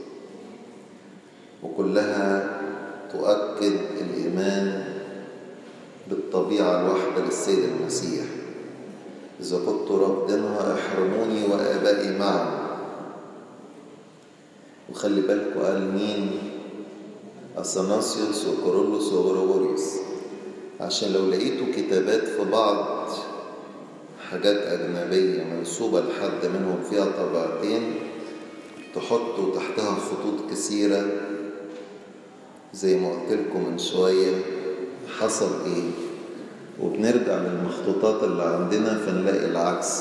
وكلها تؤكد الإيمان بالطبيعة الواحدة للسيد المسيح إذا كنت رافضينها احرموني وآبائي معا وخلي بالكوا قال مين أثناسيوس وكورولوس وغريغوريوس عشان لو لقيتوا كتابات في بعض حاجات أجنبية منسوبة لحد منهم فيها طبعتين تحطوا تحتها خطوط كثيرة زي ما قلت لكم من شوية حصل إيه وبنرجع للمخطوطات اللي عندنا فنلاقي العكس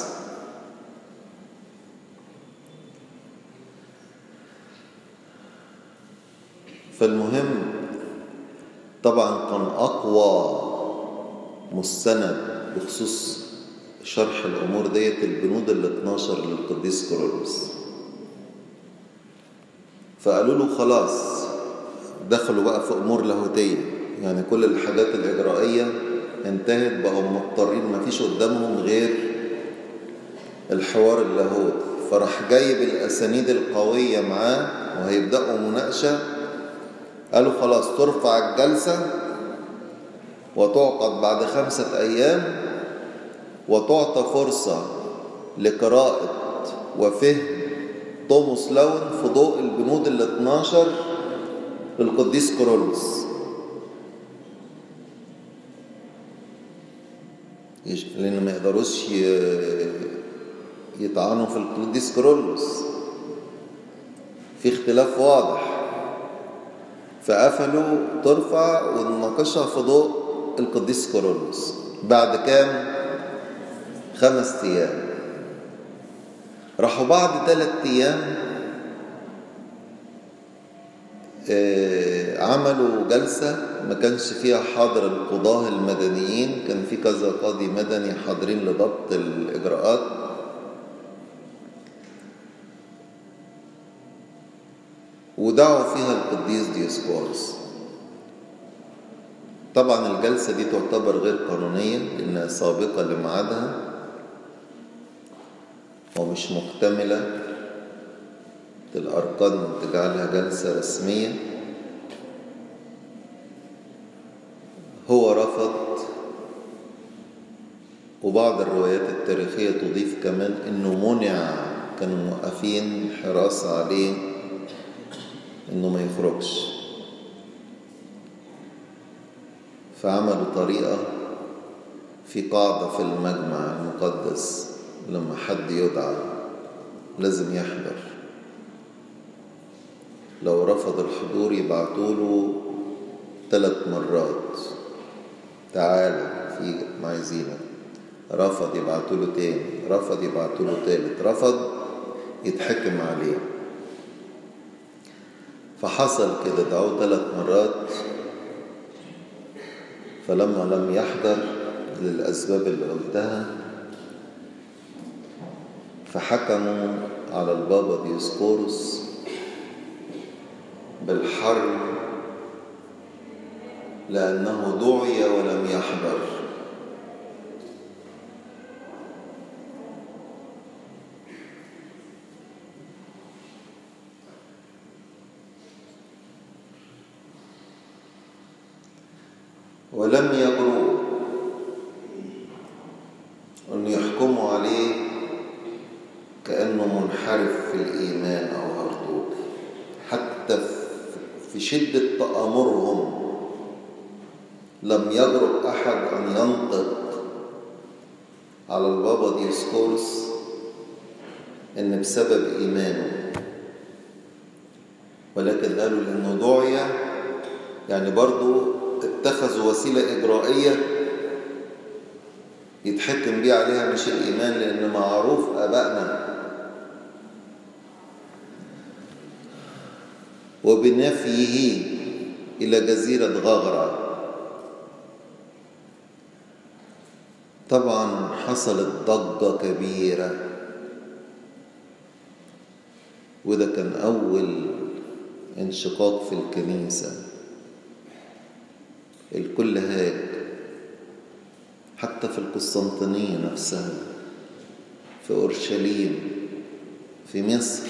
فالمهم طبعا كان أقوى مستند بخصوص شرح الأمور ديت البنود ال 12 للقديس كورولوس فقالوا له خلاص دخلوا بقى في أمور لاهوتية يعني كل الحاجات الإجرائية انتهت بقوا مضطرين ما فيش قدامهم غير الحوار اللاهوت فراح جايب الأسانيد القوية معاه وهيبدأوا مناقشة قالوا خلاص ترفع الجلسة وتعقد بعد خمسة أيام وتعطى فرصة لقراءة وفهم توماس لاون في ضوء البنود ال 12 للقديس كورولوس لأن ما يقدروش يطعنوا في القديس كورولوس في اختلاف واضح فقفلوا ترفع ونناقشها في ضوء القديس كورولوس بعد كام خمس ايام راحوا بعد ثلاث ايام عملوا جلسة ما كانش فيها حاضر القضاة المدنيين كان في كذا قاضي مدني حاضرين لضبط الإجراءات ودعوا فيها القديس ديوسكورس طبعا الجلسة دي تعتبر غير قانونية لأنها سابقة لميعادها ومش مكتملة الأركان تجعلها جلسة رسمية هو رفض وبعض الروايات التاريخية تضيف كمان إنه منع كانوا موقفين حراسة عليه إنه ما يخرجش فعملوا طريقة في قاعدة في المجمع المقدس لما حد يدعى لازم يحضر لو رفض الحضور يبعتوا له ثلاث مرات تعالى في عايزينك رفض يبعتوا له تاني رفض يبعتوا له تالت رفض يتحكم عليه فحصل كده دعوه ثلاث مرات فلما لم يحضر للأسباب اللي قلتها فحكموا على البابا ديوسكورس بالحرب لأنه دعي ولم يحضر ولم يجرؤوا أن يحكموا عليه كأنه منحرف في الإيمان أو هرطوق حتى في شدة تآمرهم لم يجرؤ أحد أن ينطق على البابا ديسكورس إن بسبب إيمانه ولكن قالوا لأنه دعي يعني برضو اتخذوا وسيلة إجرائية يتحكم بيه عليها مش الإيمان لأن معروف آبائنا وبنفيه إلى جزيرة غغرة طبعا حصلت ضجة كبيرة وده كان أول انشقاق في الكنيسة الكل هاج حتى في القسطنطينية نفسها في أورشليم في مصر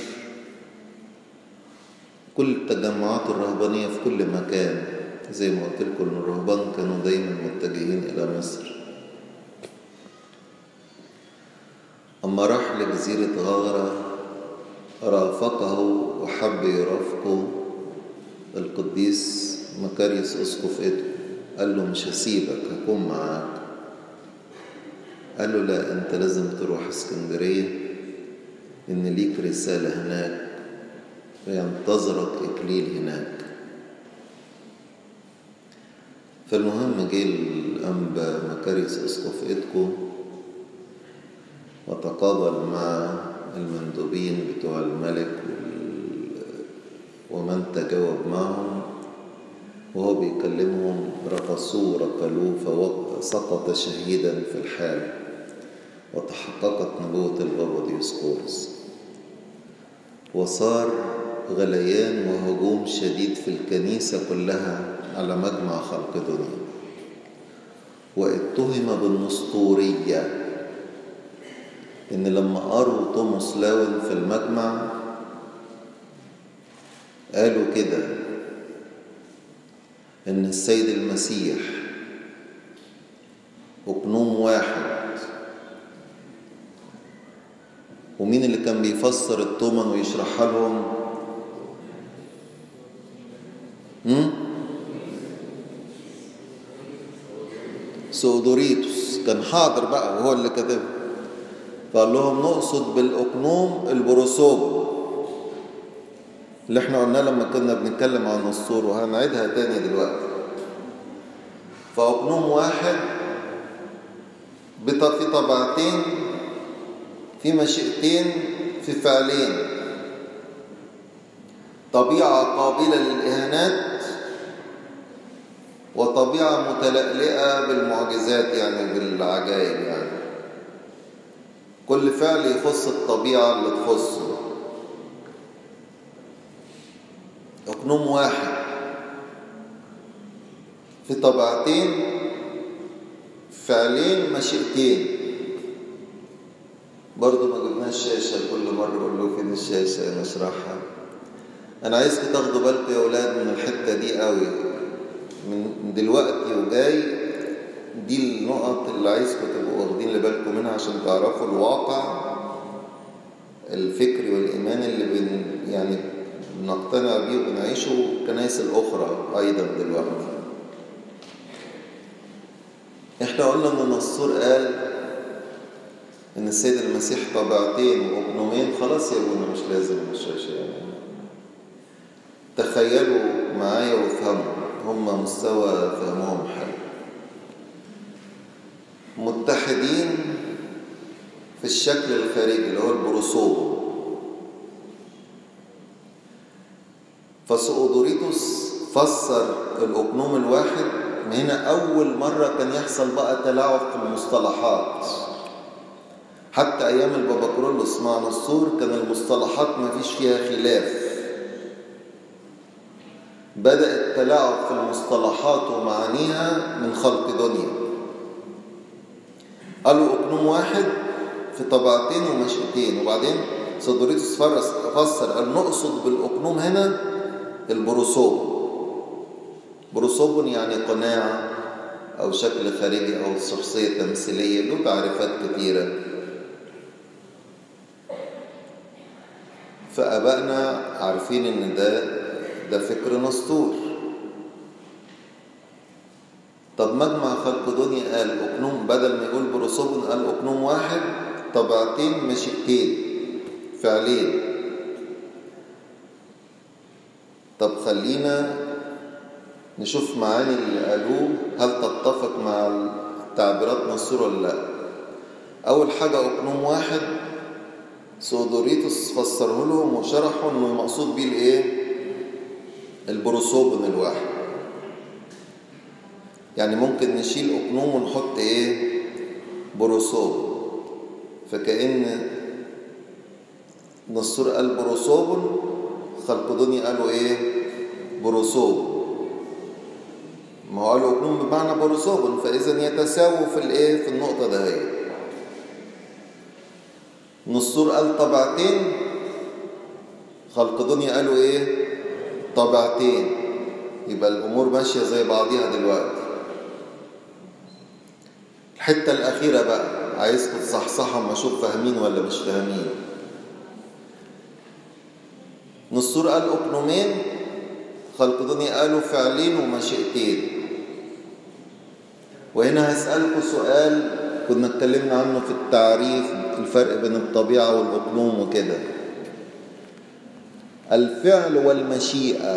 كل التجمعات الرهبانية في كل مكان زي ما قلت لكم ان الرهبان كانوا دايما متجهين إلى مصر أما راح لجزيرة غغرة رافقه وحب يرافقه القديس مكاريوس اسقف ادكو قال له مش هسيبك هكون معاك قال له لا انت لازم تروح اسكندرية ان ليك رسالة هناك وينتظرك اكليل هناك فالمهم جه الأنبا مكاريس اسقف ادكو وتقابل مع المندوبين بتوع الملك ومن تجاوب معهم وهو بيكلمهم رقصوه ركلوه فسقط شهيدا في الحال وتحققت نبوة البابا ديوسكورس وصار غليان وهجوم شديد في الكنيسة كلها على مجمع خلق دنيا واتهم بالنسطورية إن لما قروا توماس لاون في المجمع قالوا كده إن السيد المسيح أقنوم واحد ومين اللي كان بيفسر التومن ويشرحها لهم هم؟ سودوريتوس كان حاضر بقى وهو اللي كاتبها فقال لهم نقصد بالأقنوم البروسوب اللي احنا قلنا لما كنا بنتكلم عن النسطور وهنعيدها تاني دلوقتي فأقنوم واحد في طبعتين في مشيئتين في فعلين طبيعة قابلة للإهانات وطبيعة متلألئة بالمعجزات يعني بالعجائب يعني كل فعل يخص الطبيعة اللي تخصه أقنوم واحد في طبعتين فعلين مشيئتين برضو ما جبناش شاشة كل مرة أقول له فين الشاشة نشرحها أنا عايزكم تاخدوا بالكم يا أولاد من الحتة دي قوي من دلوقتي وجاي دي النقط اللي عايزكم تبقوا واخدين لبالكم منها عشان تعرفوا الواقع الفكري والإيمان اللي بن يعني بنقتنع بيه وبنعيشه الكنائس الأخرى أيضا دلوقتي احنا قلنا ان النصور قال ان السيد المسيح طبعتين وابنومين خلاص يا ابونا مش لازم الشاشة يعني تخيلوا معايا وافهموا هم مستوى فهمهم حلو متحدين في الشكل الخارجي اللي هو البروسوم فسؤدوريتوس فسر الأقنوم الواحد هنا أول مرة كان يحصل بقى تلاعب في المصطلحات حتى أيام البابا كرولوس مع نصور كان المصطلحات ما فيش فيها خلاف بدأ التلاعب في المصطلحات ومعانيها من خلق دنيا قالوا أقنوم واحد في طبعتين ومشئتين وبعدين سودوريتوس فسر قال نقصد بالأقنوم هنا البروسوم بروسوب يعني قناع أو شكل خارجي أو شخصية تمثيلية له تعريفات كثيرة فأبائنا عارفين إن ده ده فكر نسطور طب مجمع خلق دنيا قال أقنوم بدل ما يقول بروسوب قال أقنوم واحد طبعتين مشيئتين فعلين طب خلينا نشوف معاني اللي قالوه هل تتفق مع تعبيرات نصور ولا لا أول حاجة أقنوم واحد سودوريتوس فسره لهم وشرحوا إنه المقصود بيه الإيه؟ البروسوبن الواحد يعني ممكن نشيل أقنوم ونحط إيه؟ بروسوب فكأن نصور قال بروسوبن خلق دنيا قالوا إيه؟ بروسوب ما هو قالوا أقنوم بمعنى بروسوبن فإذا يتساووا في الإيه؟ في النقطة دهيت نصور قال طبعتين خلق دنيا قالوا ايه طبعتين يبقى الامور ماشيه زي بعضيها دلوقتي الحته الاخيره بقى عايزكم تصحصحوا اما اشوف فاهمين ولا مش فاهمين نصور قال اقنومين خلق دنيا قالوا فعلين ومشيئتين وهنا هسألكم سؤال كنا اتكلمنا عنه في التعريف الفرق بين الطبيعة والأقلوم وكده الفعل والمشيئة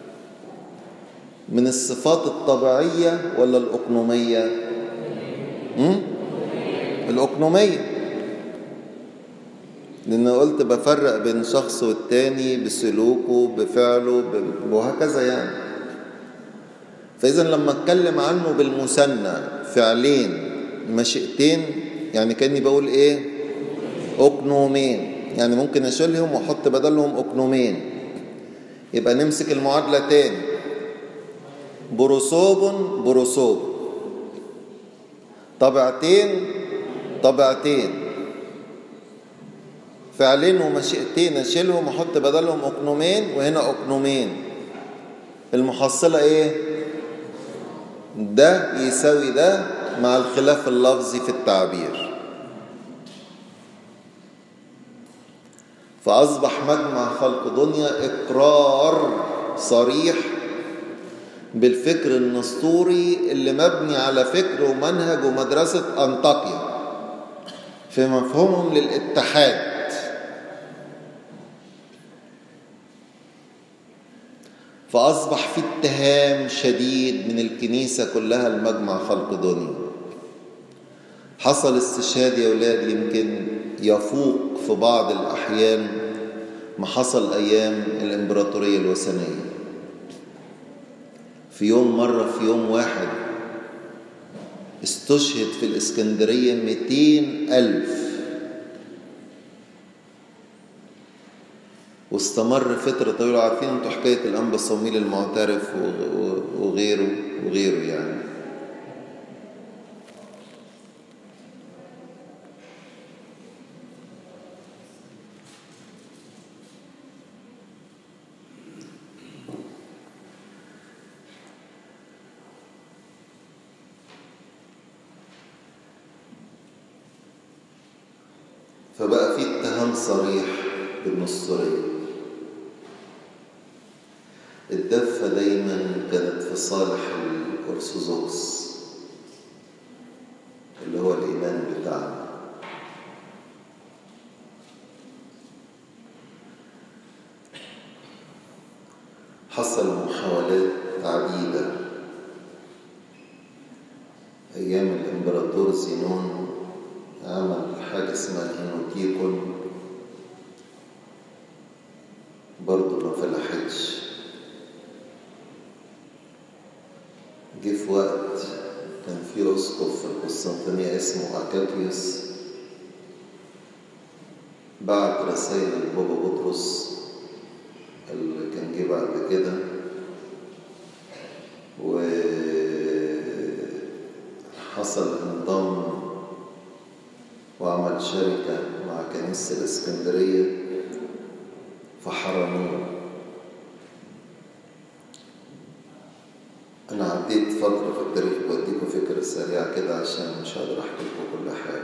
من الصفات الطبيعية ولا الأقنومية م? الأقنومية لأن قلت بفرق بين شخص والتاني بسلوكه بفعله وهكذا يعني فإذا لما اتكلم عنه بالمثنى فعلين مشيئتين يعني كأني بقول إيه أقنومين يعني ممكن أشيلهم وأحط بدلهم أقنومين يبقى نمسك المعادلة تاني بروسوب بروسوب طبيعتين طبيعتين فعلين ومشيئتين اشيلهم واحط بدلهم اقنومين وهنا اقنومين المحصلة ايه ده يساوي ده مع الخلاف اللفظي في التعبير فأصبح مجمع خلق دنيا إقرار صريح بالفكر النسطوري اللي مبني على فكر ومنهج ومدرسة أنطاكيا في مفهومهم للاتحاد فأصبح في اتهام شديد من الكنيسة كلها المجمع خلق دنيا حصل استشهاد يا ولاد يمكن يفوق في بعض الأحيان ما حصل أيام الإمبراطورية الوثنية في يوم مرة في يوم واحد استشهد في الإسكندرية 200 ألف واستمر فترة طويلة عارفين انتوا حكاية الأنبا الصوميل المعترف وغيره وغيره يعني فبقى في اتهام صريح بالنصريه الدفة دايما كانت في صالح الأرثوذكس اللي هو الإيمان بتاعنا حصل محاولات عديدة أيام الإمبراطور زينون عمل حاجة اسمها هينوتيكون برضه ما فلحتش جه في وقت كان في اسقف في القسطنطينيه اسمه اكاكيوس بعت رسائل لبابا بطرس اللي كان جه بعد كده وحصل انضم وعمل شركة مع كنيسة الإسكندرية فحرموه أنا عديت فترة في التاريخ بديكم فكرة سريعة كده عشان مش هقدر أحكي لكم كل حاجة.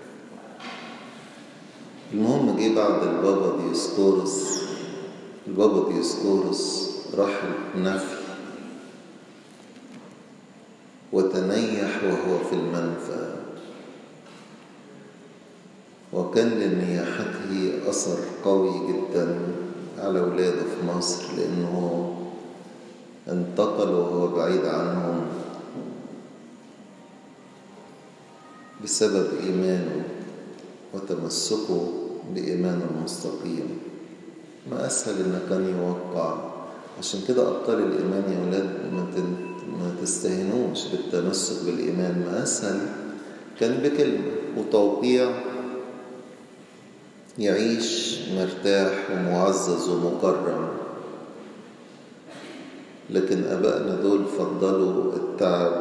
المهم جه بعد البابا ديسكورس البابا ديسكورس راح النفي وتنيح وهو في المنفى وكان لنياحته أثر قوي جدا على ولاده في مصر لأنه انتقل وهو بعيد عنهم بسبب إيمانه وتمسكه بإيمانه المستقيم ما أسهل إن كان يوقع عشان كده أبطال الإيمان يا ولاد ما تستهينوش بالتمسك بالإيمان ما أسهل كان بكلمة وتوقيع يعيش مرتاح ومعزز ومكرم لكن أبائنا دول فضلوا التعب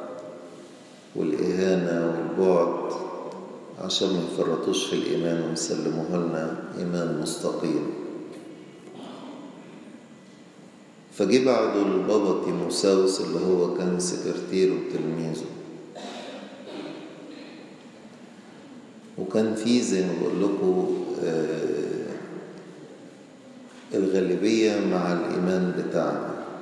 والإهانة والبعد عشان ما يفرطوش في الإيمان ويسلموه لنا إيمان مستقيم فجه بعده البابا تيموساوس اللي هو كان سكرتيره وتلميذه وكان في زي ما بقول لكم الغالبية مع الإيمان بتاعنا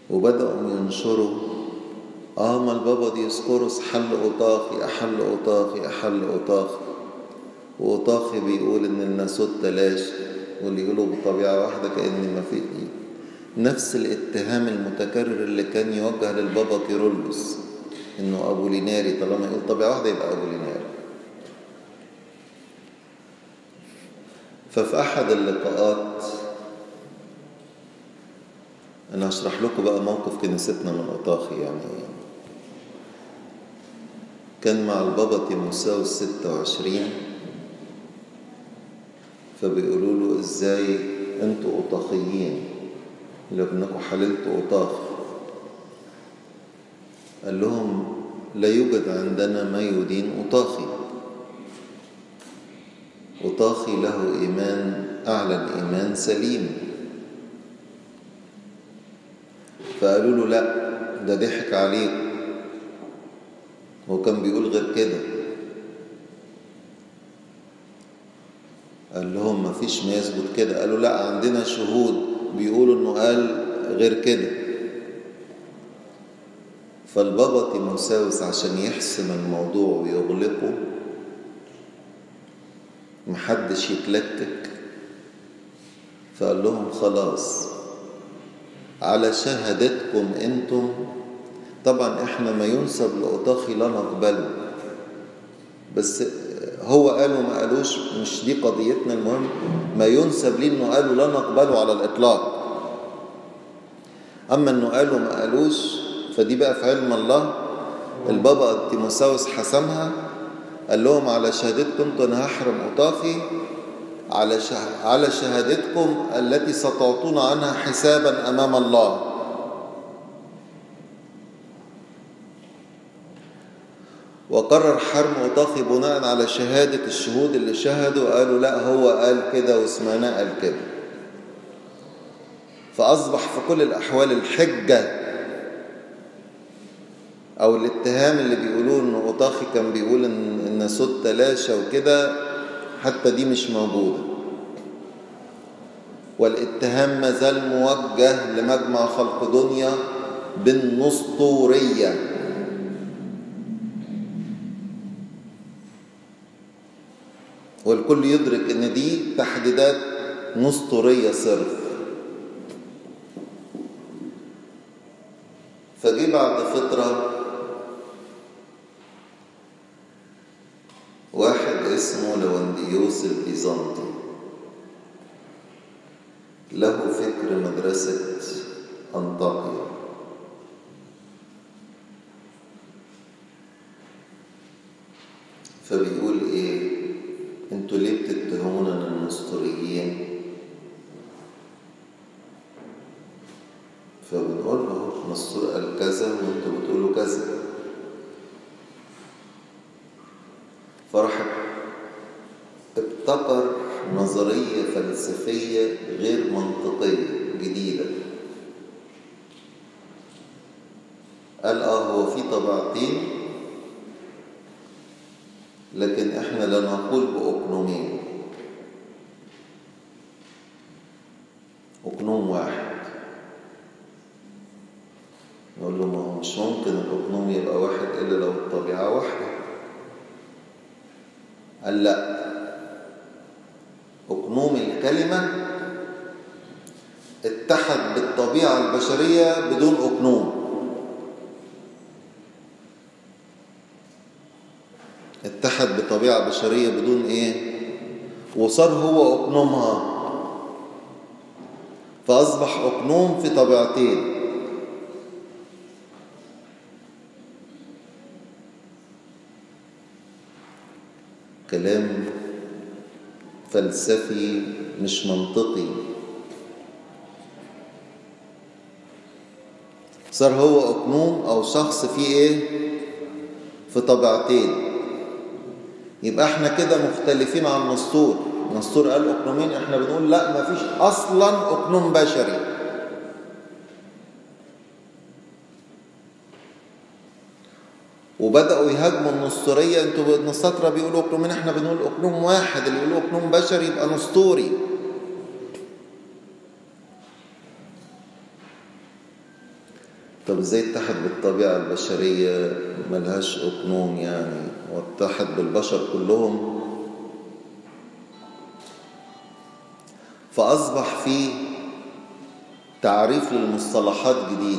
وبدأوا ينشروا اه ما البابا ديسكورس حل أوطاخي أحل أوطاخي أحل أوطاخي وأوطاخي بيقول إن الناسوت تلاش واللي يقولوا بطبيعة واحدة كأن ما في نفس الاتهام المتكرر اللي كان يوجه للبابا كيرلس إنه أبو ليناري طالما يقول طبيعة واحدة يبقى أبو ليناري ففي أحد اللقاءات أنا هشرح لكم بقى موقف كنيستنا من أطاخي يعني كان مع البابا تيموساوس 26 فبيقولوا له ازاي انتوا أطاخيين لابنكم حللتوا أطاخ قال لهم لا يوجد عندنا ما يدين أطاخي أطاخي له إيمان أعلن إيمان سليم فقالوا له لا ده ضحك عليك هو كان بيقول غير كده قال لهم ما فيش ما يثبت كده قالوا لا عندنا شهود بيقولوا انه قال غير كده فالبابا تيموساوس عشان يحسم الموضوع ويغلقه محدش يتلكك فقال لهم خلاص على شهادتكم انتم طبعا احنا ما ينسب لأطاخي لا نقبله بس هو قالوا ما قالوش مش دي قضيتنا المهم ما ينسب ليه انه قالوا لا نقبله على الاطلاق اما انه قالوا ما قالوش فدي بقى في علم الله البابا تيموساوس حسمها قال لهم على شهادتكم انتوا انا هحرم اطاخي على على شهادتكم التي ستعطون عنها حسابا امام الله وقرر حرم أطاخي بناء على شهادة الشهود اللي شهدوا قالوا لا هو قال كده واسمنا قال كده فأصبح في كل الأحوال الحجة أو الاتهام اللي بيقولوه إن أطاخي كان بيقول إن الناسوت تلاشى وكده حتى دي مش موجودة والاتهام ما زال موجه لمجمع خلق دنيا بالنسطوريه والكل يدرك ان دي تحديدات نسطورية صرف فجي بعد فترة واحد اسمه لونديوس البيزنطي له فكر مدرسة أنطاكيا فبيقول ايه انتوا ليه بتتهمونا النسطوريين فبنقول له نسطور قال كذا وانتوا بتقولوا كذا فراح ابتكر نظرية فلسفية غير منطقية جديدة قال اه هو في طبيعتين لكن احنا لا نقول بأقنومين أقنوم واحد نقول له ما هو مش ممكن الأقنوم يبقى واحد إلا لو الطبيعة واحدة قال لا أقنوم الكلمة اتحد بالطبيعة البشرية بدون أقنوم اتحد بطبيعة بشرية بدون ايه وصار هو أقنومها فأصبح أقنوم في طبيعتين كلام فلسفي مش منطقي صار هو أقنوم أو شخص فيه إيه في طبيعتين يبقى احنا كده مختلفين عن نسطور نسطور قال أقنومين احنا بنقول لا ما فيش أصلا أقنوم بشري وبدأوا يهاجموا النسطورية انتوا النساطرة بيقولوا أقنومين احنا بنقول أقنوم واحد اللي يقولوا أقنوم بشري يبقى نسطوري طب ازاي اتحد بالطبيعة البشرية ملهاش أقنوم يعني واتحد بالبشر كلهم فأصبح في تعريف للمصطلحات جديد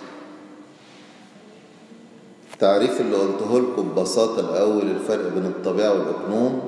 التعريف اللي قلته لكم ببساطة الأول الفرق بين الطبيعة والأقنوم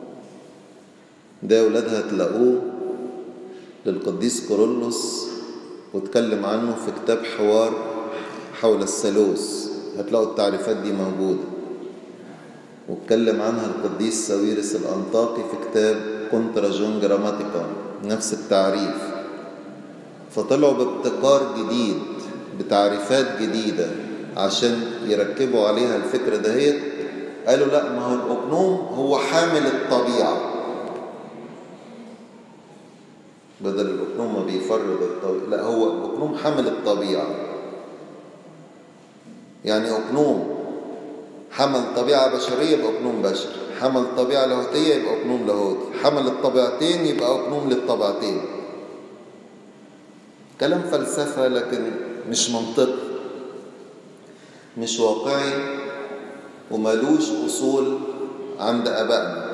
ده يا ولاد هتلاقوه للقديس كورولوس واتكلم عنه في كتاب حوار حول الثالوث هتلاقوا التعريفات دي موجودة واتكلم عنها القديس ساويرس الأنطاقي في كتاب كونترا جون جراماتيكا نفس التعريف فطلعوا بابتكار جديد بتعريفات جديدة عشان يركبوا عليها الفكرة دهيت قالوا لا ما هو الأقنوم هو حامل الطبيعة بدل الأقنوم ما بيفرض الطبيعة لا هو الأقنوم حامل الطبيعة يعني أقنوم حمل طبيعة بشرية يبقى أقنوم بشري حمل طبيعة لاهوتية يبقى أقنوم لاهوتي حمل الطبيعتين يبقى أقنوم للطبيعتين كلام فلسفة لكن مش منطق مش واقعي وملوش أصول عند أبائنا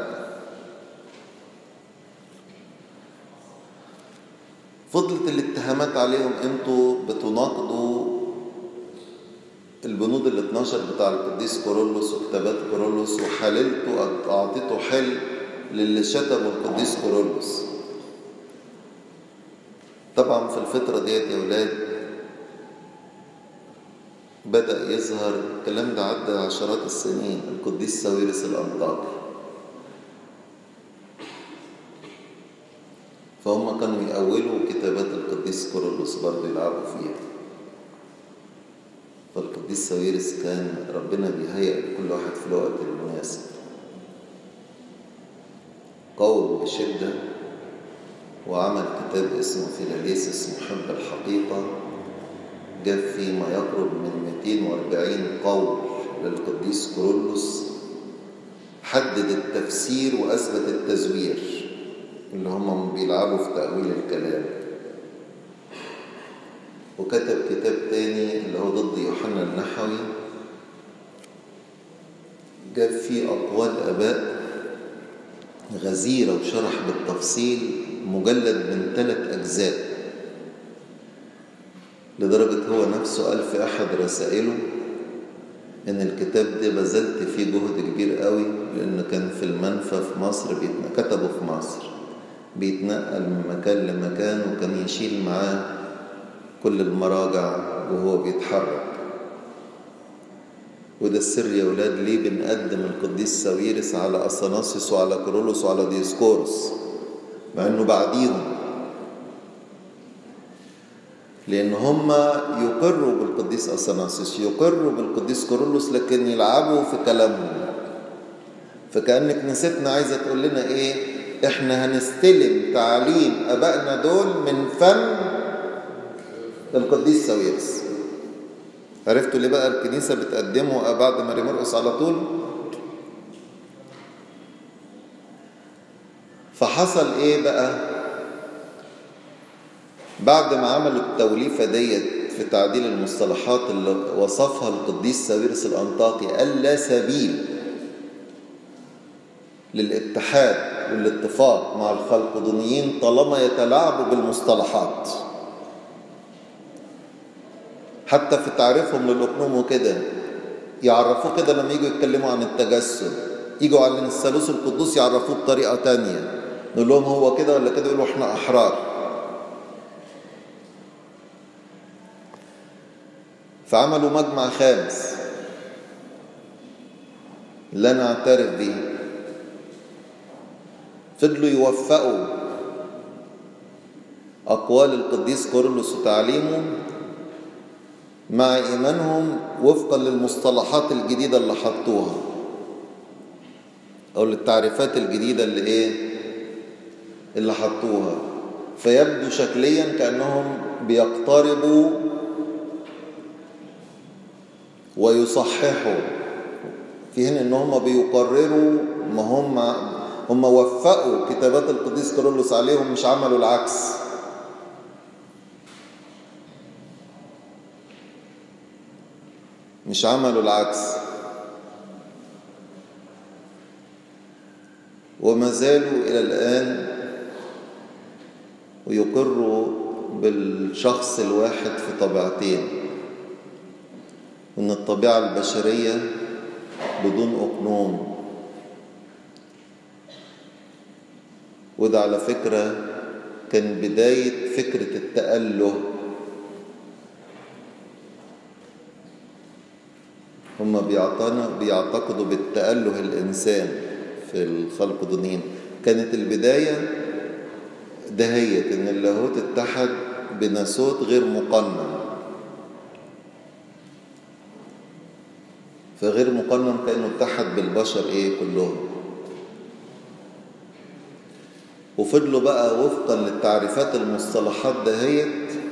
فضلت الاتهامات عليهم انتوا بتناقضوا البنود ال 12 بتاع القديس كورولوس وكتابات كورولوس وحللتوا اعطيتوا حل للي شتموا القديس كورولوس طبعا في الفترة ديت يا ولاد بدأ يظهر الكلام ده عدى عشرات السنين القديس ساويرس الأنطاكي فهم كانوا يأولوا كتابات القديس كورولوس برضه يلعبوا فيها فالقديس ساويرس كان ربنا بيهيئ لكل واحد في الوقت المناسب قوم بشدة وعمل كتاب اسمه فيلاليسس محب الحقيقة جاب فيه ما يقرب من 240 قول للقديس كورولوس حدد التفسير وأثبت التزوير اللي هم بيلعبوا في تأويل الكلام وكتب كتاب تاني اللي هو ضد يوحنا النحوي جاب فيه أقوال آباء غزيرة وشرح بالتفصيل مجلد من ثلاث أجزاء لدرجة هو نفسه قال في أحد رسائله إن الكتاب ده بذلت فيه جهد كبير قوي لأنه كان في المنفى في مصر بيتنا كتبه في مصر بيتنقل من مكان لمكان وكان يشيل معاه كل المراجع وهو بيتحرك وده السر يا ولاد ليه بنقدم القديس ساويرس على أثناسيوس وعلى كرولوس وعلى ديسكورس مع انه بعديهم لان هم يقروا بالقديس اثناسيوس يقروا بالقديس كورولوس لكن يلعبوا في كلامهم فكانك نسيتنا عايزه تقول لنا ايه احنا هنستلم تعليم ابائنا دول من فن القديس ساويرس عرفتوا ليه بقى الكنيسه بتقدمه بعد ماري مرقس على طول فحصل ايه بقى بعد ما عملوا التوليفة ديت في تعديل المصطلحات اللي وصفها القديس ساويرس الأنطاكي قال لا سبيل للاتحاد والاتفاق مع الخلقدونيين طالما يتلاعبوا بالمصطلحات حتى في تعريفهم للأقنوم وكده يعرفوه كده لما يجوا يتكلموا عن التجسد يجوا عن الثالوث القدوس يعرفوه بطريقة تانية نقول لهم هو كده ولا كده يقولوا احنا أحرار فعملوا مجمع خامس لا نعترف به فضلوا يوفقوا أقوال القديس كورلوس وتعليمه مع إيمانهم وفقا للمصطلحات الجديدة اللي حطوها أو للتعريفات الجديدة اللي إيه اللي حطوها فيبدو شكليا كأنهم بيقتربوا ويصححوا في حين ان هم بيقرروا ما هم هم وفقوا كتابات القديس كارولوس عليهم مش عملوا العكس مش عملوا العكس وما زالوا إلى الآن ويقروا بالشخص الواحد في طبيعتين وإن الطبيعة البشرية بدون أقنوم وده على فكرة كان بداية فكرة التأله هم بيعتقدوا بالتأله الإنسان في الخلق دونين كانت البداية دهيت إن اللاهوت اتحد بناسوت غير مقنن فغير مقنن كأنه اتحد بالبشر إيه كلهم وفضلوا بقى وفقا للتعريفات المصطلحات دهيت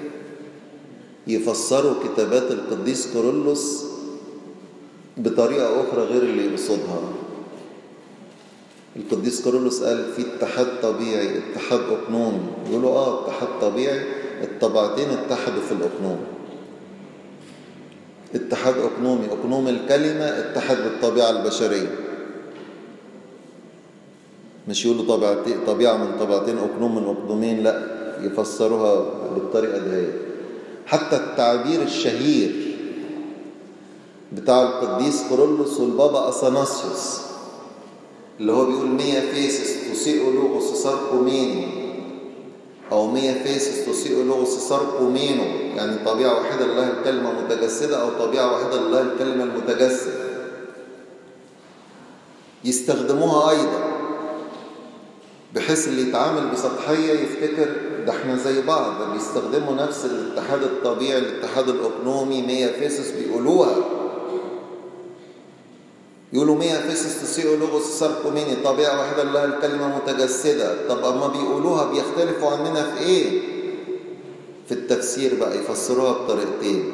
يفسروا كتابات القديس كورولوس بطريقة أخرى غير اللي يقصدها القديس كورولوس قال في اتحاد طبيعي اتحاد أقنوم يقولوا آه اتحاد طبيعي الطبيعتين اتحدوا في الأقنوم اتحاد أقنومي أقنوم الكلمة اتحد بالطبيعة البشرية مش يقولوا طبيعتين طبيعة من طبيعتين أقنوم من أقنومين لا يفسروها بالطريقة دي حتى التعبير الشهير بتاع القديس كورولوس والبابا أثناسيوس اللي هو بيقول مية فيسس تسيء لوغوس ساركوميني أو مية فيسس تسيء لوغوس ساركومينو يعني طبيعة واحدة لله الكلمة متجسدة أو طبيعة واحدة لله الكلمة المتجسد يستخدموها أيضا بحيث اللي يتعامل بسطحية يفتكر ده احنا زي بعض بيستخدموا نفس الاتحاد الطبيعي الاتحاد الأقنومي مية فيسس بيقولوها يقولوا مية فيسس تسيء لغوس ساركوميني طبيعة واحدة لها الكلمة متجسدة طب أما بيقولوها بيختلفوا عننا في إيه؟ في التفسير بقى يفسروها بطريقتين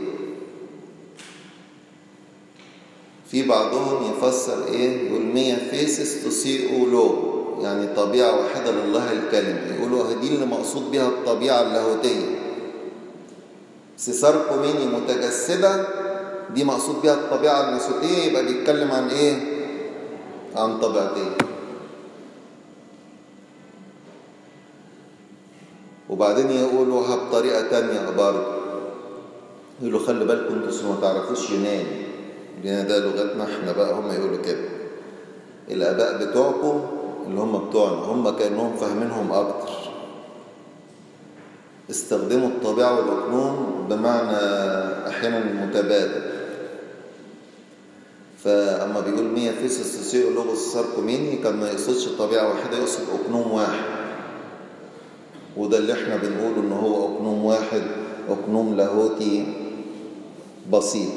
في بعضهم يفسر إيه؟ يقول مية فيسس تسيء لغو يعني طبيعة واحدة لله الكلمة يقولوا دي اللي مقصود بها الطبيعة اللاهوتية سيسار كوميني متجسدة دي مقصود بها الطبيعة الناسوتية يبقى بيتكلم عن ايه عن طبيعتين وبعدين يقولوها بطريقة تانية برضه يقولوا خلي بالكم انتوا ما تعرفوش يوناني لان ده لغتنا احنا بقى هم يقولوا كده الاباء بتوعكم اللي هم بتوعنا هم كأنهم فاهمينهم أكتر استخدموا الطبيعة والأقنوم بمعنى أحيانا متبادل فأما بيقول مية فيسس تسيء لغوس ساركوميني كان ما يقصدش طبيعة واحدة يقصد أقنوم واحد وده اللي احنا بنقوله إن هو أقنوم واحد أقنوم لاهوتي بسيط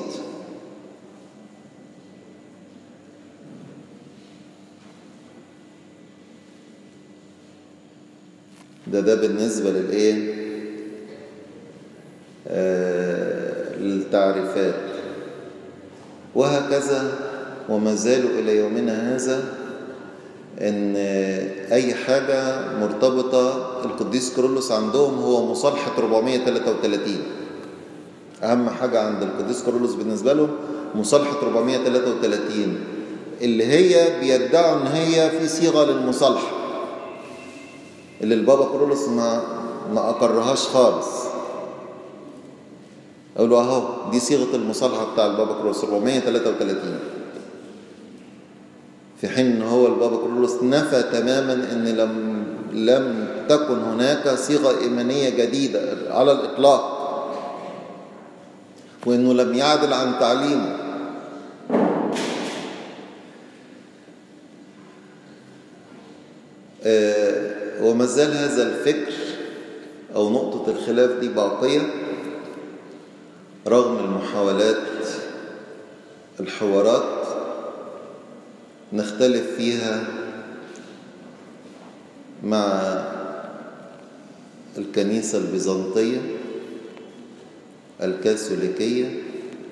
ده ده بالنسبة للإيه؟ آه للتعريفات وهكذا وما زالوا إلى يومنا هذا إن أي حاجة مرتبطة القديس كيرلس عندهم هو مصالحة 433 أهم حاجة عند القديس كيرلس بالنسبة لهم مصالحة 433 اللي هي بيدعوا إن هي في صيغة للمصالحة اللي البابا كرولوس ما ما أقرهاش خالص أقول أهو دي صيغة المصالحة بتاع البابا كرولوس 433 في حين ان هو البابا كرولوس نفى تماما ان لم لم تكن هناك صيغه ايمانيه جديده على الاطلاق وانه لم يعدل عن تعليمه وما زال هذا الفكر او نقطه الخلاف دي باقيه رغم المحاولات الحوارات نختلف فيها مع الكنيسة البيزنطية الكاثوليكية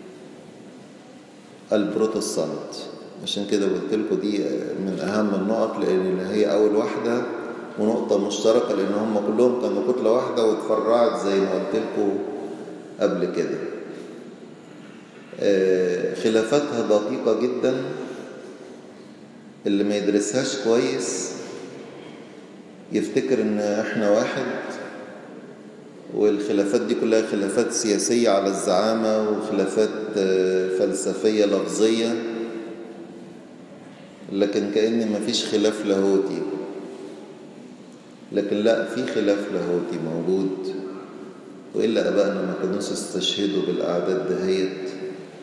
البروتستانت عشان كده قلت لكم دي من أهم النقط لأن هي أول واحدة ونقطة مشتركة لأن هم كلهم كانوا كتلة واحدة واتفرعت زي ما قلت لكم قبل كده خلافاتها دقيقة جدا اللي ما يدرسهاش كويس يفتكر ان احنا واحد والخلافات دي كلها خلافات سياسية على الزعامة وخلافات فلسفية لفظية لكن كأن مفيش خلاف لاهوتي لكن لا في خلاف لاهوتي موجود وإلا أبائنا ما كانوش استشهدوا بالأعداد دهيت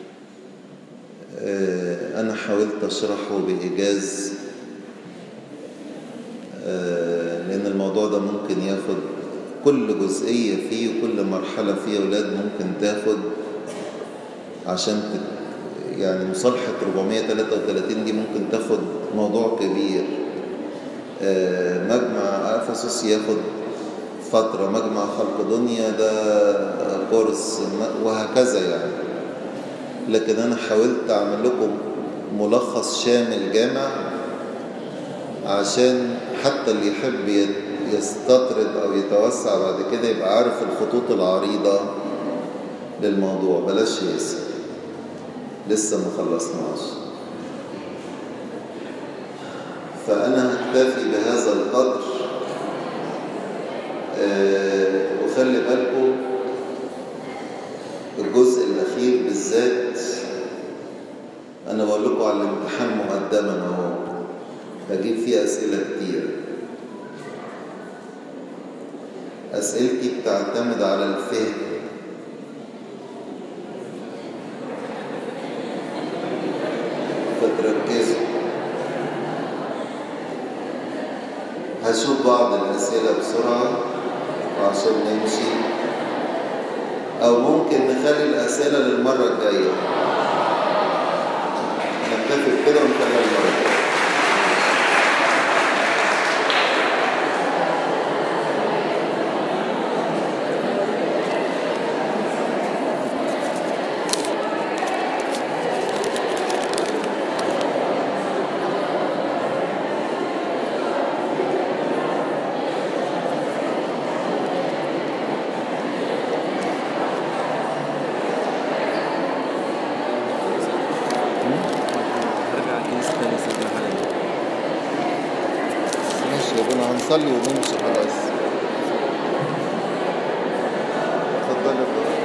أنا حاولت أشرحه بإيجاز لأن الموضوع ده ممكن ياخد كل جزئية فيه وكل مرحلة فيه أولاد ممكن تاخد عشان يعني مصالحة 433 دي ممكن تاخد موضوع كبير مجمع أفسس ياخد فترة مجمع خلق دنيا ده كورس وهكذا يعني لكن أنا حاولت أعمل لكم ملخص شامل جامع عشان حتى اللي يحب يستطرد أو يتوسع بعد كده يبقى عارف الخطوط العريضة للموضوع بلاش ياسر لسه ما خلصناش فأنا هكتفي بهذا القدر أه وخلي بالكم الجزء الأخير بالذات أنا بقول لكم على الامتحان مقدما أهو هجيب فيه أسئلة كتير أسئلتي بتعتمد على الفهم فتركزوا هشوف بعض الأسئلة بسرعة وعشان نمشي أو ممكن نخلي الأسئلة للمرة الجاية نتفق كده ونخليها المرة الجاية نصلي ونمشي خلاص اتفضل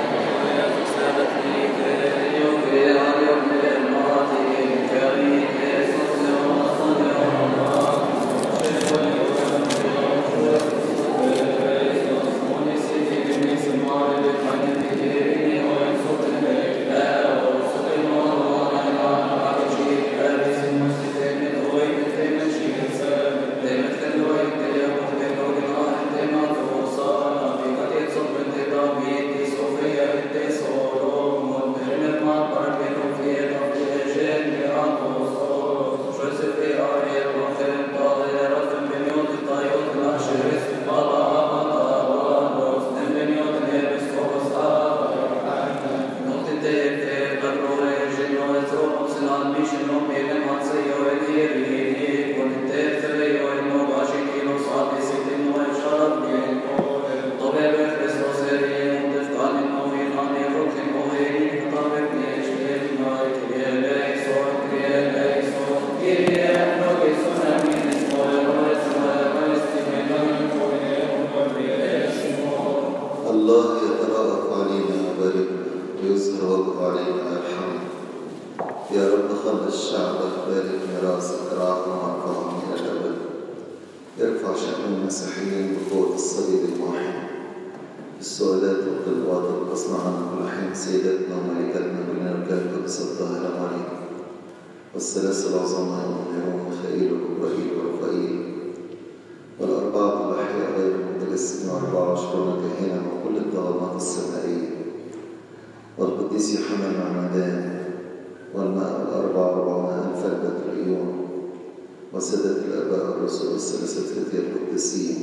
الله يترأف علينا ويبارك ويظهر وجهه علينا ويرحمنا يا رب خلص شعبك بارك ميراثك راعهم وارفعهم الى الابد ارفع شأن المسيحيين بقوة الصليب الواحد السؤالات والطلبات والتصنع عن كل حين سيدتنا وملكتنا كلنا الكلب قدس الطاهرة مريم والثلاث العظماء والنيرون وميخائيل وجبرائيل ورفائيل والأربعة الأحياء غير المتجسدين وأربعة وعشرون كاهنا وكل الطغمات السمائية والقديس يوحنا المعمدان والماء الأربعة وأربعون ألف البدريون وسادة الآباء الرسل والثلاثة فتية القديسين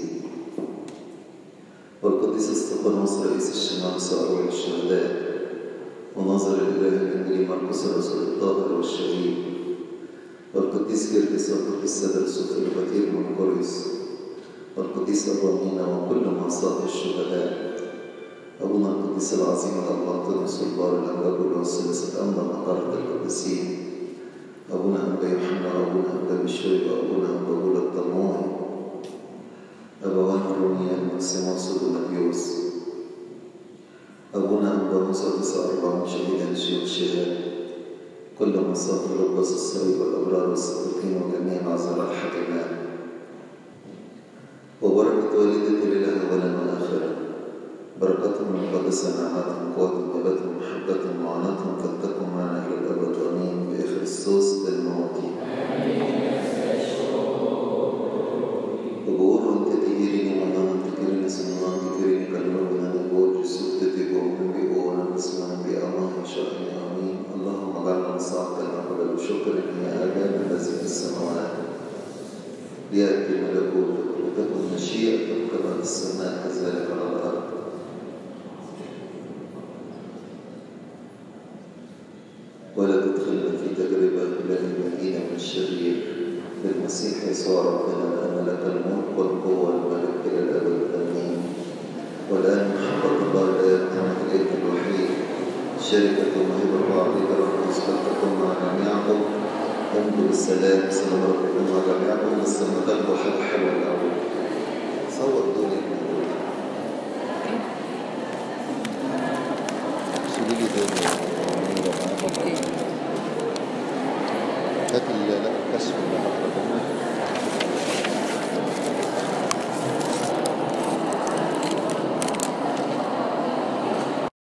والقديس استفانوس رئيس الشمامسة وأول الشهداء وناظر الإله الإنجيلي مرقس الرسول الطاهر والشهيد والقديس كيركس والقديس سدرس وفيلباتير من كوريس والقديس أبوامينا وكل معصاة الشهداء أبونا القديس العظيم الأباطنس والبار الأبواب والثلاثة أما مقارة القديسين أبونا أنبا يوحنا وأبونا أنبا بشوي وأبونا أنبا بولا الطلموعي أبوان الروميان مكسيموس ودونابيوس أبونا أنبا موسى تسعة أربعون شهيدا شيوخ شهاد كل من صاف لباس الصليب والأبرار والصديقين وجميع العذراء الحكماء وبركة والدة الإله أولا وآخرا بركتهم المقدسة نعمتهم قوتهم هبتهم محبتهم معاناتهم فلتكن معنا إلى الأبد آمين بإخريستوس المعطي وبورهم تتيرين ومنام تكيرين سنوان تكيرين كلمة نقول جسوك تتيبهم بأونا بسمان بأمان شاء آمين اللهم اجعلنا نصاعك نقبل بشكر يا أبانا الذي في السماوات ليأتي ملكوتك وتكن مشيئتك كما في السماء كذلك على الأرض ولا تدخلنا في تجربة إلا المدينة من الشرير بالمسيح يسوع ربنا لأن لك الملك والقوة والملك إلى الأبد آمين والآن محبة الله لا يتم إليك الوحيد شركة ومهبة وعطية الرب تكون مع جميعكم امضوا بالسلام سلام ربكم مع جميعكم بس لما تاخدوا حاجة حلوة الأول صور دول الموضوع شيلي لي دول هات ال- لا الكشف اللي هقرا